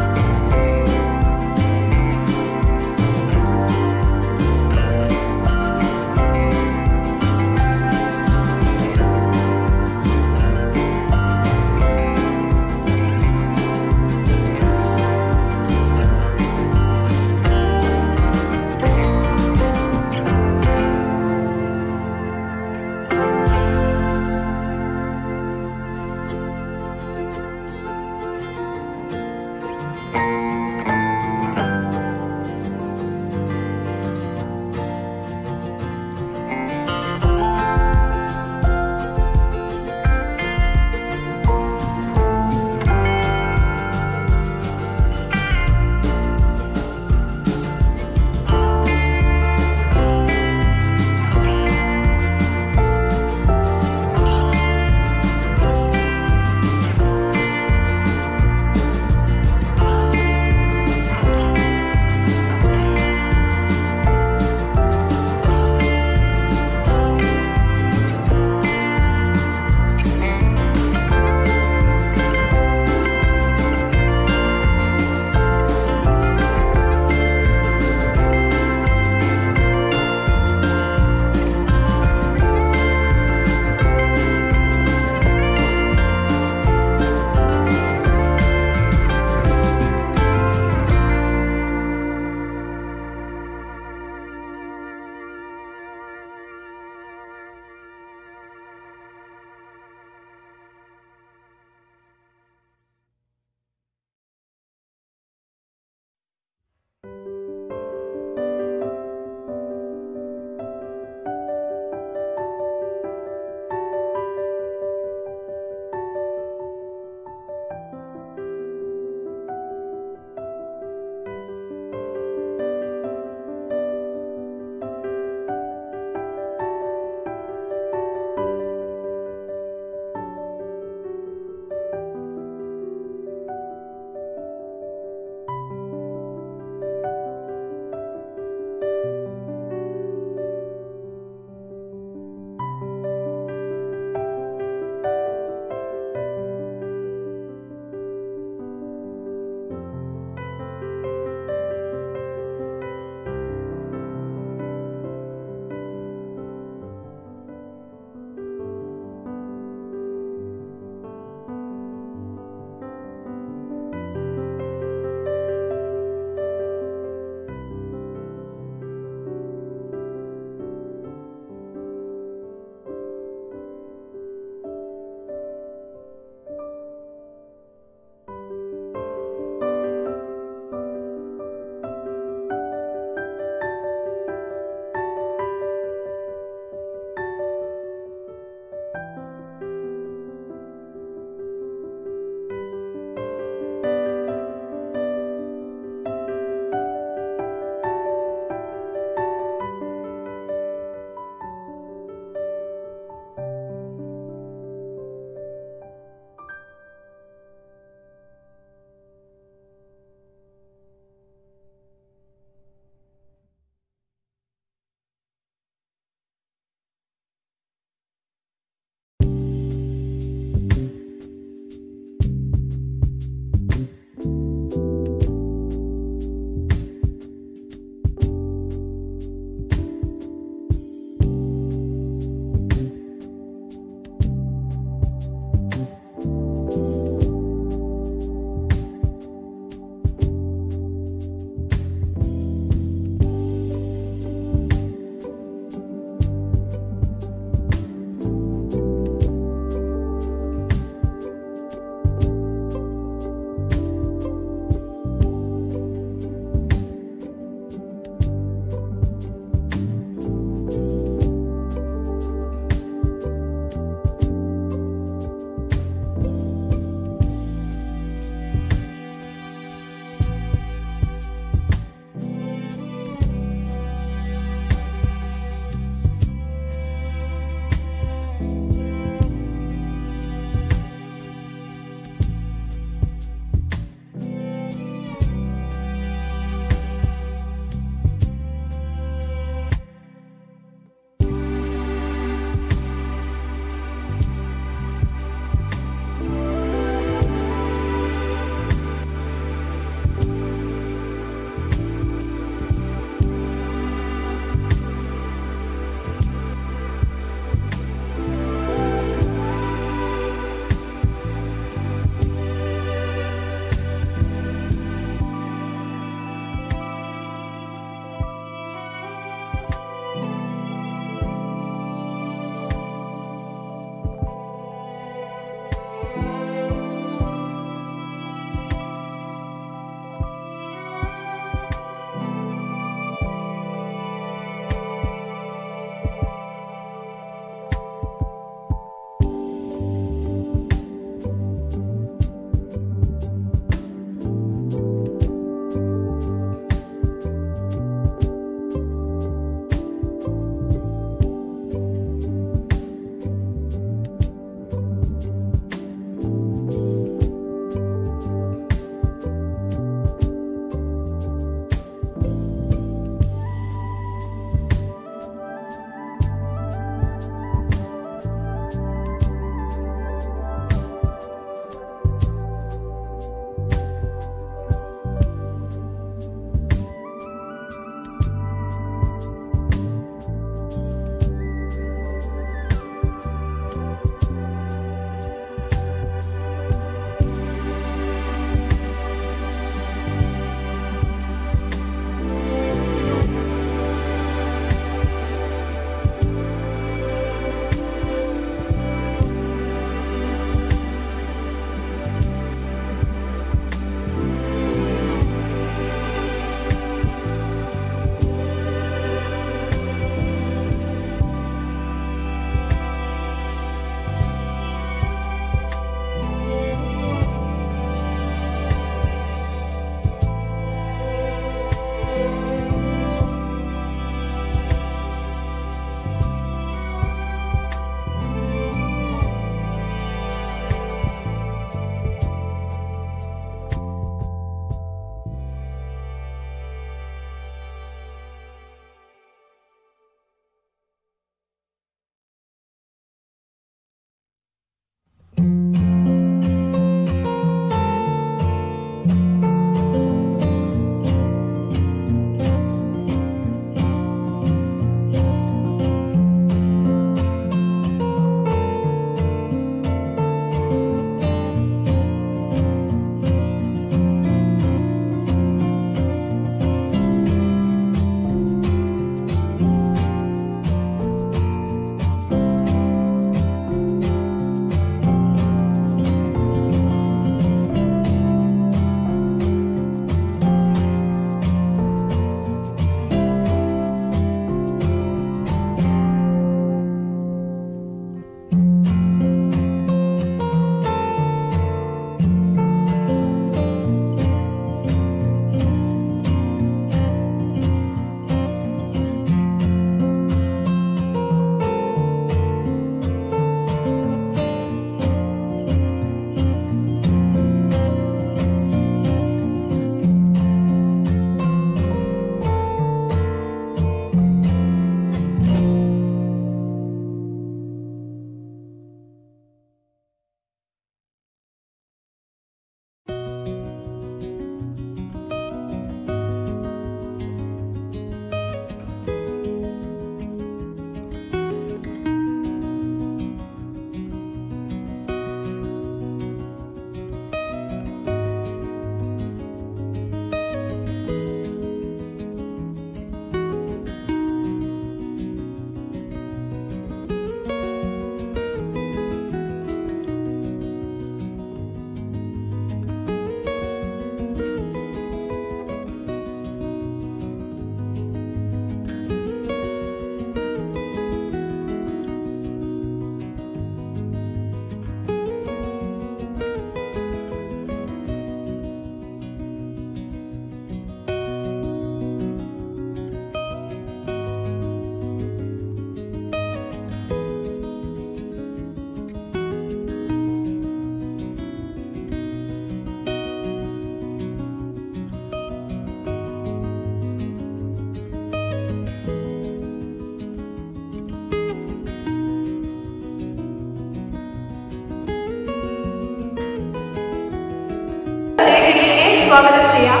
സ്വാഗതം ചെയ്യാം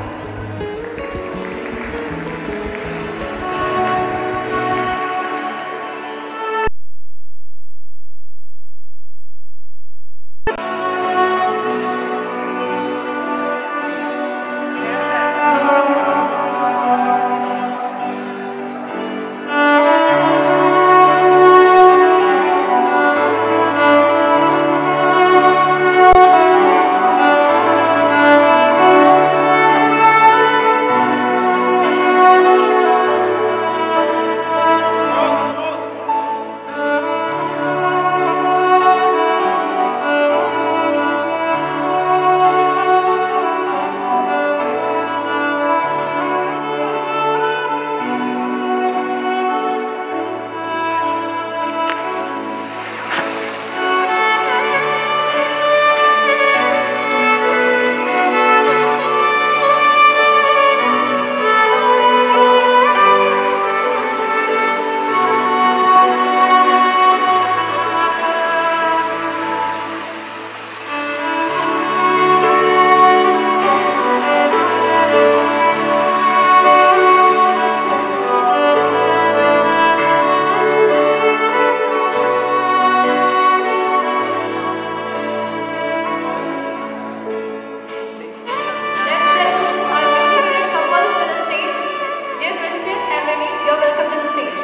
Let's welcome our newly married couple to the stage. Dear Kristen and Remy, you're welcome to the stage.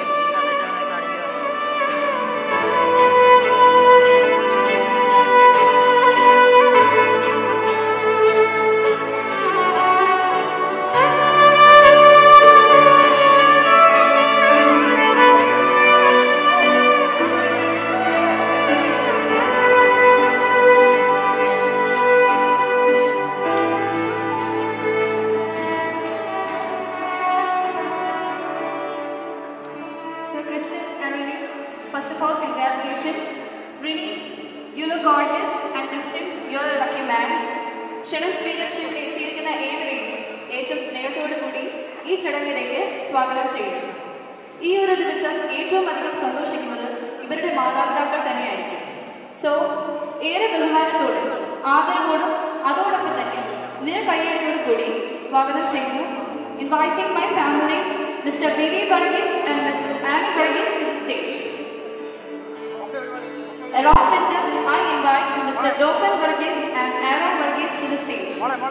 So, Kristen and Rini, first of all, congratulations. Rini, you look gorgeous, and Kristen, you're a lucky man. ക്ഷണം സ്വീകരിച്ച് ഇവിടെ എത്തിയിരിക്കുന്ന ഏവരെയും ഏറ്റവും സ്നേഹത്തോടു കൂടി ഈ ചടങ്ങിലേക്ക് സ്വാഗതം ചെയ്യുന്നു ഈ ഒരു ദിവസം ഏറ്റവും അധികം സന്തോഷിക്കുന്നത് ഇവരുടെ മാതാപിതാക്കൾ തന്നെയായിരിക്കും സോ ഏറെ ബഹുമാനത്തോടും ആദരവോടും അതോടൊപ്പം തന്നെ നിര കയ്യടിയോടും കൂടി സ്വാഗതം ചെയ്യുന്നു inviting my family mister V V Varghese and missus Annie Varghese to the stage Along with them, I invite Mr. Jopan Varghese and Aaron Varghese to the stage.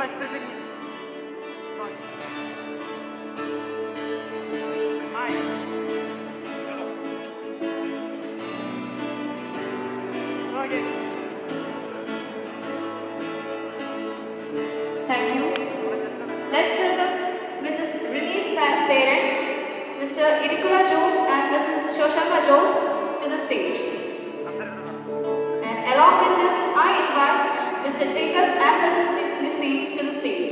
Thank you. Let's welcome Mrs. Release Fan parents, Mr. Irikula Jose and Mrs. Shoshama Jose to the stage. And along with them, I invite Mr. Jacob and Mrs. Missy to the stage.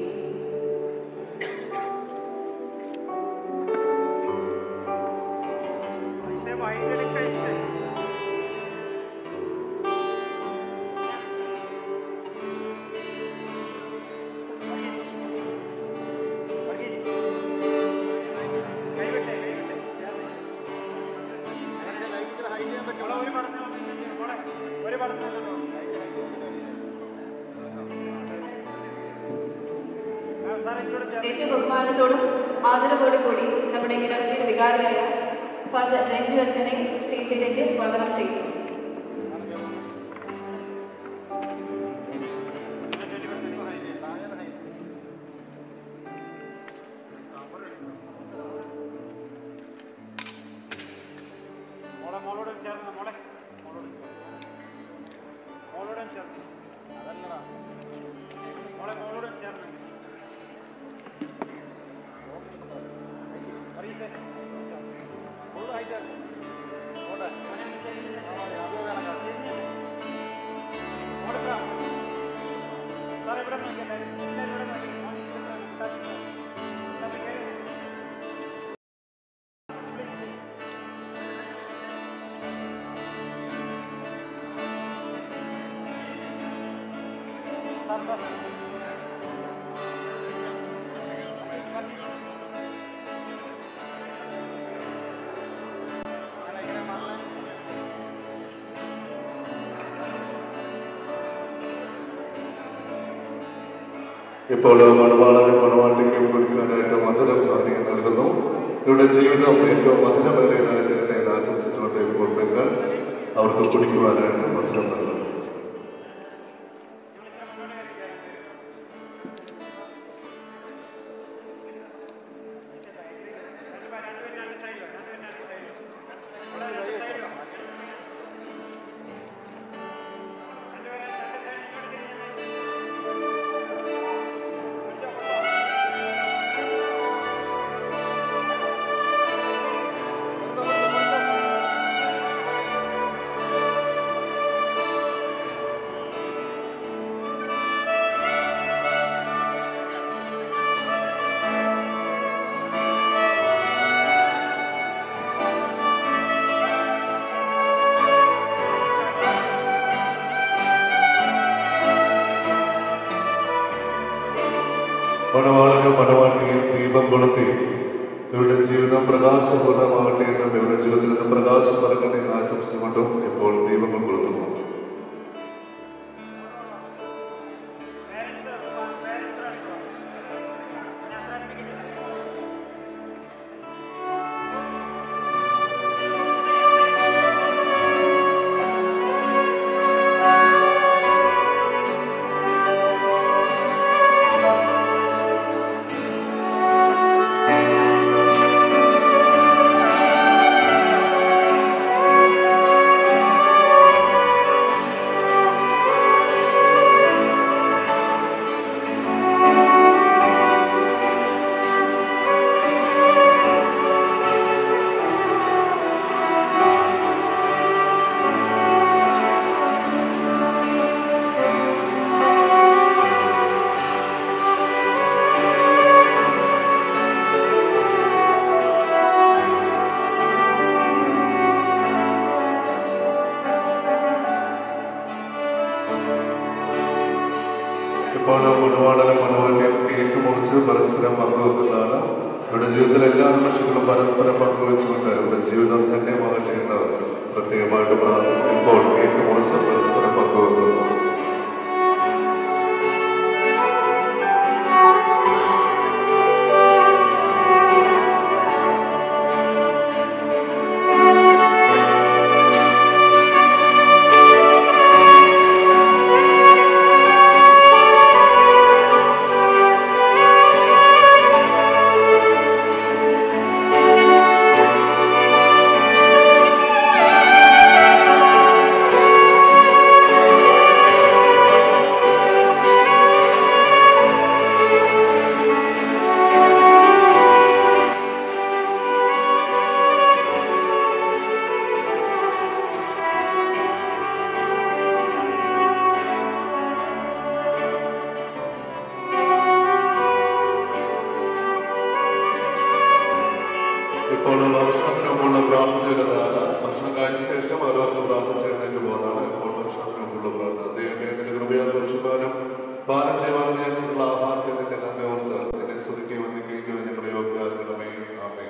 ഏറ്റവും ബഹുമാനത്തോടും ആദരവോടും കൂടി നമ്മുടെ ഇടവകയുടെ വികാരിയായ father Ranju അച്ഛനെ സ്റ്റേജിലേക്ക് സ്വാഗതം ചെയ്യുന്നു മോളെ മോളോട് ചേർന്ന് മോളെ മോളോട് മോളോടും ചേർന്ന് അതല്ലടാ മോളെ മോളോടും ചേർന്ന് പറയീസേ മോളോട് ഹൈറ്റ് മോളെ മോളെ സാറേ ഇവിടെ നോക്കിയല്ലേ എല്ലാവരും ഇവിടെ നോക്കി ഇപ്പോൾ മണവാളനും മണവാട്ടിക്കും കൊടുക്കാനായിട്ട് മധുരം പാനീയം നൽകുന്നു ഇവരുടെ ജീവിതം ഏറ്റവും മധുരമേറിയതായി തീരട്ടെ എന്ന് ആശംസിച്ചുകൊണ്ട് ഇപ്പോൾ പെങ്ങൾ അവർക്ക് കുടിക്കുവാനായിട്ട് മധുരം നൽകുന്നു മണവാളനും മണവാട്ടിയും ദീപം കൊളുത്തി ഇവരുടെ ജീവിതം പ്രകാശപൂർണ്ണമാകട്ടെ എന്നും ഇവരുടെ ജീവിതത്തിൽ നിന്ന് പ്രകാശം പറക്കട്ടെ എന്ന് ആശംസിച്ചുകൊണ്ടും ഇപ്പോൾ ദീപങ്ങൾ കൊളുത്തുന്നു ഇപ്പോൾ മണവാളനും മണവാട്ടിയും കേക്ക് മുറിച്ച് പരസ്പരം പങ്കുവെക്കുന്നതാണ് ഇവരുടെ ജീവിതത്തിലെ എല്ലാ നിമിഷങ്ങളും പരസ്പരം പങ്കുവെച്ചുകൊണ്ട് ഇവരുടെ ജീവിതം ധന്യമാകട്ടെ എന്ന് പ്രത്യേകമായിട്ട് പ്രാർത്ഥിക്കുന്നു ഇപ്പോൾ കേക്ക് മുറിച്ച് പരസ്പരം പങ്കുവെക്കുന്നു ഇപ്പോൾ ഭക്ഷണത്തിന് മുമ്പുള്ള പ്രാർത്ഥനയിലാണ് ഭക്ഷണം കഴിച്ച ശേഷം ഓരോരുത്തർ പ്രാർത്ഥിച്ച് എഴുന്നേറ്റ് പോകുന്നതാണ് ഇപ്പോൾ ഭക്ഷണത്തിന് മുമ്പുള്ള പ്രാർത്ഥന ദൈവമേ നിന്റെ കൃപയാൽ പരിശുദ്ധാനും പാലം ചെയ്യുവാനും ഞങ്ങൾക്കുള്ള ആഹാരത്തെ നിന്റെ നന്മ ഓർത്ത് നിന്നെ സ്തുതിക്കുകയും വന്ദിക്കുകയും ചെയ്ത് ഞങ്ങളെ യോഗ്യരാക്കണമേ ആമേ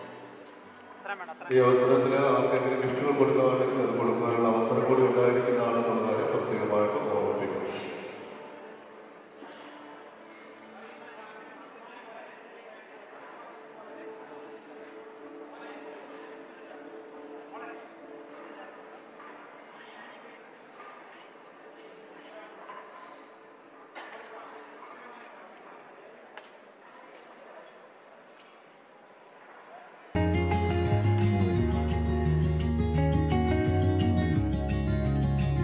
ഈ അവസരത്തിൽ ആർക്കെങ്കിലും ഗിഫ്റ്റുകൾ കൊടുക്കുകയാണെങ്കിൽ അത് കൊടുക്കാനുള്ള അവസരം കൂടി ഉണ്ടായിരിക്കുന്നതാണെന്നുള്ള കാര്യം പ്രത്യേകമായിട്ട് ഓർമ്മിപ്പിക്കുന്നു Thank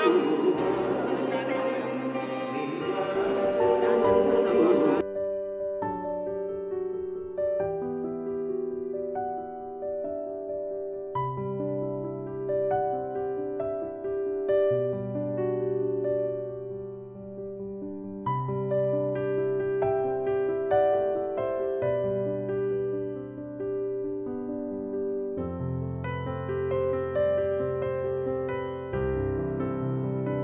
ും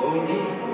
Holy